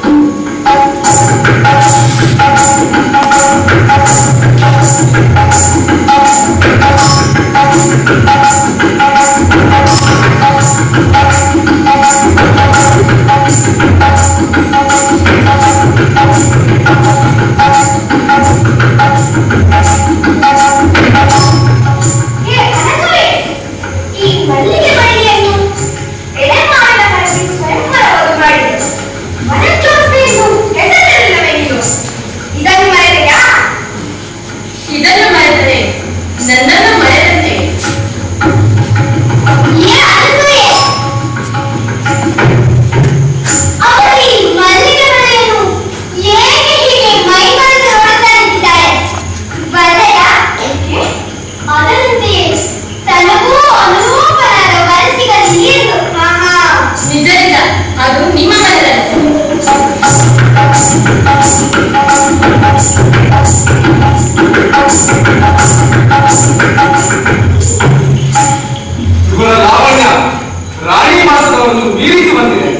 ಹೇ ಕನಕವೇ, ಈ ಮಲ್ಲಿಗೆ ಬಳ್ಳಿಯನ್ನು ಎಡೆಮಾಡಿನ ಕಡೆಗೆ ಸ್ವಯಂವರವನ್ನು ಮಾಡಿದೆ ವನಜೋತ್ಸೆಯನ್ನು ಹೆಸರಿಲ್ಲವೇ ನೀನು ಇದನ್ನು ಮರೆತೆಯಾ ಇದನ್ನು ಮರೆತರೆ ನನ್ನನ್ನು ಮರೆತಂತೆ ಏ ಅನಸೂಯೆ! ಅವರು ಈ ಮಲ್ಲಿಗೆ ಬಳ್ಳಿಯನ್ನು ಏಕೆ ಹೀಗೆ ಮೈಮರೆತು ನೋಡುತ್ತಾ ನಿಂತಿದ್ದಾರೆ ಬರೆಯ ಅದರಂತೆಯೇ ತನಗೂ ಅನುರೂಪನಾದ ವರಸಿಗ ನೀರು ಆಹಾ ನಿಜ ಅದು ನಿಮ್ಮ ಮನದಲ್ಲಿ ಇವರ ಲಾವಣ್ಯ ರಾಣಿ ಮಾಸದವನ್ನು ಮೀರಿಸಿ ಬಂದಿದೆ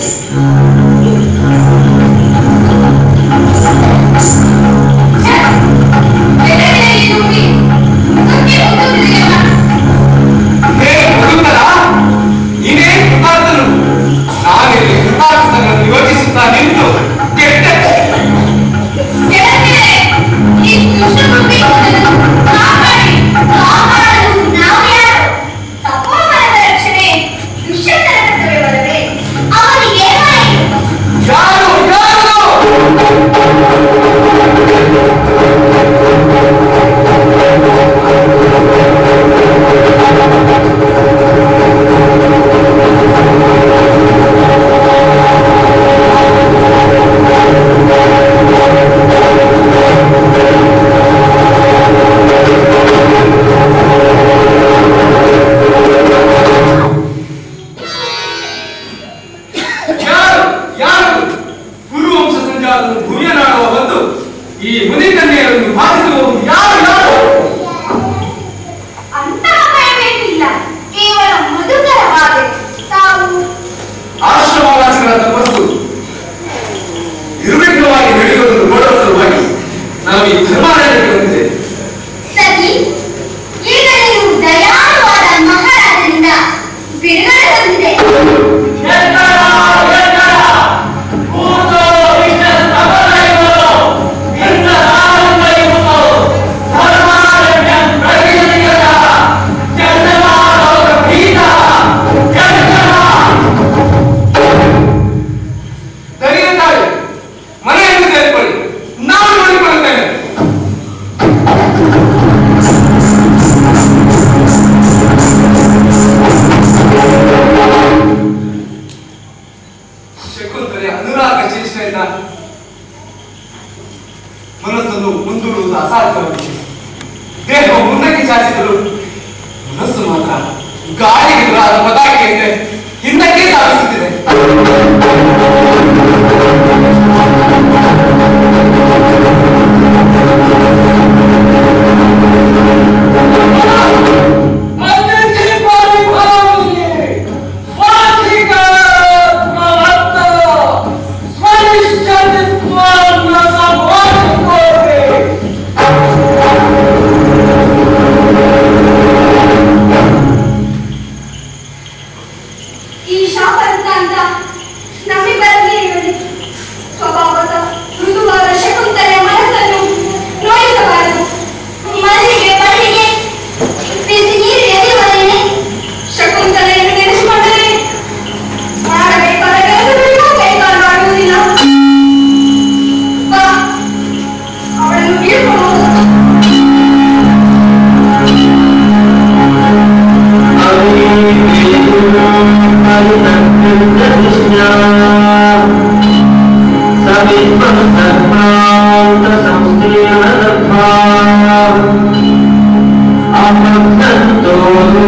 ಎದೆಯಲ್ಲಿ ತುಂಬಿ ಮುಖಕ್ಕೆ ಮುತ್ತುತ್ತಿದೆಯಲ್ಲ. ಹೇ ಮಧುಕರ ನೀನೇ ಕೃತಾರ್ಥನು ನಾನಿಲ್ಲಿ ಕೃತಾರ್ಥಗಳನ್ನು ಯೋಚಿಸುತ್ತಾ ನಿಂತು ಕೆಟ್ಟ ಗೆಳತಿಯರೇ, ಈ ದುಷ್ಟಬುದ್ಧಿ ನನ್ನನ್ನು ಕಾಪಾಡಿ. ಕಾಪಾಡಲು ನಾವು ಯಾರು ತಪೋವನದ ರಕ್ಷಣೆ ದುಷ್ಯಂತನ ಕರ್ತವ್ಯವಲ್ಲವೇ ಅವನಿಗೆ ಏನಾಯಿತು ಯಾರು ಯಾರು ಯಾರು ಯಾರು ಕುರುವಂಶ ಸಂಜಾತನು ಭುವಿಯನಾಡುವ ಬಂದು ಈ ಮುನಿಕನ್ಯೆಯರನ್ನು ಬಾಧಿಸುವವರು ಯಾರು ಯಾರು ಅಂತಹ ಭಯವೇನಿಲ್ಲ ಕೇವಲ ಮಧುಕರವಾದ ತಾವು ಆಶ್ರಮವಾಸಿಗಳ ತಪಸ್ಸು ನಿರ್ವಿಘ್ನವಾಗಿ ನಡೆಯುವುದನ್ನು ನೋಡುವ ಸಲುವಾಗಿ ನಾವು ಈ ಧರ್ಮಾಲಯಕ್ಕೆ ಬಂದಿದ್ದೇವೆ ಸರಿ ಈಗ ನೀವು ದಯಾಳುವಾದ ಮಹಾರಾಜನಿಂದ ಬಿಡುಗಡೆ ಹೊಂದಿದೆ ಧೈರ್ಯತಾಳೆ ಮನೆಯನ್ನು ಸೇರಿಕೊಳ್ಳಿ ನಾನು ನೋಡಿಕೊಳ್ಳುತ್ತೇನೆ ಶಕುಂತಲೆ ಅನುರಾಗ ಚೇಷ್ಟೆಯಿಂದ ಮನಸ್ಸನ್ನು ಮುಂದೂಡುವುದು ಅಸಾಧ್ಯವಾಗಿದೆ ದೇಹ ಮುಂದಕ್ಕೆ ಚಾಚಿದರು ಮನಸ್ಸು ಮಾತ್ರ ಗಾಳಿಗೆ ಎದುರಾದ ಪತಾಕೆಯಂತೆ ಹಿಂದಕ್ಕೆ ಧಾವಿಸುತ್ತಿದೆ ಸ್ವಾಧಿಕ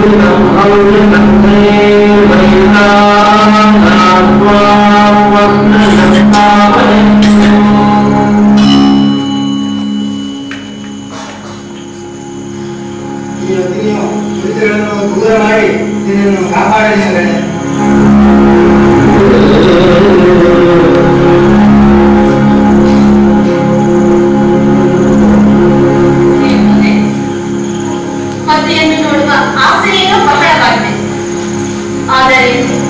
ಈ ಅಗ್ನಿಯು ದುರಿತಗಳನ್ನು ದೂರ ಮಾಡಿ ನಿನ್ನನ್ನು ಕಾಪಾಡಲಿ ಮಗನೇ ಪತಿಯನ್ನು ನೋಡುವ ಆಸೆಯೇನೋ ಬಹಳವಾಗಿದೆ ಆದರೆ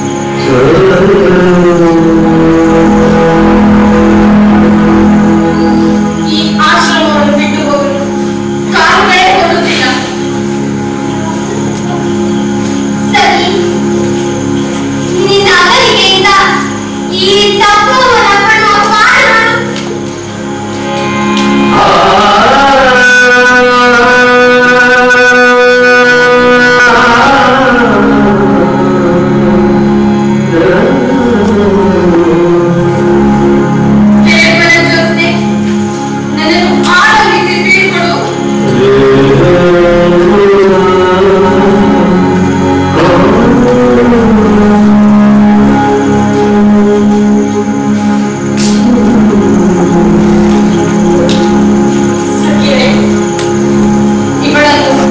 ಈ ಆಶ್ರಮವನ್ನು ಬಿಟ್ಟು ಹೋಗಲು ಕಾರುಗಳೇ ಕೊಡುತ್ತಿಲ್ಲ ಸರಿ ನಿನ್ನ ಅಗಲಿಕೆಯಿಂದ ಈ ತತ್ವವನ್ನು ಪಡುವ ಕಾರಣಗಳು ದೇವರ ಜೊತೆ ನನ್ನನ್ನು ಆರಂಭಿಸಿ ಬೀಳ್ಕೊಡು ಸಖಿಯರೇ, ಇವಳನ್ನು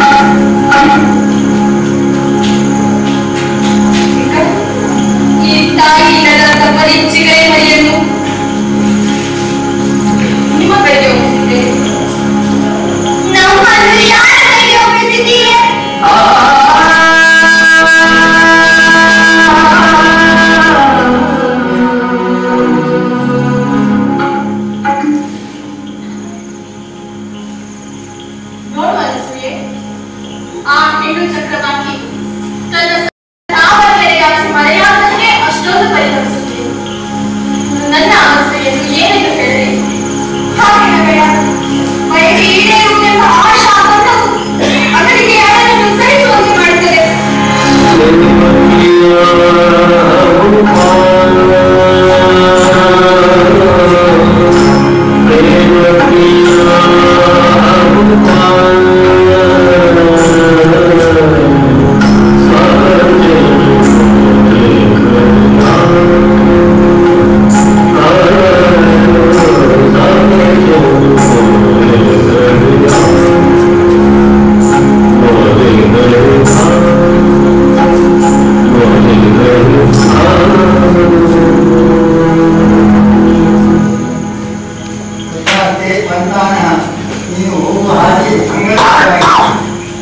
ಈ ತಾಯಿ ಇಲ್ಲದ ಪರಿಚಿಗೆ ಮರಿಯನ್ನು ನಿಮ್ಮ ಕೈಗೆ ಒಪ್ಪಿಸಿದ್ದೇನೆ ನಮ್ಮನ್ನು ಯಾರ ಕೈಗೆ ಒಪ್ಪಿಸಿದ್ದೀರಿ ನೋಡು ಅನಸೂಯೆ ಆ ಹೆಣ್ಣು ಚಕ್ರವರ್ತಿ ತನ್ನ ಸಾವರ್ಗರೆಯಾಗಿ ಮರೆಯಾದಂತೆ ಅಷ್ಟೊಂದು ಪರಿತಪಿಸುತ್ತಿದೆ ನನ್ನ ಆಸೆಯನ್ನು ಏನೆಂದು ಹೇಳಿದೆ ಹಾಗೆ ಬೇಡ ಬಯಕೆ ಈಡೇರುವುದೆಂಬ ಆಶಾ ಬಂಧವು ಅವನಿಗೆ ಅದನ್ನು ಸಹಿಸುವಂತೆ ಮಾಡುತ್ತದೆ ಮತ್ತೆ ಸಂತಾನ ನೀನು ಹೋಗುವ ಹಾಗೆ ಅಂಗಡಿಯಾಗಿ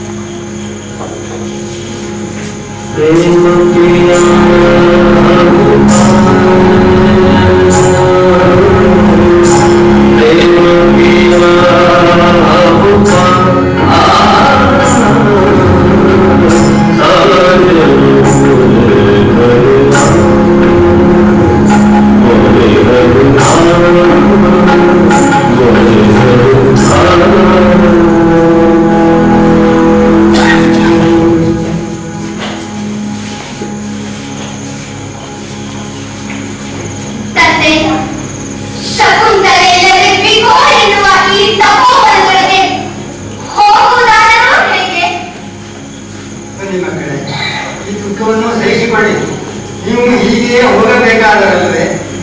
ತಂದೆ ಶಕುಂತಲೆಯಲ್ಲದೆ ವಿಭೋ ಎನ್ನುವ ಈ ತಪೋವನದೊಳಗೆ ಹೋಗುವುದಾದರೂ ಹೇಗೆ ಬನ್ನಿ ಮಕ್ಕಳೇ ಈ ದುಃಖವನ್ನು ಸಹಿಸಿಕೊಳ್ಳಿ ನೀವು ಹೀಗೆಯೇ ಹೋಗಬೇಕಾದರಲ್ಲವೇ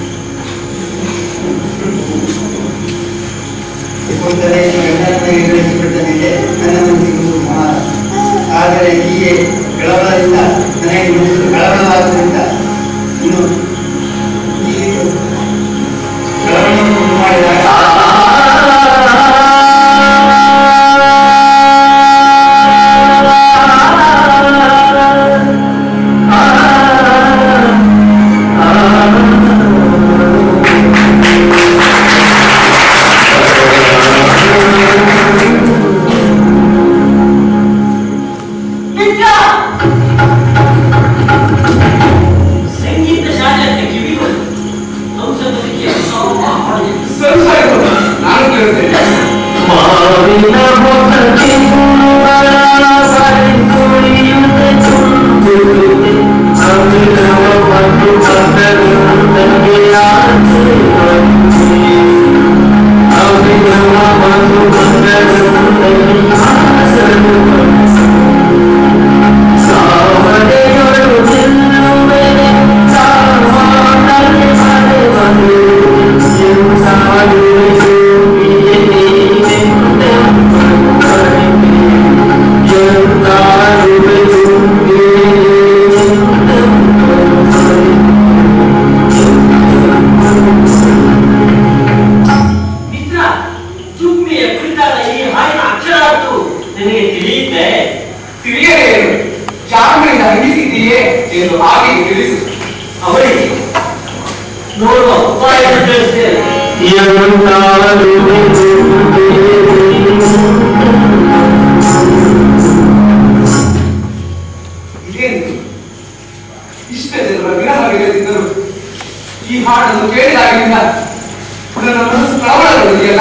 ಶಕುಂತಲೆ ಗಂಡನ ಗಳಿಸಿಬಿಟ್ಟ ಮೇಲೆ ನನ್ನ ಮನಸ್ಸಿಗೆ ಒಂದು ಸಮಾಧಾನ ಆದರೆ ಹೀಗೆ ಕಳವಳದಿಂದ ನನಗೆ ಮನಸ್ಸು ಕಳವಳವಾದ್ದರಿಂದ ಇನ್ನು ಹೀಗೆ ಕಳವಳವನ್ನು ಉಂಟು ಮಾಡಿದಾಗ ಮಿತ್ರ ನೋಡುವ ಉಪಾಯವನ್ನು ತಿಳಿಸ್ತೇನೆ ಇದೇನು ಇಷ್ಟೇ ಜನರ ವಿರಹವಿಲ್ಲದಿದ್ದರು ಈ ಹಾಡನ್ನು ಕೇಳಿದಾಗಿನಿಂದ ನನ್ನ ಮನಸ್ಸು ಕಳವಳಗೊಳ್ಳಿದೆಯಲ್ಲ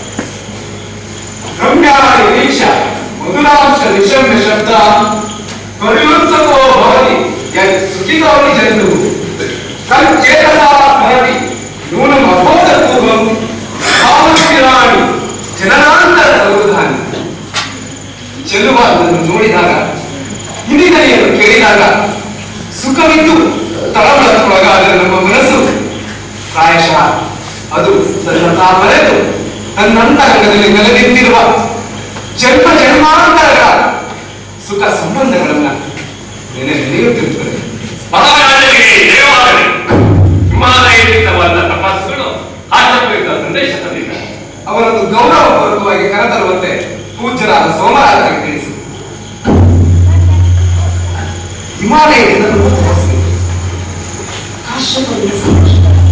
ರಮ್ಯಾಣಿ ವೀಕ್ಷ ಮಧುರಾಂಶ ನಿಶಮ್ಯ ಶಬ್ದ ಪರಿವೃತ್ತಕೋ ಭವತಿ ಯತ್ ಸುಖಿತೋನಿ ಜಂತು ಕಲ್ಚೇತಸಾ ಸ್ಮರತಿ ನೂನಂ ಅಬೋಧ ಪೂರ್ವಂ ಭಾವಸ್ಥಿರಾಣಿ ಜನನಾಂತರ ಸೌಧಾನಿ ಚೆಲ್ಲುವಾದನ್ನು ನೋಡಿದಾಗ ಹಿರಿದನೆಯನ್ನು ಕೇಳಿದಾಗ ಸುಖವಿದ್ದು ತಳಮಳಕ್ಕೊಳಗಾದ ನಮ್ಮ ಮನಸ್ಸು ಪ್ರಾಯಶಃ ಅದು ತನ್ನ ತಾ ಮರೆತು ತನ್ನಂತರಂಗದಲ್ಲಿ ನೆಲೆನಿಂತಿರುವ ಜನ್ಮ ಜನ್ಮಾಂತರಗಳ ಸುಖ ಸಂಬಂಧಗಳನ್ನ ನೆನೆ ನೆನೆಯುತ್ತಿರುತ್ತದೆ ಮಹಾರಾಜರಿಗೆ ದೇವಾಲಯ ಹಿಮಾಲಯದಿಂದ ಬಂದ ತಪಸ್ಸುಗಳು ಆಚರಿಸಿದ ಸಂದೇಶ ತಂದಿದ್ದಾರೆ ಅವರನ್ನು ಗೌರವಪೂರ್ವಕವಾಗಿ ಕರೆತರುವಂತೆ ಪೂಜ್ಯರಾದ ಸೋಮರಾಜರಿಗೆ ತಿಳಿಸಿ ಹಿಮಾಲಯದಿಂದ ಬಂದ ತಪಸ್ವಿ ಕಾಶ್ಯಪನಿಗೆ ಸಂದೇಶ.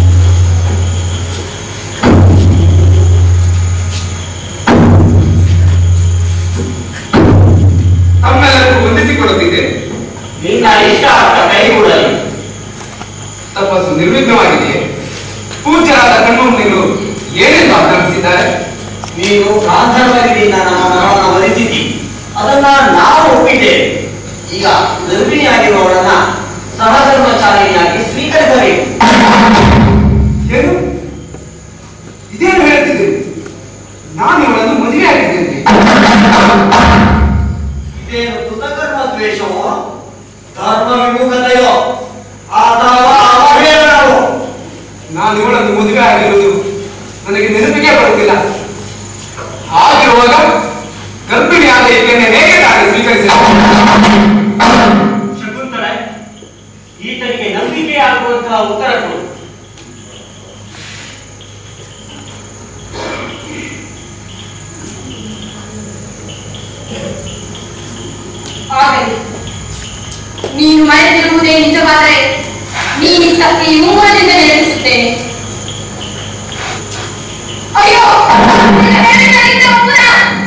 ತಮ್ಮೆಲ್ಲರಿಗೂ ವಂದಿಸಿಕೊಳ್ಳುತ್ತಿದ್ದೇನೆ ನಿನ್ನ ಇಷ್ಟ ಅಂತ ಕೈಗೂಡಲಿ ತಪಸ್ಸು ನಿರ್ವಿಘ್ನವಾಗಿದೆಯೇ ಪೂಜ್ಯರಾದ ಕಣ್ಮುಂದಿಗಳು ಏನೆಂದು ಆಕ್ರಮಿಸಿದ್ದಾರೆ ನೀನು ಗಾಂಧರ್ವದಿಂದ ನಮ್ಮ ಮನವನ್ನು ಒಲಿಸಿದ್ದಿ ಅದನ್ನ ನಾವು ಒಪ್ಪಿದ್ದೇವೆ ಈಗ ಗರ್ಭಿಣಿಯಾಗಿರುವವಳನ್ನ ಸಹಧರ್ಮಚಾರಿಣಿಯಾಗಿ ಸ್ವೀಕರಿಸಬೇಕು ಏನು ಇದೇನು ಹೇಳ್ತಿದ್ದೀರಿ ನಾನು ಇವಳನ್ನು ಮದುವೆಯಾಗಿದ್ದೇನೆ ಇದೇನು ಕೃತಕರ್ಮ ದ್ವೇಷವೋ ಧರ್ಮ ವಿಮುಖತೆಯೋ ಅಥವಾ ಅವಹೇಳನವೋ ನಾನು ಇವಳನ್ನು ಮದುವೆ ಆಗಿರುವುದು ನನಗೆ ನೆನಪಿಗೆ ಬರುತ್ತಿಲ್ಲ ಹಾಗಿರುವಾಗ ಗರ್ಭಿಣಿಯಾದ ಈಕೆಯನ್ನು ಹೇಗೆ ತಾನೇ ಸ್ವೀಕರಿಸಿದ ಶಕುಂತಲೆ ಈತನಿಗೆ ನಂಬಿಕೆ ಆಗುವಂತಹ ಉತ್ತರ ಕೊಡು ಆಗಲಿ ನೀನು ಮರೆತಿರುವುದೇ ನಿಜವಾದರೆ ನೀನಿತ್ತ ಈ ಮೂವರಿಂದ ನೆನಪಿಸುತ್ತೇನೆ ಅಯ್ಯೋ ನಿನ್ನ ಬೆರಳಿನಲ್ಲಿದ್ದ ಉಂಗುರ!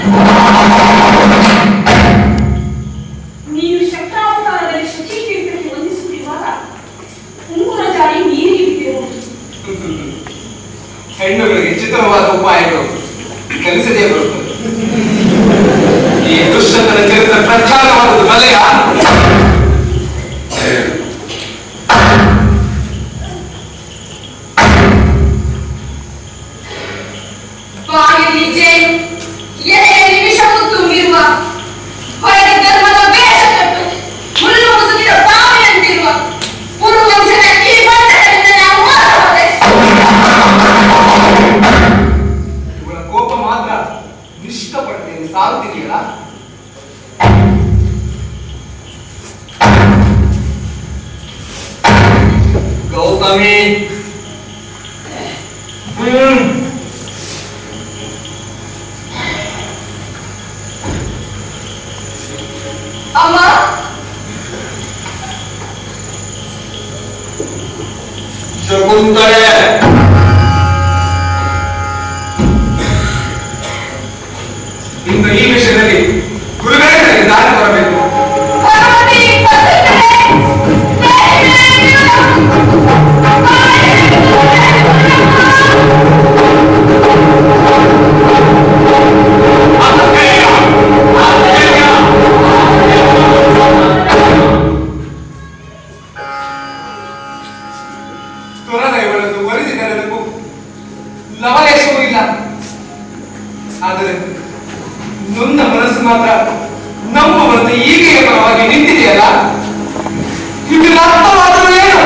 ನೀನು ಶಕ್ರಾವತಾರದಲ್ಲಿ ಶಚೀತೀರ್ಥಕ್ಕೆ ವಂದಿಸುತ್ತಿರುವಾಗ ಉಂಗುರ ಜಾರಿ ನೀರಿಗೆ ಬಿದ್ದಿರುವುದು ಹೆಣ್ಣುಗಳಿಗೆ ಚಿತ್ರವಾದ ಉಪಾಯಗಳು ಕಲಿಸದೇ ಬರುತ್ತದೆ ಈ ದುಷ್ಟತನ ಚರಿತ್ರ ಪ್ರಚಾರವಾದದ್ದು ಬಲೆಯ ಬಾಯಲ್ಲಿ ಜೇನು ಎಲೆಯಲ್ಲಿ ವಿಷವು ತುಂಬಿರುವ ಹೊರಗೆ ಧರ್ಮದ ವೇಷ ಕಟ್ಟು ಮುಳ್ಳು ಮುಸುಕಿದ ಬಾವಿಯಂತಿರುವ ಪುರುವಂಶದ ಈ ಬಂಧನದಿಂದ ನಾವು ಮಾರವಾದೆ ಇವಳ ಕೋಪ ಮಾತ್ರ ನಿಷ್ಠಪಟ್ಟೆಯನ್ನು ಸಾರುತ್ತಿದೆಯಲ್ಲ ಗೌತಮಿ ಹ್ಮ್ ಅಮ್ಮ ಶಕುಂತಲೆ ಇನ್ನು ಈ ವಿಷಯದಲ್ಲಿ ಗುರುಗಳೇ ನನಗೆ ದಾರಿ ತರಬೇಕು ಪಾರ್ವತಿ ತುರದ ಇವಳನ್ನು ಒರೆಸಿದ ನೆನಪು ಲವಲೇಶವೂ ಇಲ್ಲ ಆದರೆ ನೊಂದ ಮನಸ್ಸು ಮಾತ್ರ ನಂಬುವಂತೆ ಈಗೆಯ ಪರವಾಗಿ ನಿಂತಿದೆಯಲ್ಲ ಇದರ ಅರ್ಥವಾದರೂ ಏನು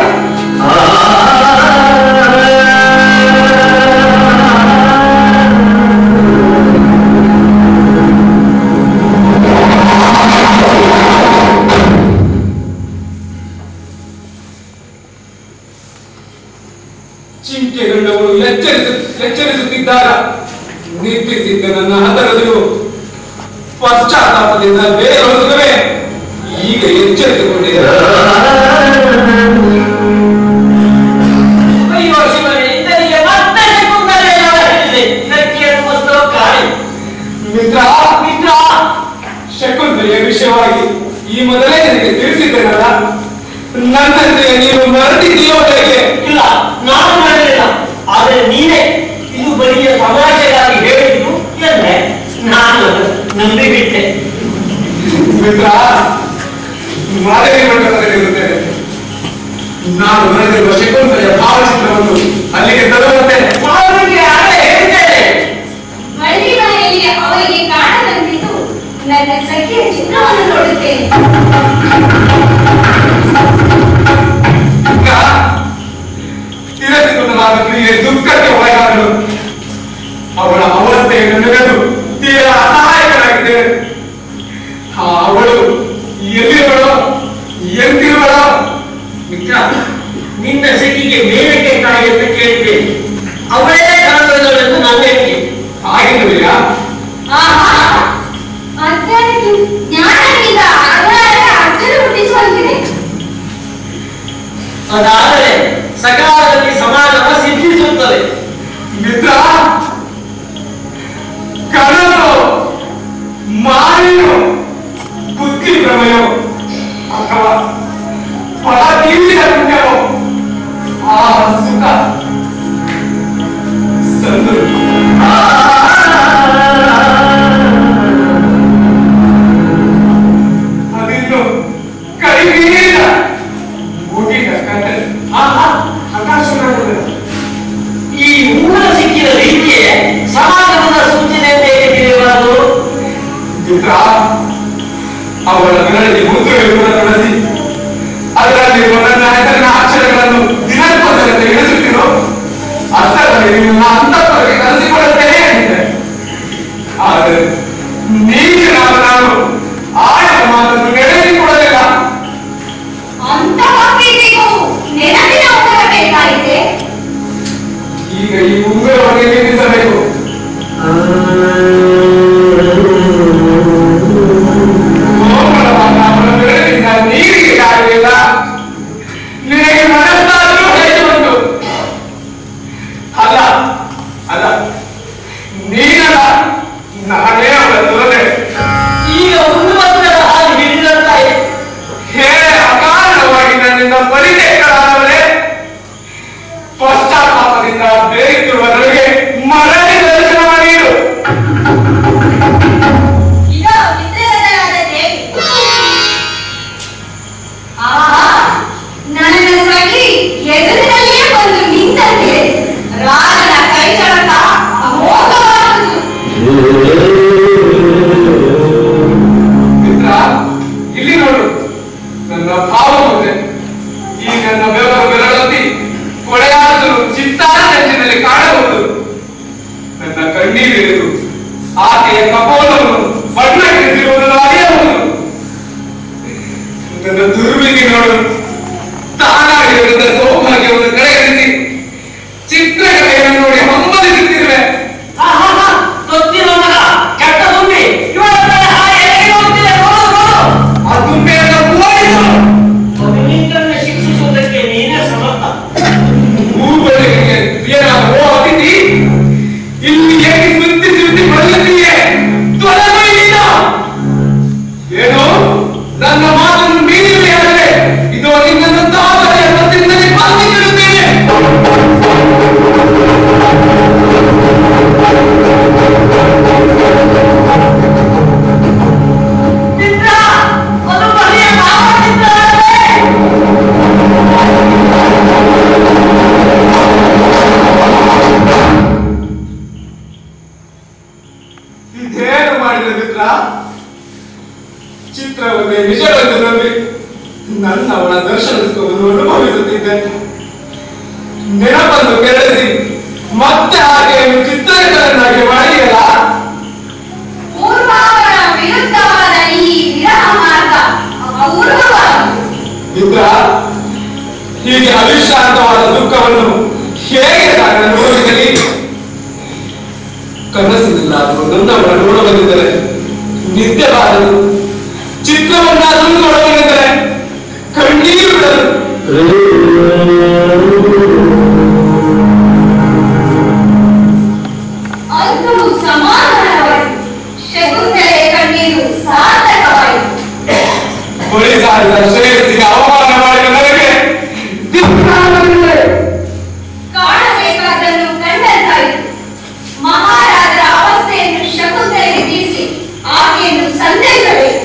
ಚಿಂತೆಗೊಂಡವಳು ಎಚ್ಚರಿಸು ಎಚ್ಚರಿಸುತ್ತಿದ್ದಾಗ ನಿಂತಿಸಿದ್ದ ನನ್ನ ಹತರದಿರು ಪಶ್ಚಾತ್ತಾಪದಿಂದ ಬೇರೊಲಿಸುತ್ತವೆ ಈಗ ಎಚ್ಚರಿಸಿಕೊಂಡಿದೆ ಅಯ್ಯೋ ಶಿವ ನಡೆದಿದೆಯೋ ಅವರಿಗೆ ಇಲ್ಲ ನಾನು ಮಾಡಲಿಲ್ಲ ಆದ್ರೆ ನೀನೇ ಇದು ಬರಿಯ ತಮಾಷೆಗಾಗಿ ಹೇಳಿದ್ದು ಎಂದ್ರೆ ನಾನು ನಂಬಿ ಬಿಟ್ಟೆ ಮಿತ್ರ ಮಾದರಿ ಮಟ್ಟದಲ್ಲಿರುತ್ತೇನೆ ನಾನು ನನಗಿರುವ ಶಕುಂತಲೆಯ ಭಾವಚಿತ್ರವನ್ನು ಅಲ್ಲಿಗೆ ತರುವಂತೆ ಅವರಿಗೆ ಆಗಲೇ ಹೇಳಿದ್ದೇನೆ ಮಳ್ಳಿ ಮನೆಯಲ್ಲಿ ಅವರಿಗೆ ಕಾಣದಂತಿದ್ದು ನನ್ನ ಸಖಿಯ ಚಿತ್ರವನ್ನು ನೋಡುತ್ತೇನೆ ತಿರಸ್ಕೃತವಾದ ಕ್ರಿಯೆ ದುಃಖಕ್ಕೆ ಒಳಗಾಗಲು ಅವಳ ಅವಸ್ಥೆಯನ್ನು ನೆನೆದು ತೀರಾ ಅಸಹಾಯಕನಾಗಿದ್ದೇನೆ ಆ ಅವಳು ಎಲ್ಲಿರುವಳೋ ಎಂತಿರುವಳೋ ಮಿತ್ರ ನಿನ್ನ ಸಖಿಗೆ ಮೇಲಕ್ಕೆ ಕಾಯಿ ಅಂತ ಕೇಳಿದ್ದೇನೆ ಅವಳೇ ಕಾಣುವುದಳೆಂದು ನನ್ನ ಹೇಳಿಕೆ ಆಗಿರಲಿಲ್ಲ ಆಹಾ ಅತ್ಯಂತ ಜ್ಞಾನವಿಲ್ಲ ಅದರ ಅರ್ಜುನ ಹುಟ್ಟಿಸುವಂತಿದೆ ಅದಾದರೆ ಸಕಾಲದಲ್ಲಿ ಸಮಾಧಾನ ಸಿದ್ಧಿಸುತ್ತದೆ ಮಿತ್ರ ಕನಸು ಮಾಯು ಬುದ್ಧಿ ಭ್ರಮೆಯೋ ಅಥವಾ ಪರತೀವಿದ ಪುಣ್ಯವೋ ಆ ಸುಖ ಸಂದು ಅದಿನ್ನು ಕಡಿಮೀರಿದ ಮುಗಿದ ಕತೆ ಆಹಾ ಆಕಾಶವಾಣಿ ಈ ಮೂಲ ಸಿಕ್ಕಿದ ರೀತಿಯೇ ಸಮಾಧಾನದ ಸೂಚನೆ ಅಂತ ಹೇಗೆ ತಿಳಿಯಬಾರದು ಮಿತ್ರ ಅವಳ ಬೆರಳಿಗೆ ಮುದ್ರೆಗಳನ್ನು ಬಳಸಿ ಅದರಲ್ಲಿರುವ ನನ್ನ ಹೆಸರಿನ ಅಕ್ಷರಗಳನ್ನು ದಿನಕ್ಕೊಂದರಂತೆ ಇಳಿಸುತ್ತಿರೋ ಅಷ್ಟರಲ್ಲಿ ನಿನ್ನ ಅಂತಃಪುರಕ್ಕೆ ಕರೆಸಿಕೊಳ್ಳುತ್ತೇನೆ ಅಂತೆ ಆದರೆ ನೀನು ನಾನು ನಾನು ಆಯ ಮಾತನ್ನು ನಡೆಸಿಕೊಡಲಿಲ್ಲ ಅಂತ ಮಕ್ಕಳಿಗೂ ನೆನಪಿನ ಉತ್ತರ ಬೇಕಾಗಿದೆ ಈಗ ಈ ಉಂಗುರವನ್ನು ನಿಲ್ಲಿಸಬೇಕು ಕೋಮಲವಾದ ಅವಳ ಬೆರಳಿನಿಂದ ನೀರಿಗೆ ಆಗಲಿಲ್ಲ ನಿನಗೆ ಮನಸ್ಸಾದರೂ ಹೇಗೆ ಬಂತು ಅಲ್ಲ ಅಲ್ಲ ನೀನಲ್ಲ ನಾನೇ ಅವಳ ದುರದೆ ಈಗ ಒಂದು ಮಕ್ಕಳ ಹಾಗೆ ಹಿಡಿದಂತಾಯಿತು ಹೇ ಅಕಾರಣವಾಗಿ ನನ್ನಿಂದ ಪರಿಚಯಗಳಾದವರೇ ಪಶ್ಚಾತ್ತಾಪದಿಂದ ಬೇರಿತ್ತಿರುವ ನನಗೆ ಮರಳಿ ದರ್ಶನ ಮಾಡಿರು ಇದೋ ಚಿತ್ರಕಥೆಯಾದ ದೇವಿ ಆಹಾ ನನ್ನ ಸಖಿ ಎದುರಿನಲ್ಲಿಯೇ ಬಂದು ನಿಂತಂತೆ ರಾಜನ ಕೈ ಚಳಕ ಅಮೋಘವಾದುದು ಮಿತ್ರ ಇಲ್ಲಿ ನೋಡು ನನ್ನ ಭಾವ ಮುಂದೆ ಈ ನನ್ನ ಬೆವರು ಬೆರಳಲ್ಲಿ ಕೊಳೆಯಾದರೂ ಚಿತ್ತಾರ ನೆಚ್ಚಿನಲ್ಲಿ ಕಾಣಬಹುದು ನನ್ನ ಕಣ್ಣೀರಿಳಿದು ಆಕೆಯ ಕಪೋಲವನ್ನು ಬಣ್ಣಕ್ಕಿಸಿರುವುದು ಅರಿಯಬಹುದು ನನ್ನ ದುರ್ವಿಧಿ ನೋಡು ತಾನಾಗಿರುವುದ ಸೌಭಾಗ್ಯವನ್ನು ಕಡೆಗಣಿಸಿ ಚಿತ್ರಕಲೆಯನ್ನು ನೋಡಿ ಹಂಬಲಿಸುತ್ತಿರುವೆ ಆಹಾ ಗೊತ್ತಿರೋ ಮಗ ಕೆಟ್ಟ ತುಂಬಿ ಇವಳ ತಲೆ ಹಾಗೆ ಎಳೆಗೆ ಹೋಗ್ತಿದೆ ನೋಡು ನೋಡು ಆ ತುಂಬೆಯನ್ನು ಓಡಿಸು ಅಭಿನೀತರನ್ನು ಶಿಕ್ಷಿಸುವುದಕ್ಕೆ ನೀನೇ ಸಮರ್ಥ ಭೂಗೋಳಿಗೆ ಪ್ರಿಯನಾದ ಓ ಅತಿಥಿ ಇಲ್ಲಿ ಏಕೆ ಸುತ್ತಿ ಸುತ್ತಿ ಬರುತ್ತೀಯೇ ತೊಲಗು ಇಲ್ಲಿಂದ. ಏನು ನನ್ನ ಮಾತನ್ನು ಮೀರಿದೆಯಾದರೆ ಇದು ನಿನ್ನನ್ನು ತಾವರೆಯ ಮನಸ್ಸಿನಲ್ಲಿ ಬಂಧಿಸಿರುತ್ತೇನೆ ಚಿತ್ರ ಅದು ಬಲಿಯ ಭಾವಚಿತ್ರವೇ ಇದೇನು ಮಾಡಿದ ಮಿತ್ರ ಚಿತ್ರವನ್ನೇ ನಿಜವೆಂದು ನಂಬಿ ನನ್ನವಳ ದರ್ಶನ ಸುಖವನ್ನು ಅನುಭವಿಸುತ್ತಿದ್ದೆ ನೆನಪನ್ನು ಕೆರಳಿಸಿ ಮತ್ತೆ ಆಕೆಯನ್ನು ಚಿತ್ರಕರನ್ನಾಗಿ ಮಾಡಿಯಲ್ಲ ಪೂರ್ವಾವರ ವಿರುದ್ಧವಾದ ಈ ವಿರಹ ಮಾರ್ಗ ಅಪೂರ್ವವಾದುದು ಮಿತ್ರ ಹೀಗೆ ಅವಿಶ್ರಾಂತವಾದ ದುಃಖವನ್ನು ಹೇಗೆ ನಾನು ಅನುಭವಿಸಲಿ ಕನಸಿನಲ್ಲಾದರೂ ನನ್ನವಳ ನೋಡಬಂದಿದ್ದರೆ ನಿತ್ಯವಾದದು ಚಿತ್ರವನ್ನಾದರೂ ನೋಡಬಂದಿದ್ದರೆ ಕಣ್ಣೀರು ಬಿಡಲು ಅಂತೂ ಸಮಾಧಾನವಾಯಿತು ಶಕುಂತಲೆಯ ಕಣ್ಣೀರು ಸಾರ್ಥಕವಾಯಿತು ಹೊಳಿಸಾರಿದ ಶ್ರೇಯಸ್ಸಿಗೆ ಅವಮಾನ ಮಾಡಿದ ನನಗೆ ದಿಕ್ಕಾದ ಅದನ್ನು ಕಂಡಂತಾಯಿತು ಮಹಾರಾಜರ ಅವಸ್ಥೆಯನ್ನು ಶಕುಂತಲೆಗೆ ತಿಳಿಸಿ ಆಕೆಯನ್ನು ಸಂತೈಸಬೇಕು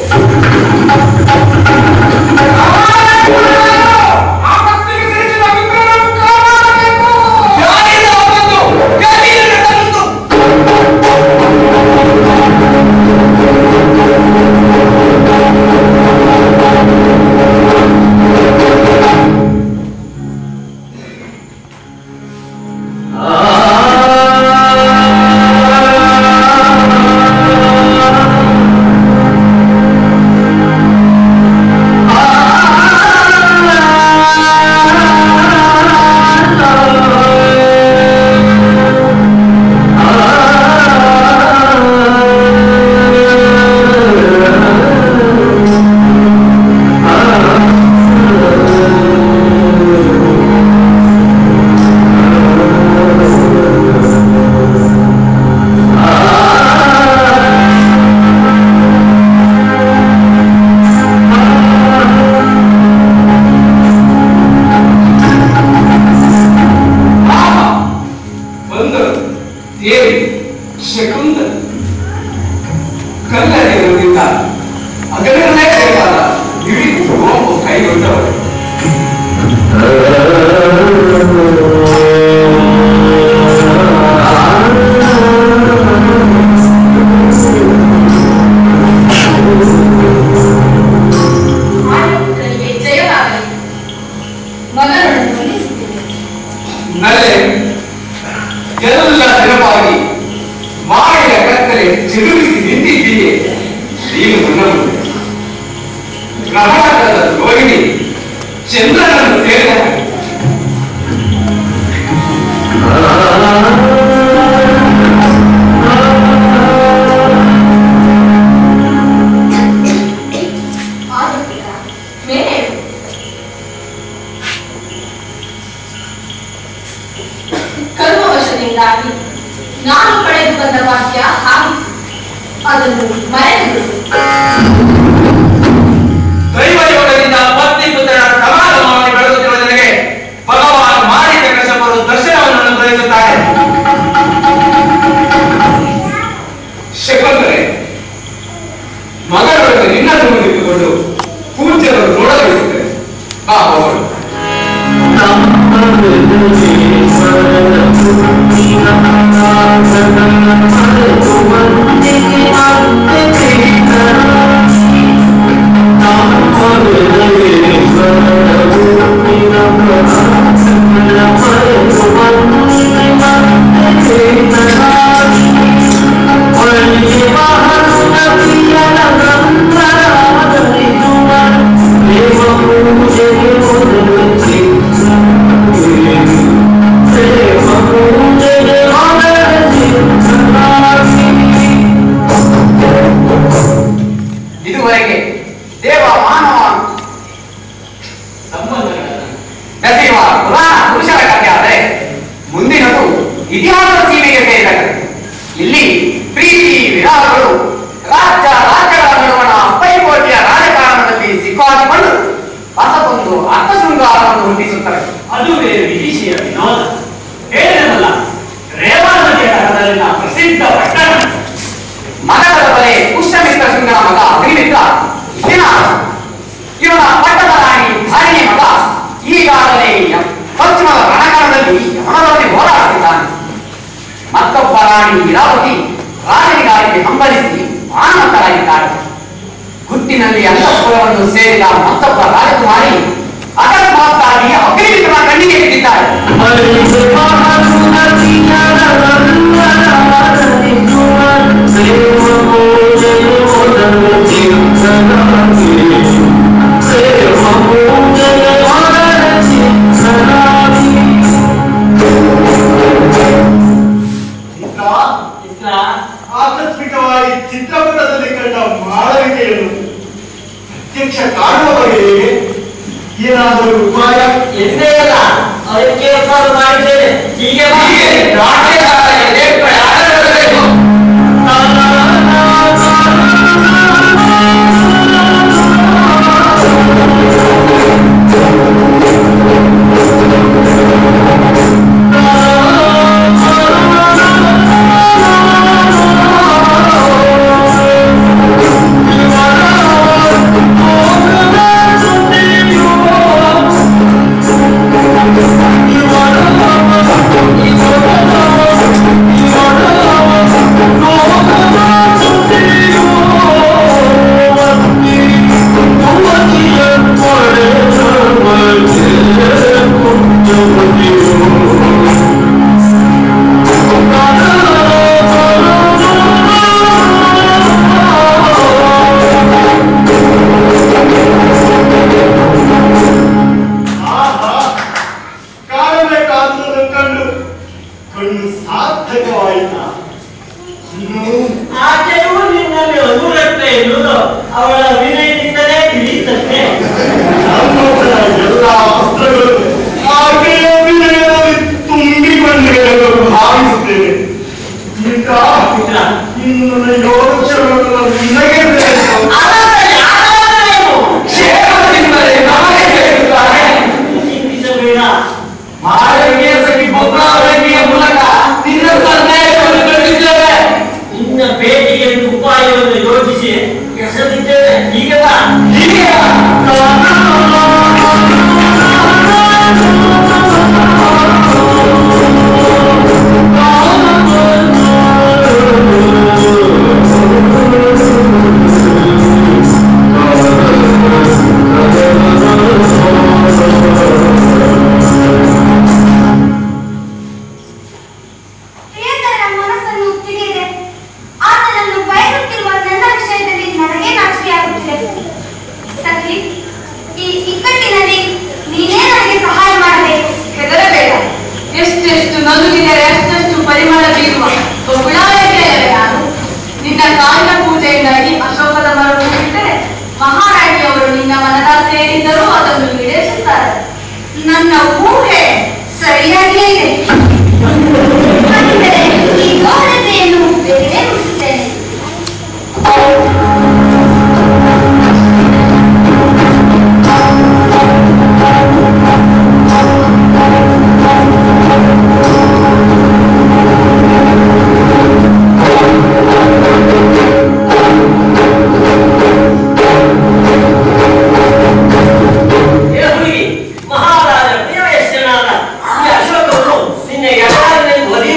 ಬಂದರು ದೇವಿ ಶಕುಂತಲ ಕಲ್ಲರಿರುವುದಿಲ್ಲ ಅಗಲೇ ಬೇಕಾದ ಇಡೀ ಗೋಂಬು ಕೈಗೊಂಡವರು ಆಯುಕ್ತರಿಗೆ ಜಯವಾಗಲಿ ಮಗನನ್ನು ವಂದಿಸುತ್ತೇನೆ ನಲ್ಲೆ ಎಲ್ಲ ನೆನಪಾಗಿ ಮಾಡಿದ ಕತ್ತಲೆ ಚಿರುಗಿಸಿ ನಿಂತಿದ್ದೀಯೆ ನೀನು ನನ್ನ ಮುಂದೆ ಕರ್ನಾಟಕದ ರೋಹಿಣಿ ಚಂದ್ರನನ್ನು ಸೇರಿದ ಹಾಗೆ. ಆಯುಕ್ತ ಮೇಲೆ ಇಡು. ಕರ್ಮವಶದಿಂದಾಗಿ ನಾನು ಪಡೆದು ಬಂದ ವಾಕ್ಯ ಹಾಗಿತ್ತು ಅದನ್ನು ಮರೆತು ಬಿಡು. ದೈವಯೋಗದಿಂದ ಪತ್ನಿ ಪುತ್ರರ ಸಮಾಗಮವಾಗಿ ಬೆಳೆದುತ್ತಿರುವ ನನಗೆ ಭಗವಾನ್ ಮಾಡಿದ ಕಶ್ಯಪರು ದರ್ಶನವನ್ನು ಅನುಗ್ರಹಿಸುತ್ತಾರೆ ಶಕುಂತಲೆ ಮಗಳೊಳಗೆ ನಿನ್ನನ್ನು ಇಟ್ಟುಕೊಂಡು ಪೂಜ್ಯರನ್ನು ನೋಡಬಯಸುತ್ತೇನೆ ಬಾ ಹೋಗೋಣ ಇದುವರೆಗೆ ದೇವ ಮಾನವ ಸಂಬಂಧಗಳ ನರಸಿಂಹ ಪುರಾಣ ಪುರುಷರ ಕಥೆ ಆದರೆ ಮುಂದಿನದು ಇತಿಹಾಸದ ಸೀಮೆಗೆ ಸೇರಿದ ಕಥೆ ಇಲ್ಲಿ ಪ್ರೀತಿ ವಿರಾಗಗಳು ರಾಜ್ಯ ರಾಜ್ಯಗಳ ನಡುವಣ ಪೈಪೋಟಿಯ ರಾಜಕಾರಣದಲ್ಲಿ ಸಿಕ್ಕಾಡಿಕೊಂಡು ಹೊಸದೊಂದು ಅರ್ಥಶೃಂಗಾರವನ್ನು ರೂಪಿಸುತ್ತವೆ ಅದುವೇ ವಿದೇಶಿಯ ವಿನೋದ ಹೇಳಿದನಲ್ಲ ರೇವಾನದಿಯ ತಟದಲ್ಲಿನ ಪ್ರಸಿದ್ಧ ಪಟ್ಟಣ ಮಗದ ಬಲೆ ಪುಷ್ಯಮಿತ್ರ ಶೃಂಗನ ಮಗ ಅಗ್ನಿಮಿತ್ರ ದಿನ ಇವನ ಪಟ್ಟದ ರಾಣಿ ಧಾರಿಣಿ ಮಗ ಈಗಾಗಲೇ ಪಶ್ಚಿಮದ ರಣಕಣದಲ್ಲಿ ಯಮನದಲ್ಲಿ ಹೋರಾಡುತ್ತಿದ್ದಾನೆ ಮತ್ತೊಬ್ಬ ರಾಣಿ ಇರಾವತಿ ರಾಜನಿಗಾರಿಗೆ ಹಂಬಲಿಸಿ ಆನಂದರಾಗಿದ್ದಾಳೆ ಗುಟ್ಟಿನಲ್ಲಿ ಅಂತಃಪುರವನ್ನು ಸೇರಿದ ಮತ್ತೊಬ್ಬ ರಾಜಕುಮಾರಿ ಅಕಸ್ಮಾತ್ತಾಗಿ ಅಗ್ನಿಮಿತ್ರನ ಕಣ್ಣಿಗೆ ಬಿದ್ದಿದ್ದಾಳೆ ಇತ್ರ ಆಕಸ್ಮಿಕವಾಗಿ ಚಿತ್ರಪಟದಲ್ಲಿ ಕಂಡ ಮಾಳವಿಕೆಯನ್ನು ಪ್ರತ್ಯಕ್ಷ ಕಾಣುವ ಬಗೆಗೆ ಏನಾದರೂ ಉಪಾಯ ಎಂದೇ ಅಲ್ಲ ಅದಕ್ಕೆ ಏರ್ಪಾಡು ಮಾಡಿದ್ದೇನೆ ಹೀಗೆ ಮಾಡಿ. ಆ ಕಣ್ಣು ಸಾರ್ಥಕವಾಯಿತಾ ಇನ್ನು ಆಕೆಯೂ ನಿನ್ನಲ್ಲಿ ಅನುರಕ್ತ ಎನ್ನುವುದು ಅವಳ ವಿನಯದಿಂದಲೇ ತಿಳಿಯುತ್ತದೆ ನಮ್ಮವರ ಎಲ್ಲ ಅಸ್ತ್ರಗಳು ಆಕೆಯ ವಿನಯದಲ್ಲಿ ತುಂಬಿಕೊಂಡಿವೆ ಎಂದು ಭಾವಿಸುತ್ತೇನೆ ಈಗ ಇನ್ನು ನನ್ನ ಯೋಚನೆಗಳು ನಿನಗೆ ಬೇಕು. ಅದರ ಯಾರಾದರೇನು? ಕ್ಷೇಮದಿಂದಲೇ ನಮಗೆ ಹೇಳುತ್ತಾರೆ ಚಿಂತಿಸಬೇಡ ಮಾಳವಿಗೆ ಸಖಿ ಬೊಬ್ಬಾವಳಿಯ ಮೂಲಕ ನಿನ್ನ ಸಂದೇಶವನ್ನು ಕಳಿಸಿದ್ದೇವೆ ನಿನ್ನ ಭೇಟಿಗೆ ಉಪಾಯವನ್ನು ಯೋಚಿಸಿ ಎಸಗಿದ್ದೇವೆ ಈಗ ಬಾ. ಹೀಗೆ ಪ್ರಿಯಕರನ ಮನಸ್ಸನ್ನು ತಿಳಿಯದೆ ಆತನನ್ನು ಬಯಸುತ್ತಿರುವ ನನ್ನ ವಿಷಯದಲ್ಲಿ ನನಗೆ ನಾಚಿಕೆಯಾಗುತ್ತಿದೆ ಸಖಿ ಈ ಇಕ್ಕಟ್ಟಿನಲ್ಲಿ ನೀನೇ ನನಗೆ ಸಹಾಯ ಮಾಡಬೇಕು ಹೆದರಬೇಡ ಎಷ್ಟೆಷ್ಟು ನಲುಗಿದರೆ ಅಷ್ಟೆಷ್ಟು ಪರಿಮಳ ಬೀರುವ ಬೊಗುಳಾಯತೆಯಲ್ಲವೇ ನಾನು ನಿನ್ನ ಕಾಂಡ ಪೂಜೆಯಿಂದಾಗಿ ಅಶೋಕದ ಮರವು ಬಿಟ್ಟರೆ ಮಹಾರಾಣಿಯವರು ನಿನ್ನ ಮನದ ಸೇರಿದ್ದರೂ ಅದನ್ನು ಈಡೇರಿಸುತ್ತಾರೆ ನನ್ನ ಊಹೆ ಸರಿಯಾಗಿಯೇ ಇದೆ ಹಾಗಿದ್ದರೆ ಈ ಗೌರತೆಯನ್ನು ಬೇಗನೆ ಮುಗಿಸುತ್ತೇನೆ ಏ ಹುಡುಗಿ ಮಹಾರಾಜ ಪ್ರಿಯವ್ಯಸ್ಯನಾದ ಈ ಅಶೋಕವನ್ನು ನಿನ್ನ ಯಜಮಾನನೆಂದು ಒಲಿಸಿ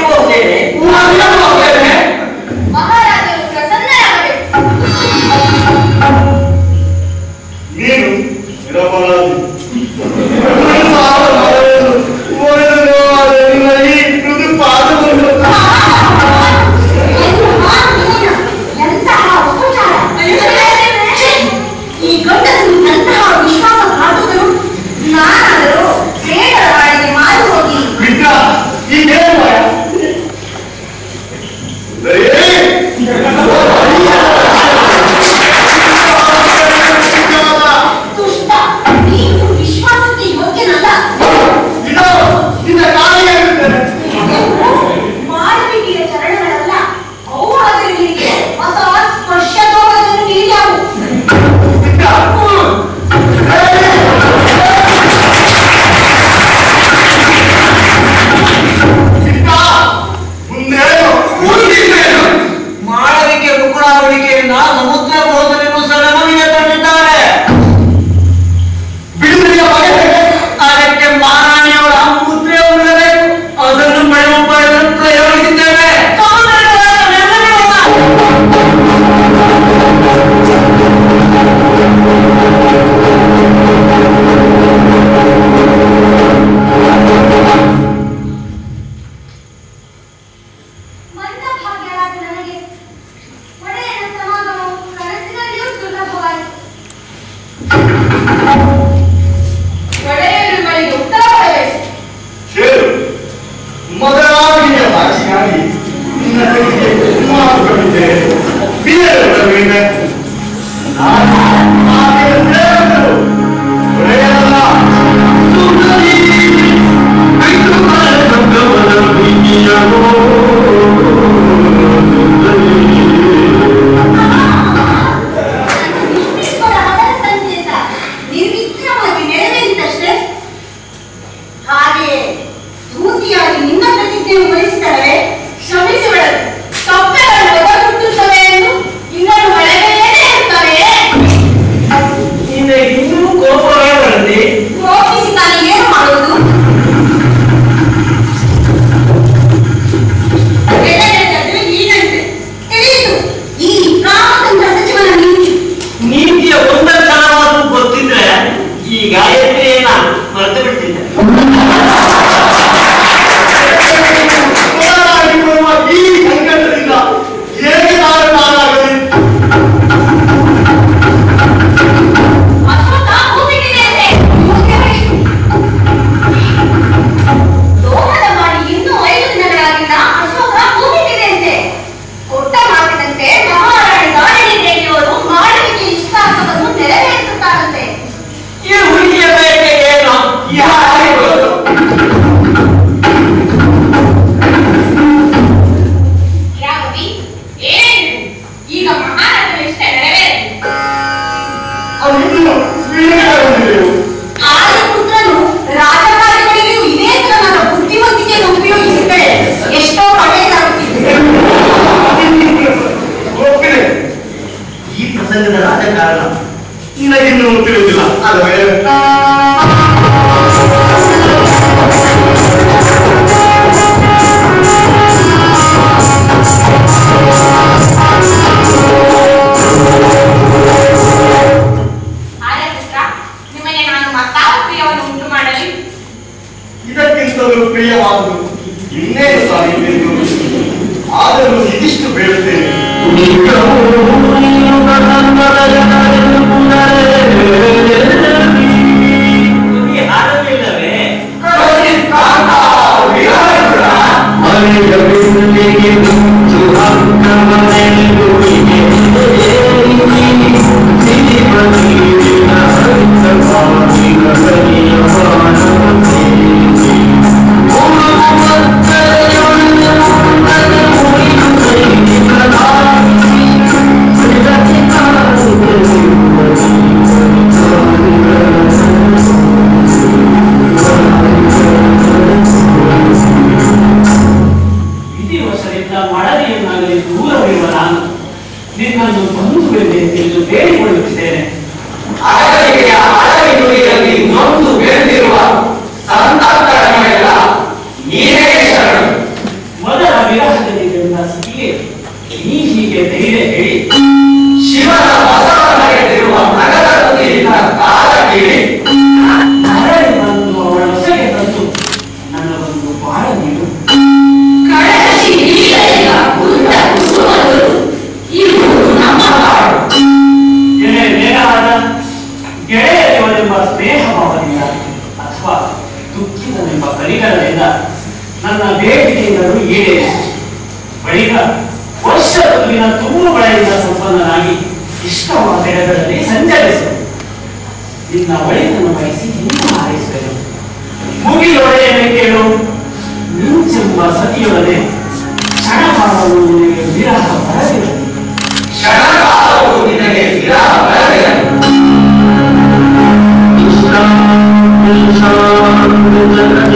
ಗೊತ್ತಿರುವುದಿಲ್ಲ ಅಲ್ವೇ ಆರ್ಯಪುತ್ರ ನಿಮಗೆ ನಾನು ಮತ್ತಾವ ಪ್ರಿಯವನ್ನು ಉಂಟು ಮಾಡಲಿ ಇದಕ್ಕಿಂತಲೂ ಪ್ರಿಯವಾದುದು ಇನ್ನೇನು ಸಾಧಿಸಬೇಕು ಆದರೂ ಇದಿಷ್ಟು ಬೇಡುತ್ತೇನೆ ನಿಮಗೆ ಹಾಡಲಿಲ್ಲವೇ ವಿಧಿವಶದಿಂದ ಮಡದಿಯನ್ನಾಗಲಿ ದೂರವಿರುವ ನಾನು ನಿನ್ನನ್ನು ಬಂಧುವೆಂದು ಬೇಡಿಕೊಳ್ಳುತ್ತಿದ್ದೇನೆ ಅರಳಿಕೆಯ ಅಡವಿ ನುಡಿಯಲ್ಲಿ ನೊಂದು ಬೆಳೆದಿರುವ ಸಂತಾನಗಳೆಲ್ಲ ನೀನೇ ಶರಣು ಮೊದಲ ವಿರಹದಲ್ಲಿ ಬೆಳೆದ ಸಿಹಿಗೆ ನೀ ಹೀಗೆ ಧೈರ್ಯ ಹೇಳಿ ಶಿವನ ಬಸವನಗೆದಿರುವ ನಗರ ತುದಿಯಿಂದ ಕಾಲ ಕೀಳಿ ಮರಳಿ ಬಂದು ಅವಳ ಹೊಸಗೆ ತಂದು ನನ್ನ ಒಂದು ಬಾಳ ನೀಡು ಕಳಚಿ ನೀರಿನ ಕುಂದ ಕುಸುಮಗಳು ಇವು ನಮ್ಮ ಬಾಳು ಎಳೆ ನೇರವಾದ ಗೆಳೆಯರಿವರೆಂಬ ಸ್ನೇಹ ಭಾವದಿಂದ ಅಥವಾ ದುಃಖಿತನೆಂಬ ಪರಿಗಣನೆಯಿಂದ ನನ್ನ ಬೇಡಿಕೆಯಿಂದಲೂ ಈಡೇರಿಸು ಬಳಿಕ ವರ್ಷ ಋತುವಿನ ತುಂಬುಗಳಿಂದ ಸಂಪನ್ನನಾಗಿ ಇಷ್ಟವಾದ ಎಡೆಗಳಲ್ಲಿ ಸಂಚರಿಸು ನಿನ್ನ ಒಳಿತನ್ನು ಬಯಸಿ ಇನ್ನೂ ಹಾರೈಸುವೆನು ಮುಗಿಲೊಡೆಯನೆ ಕೇಳು ಮಿಂಚೆಂಬ ಸತಿಯೊಡನೆ ಕ್ಷಣಕಾಲವು ನಿನಗೆ ವಿರಹ ಬರದಿರಲಿ ಕ್ಷಣಕಾಲವು ನಿನಗೆ ವಿರಹ ಬರದಿರಲಿ Krishna, Krishna, Krishna,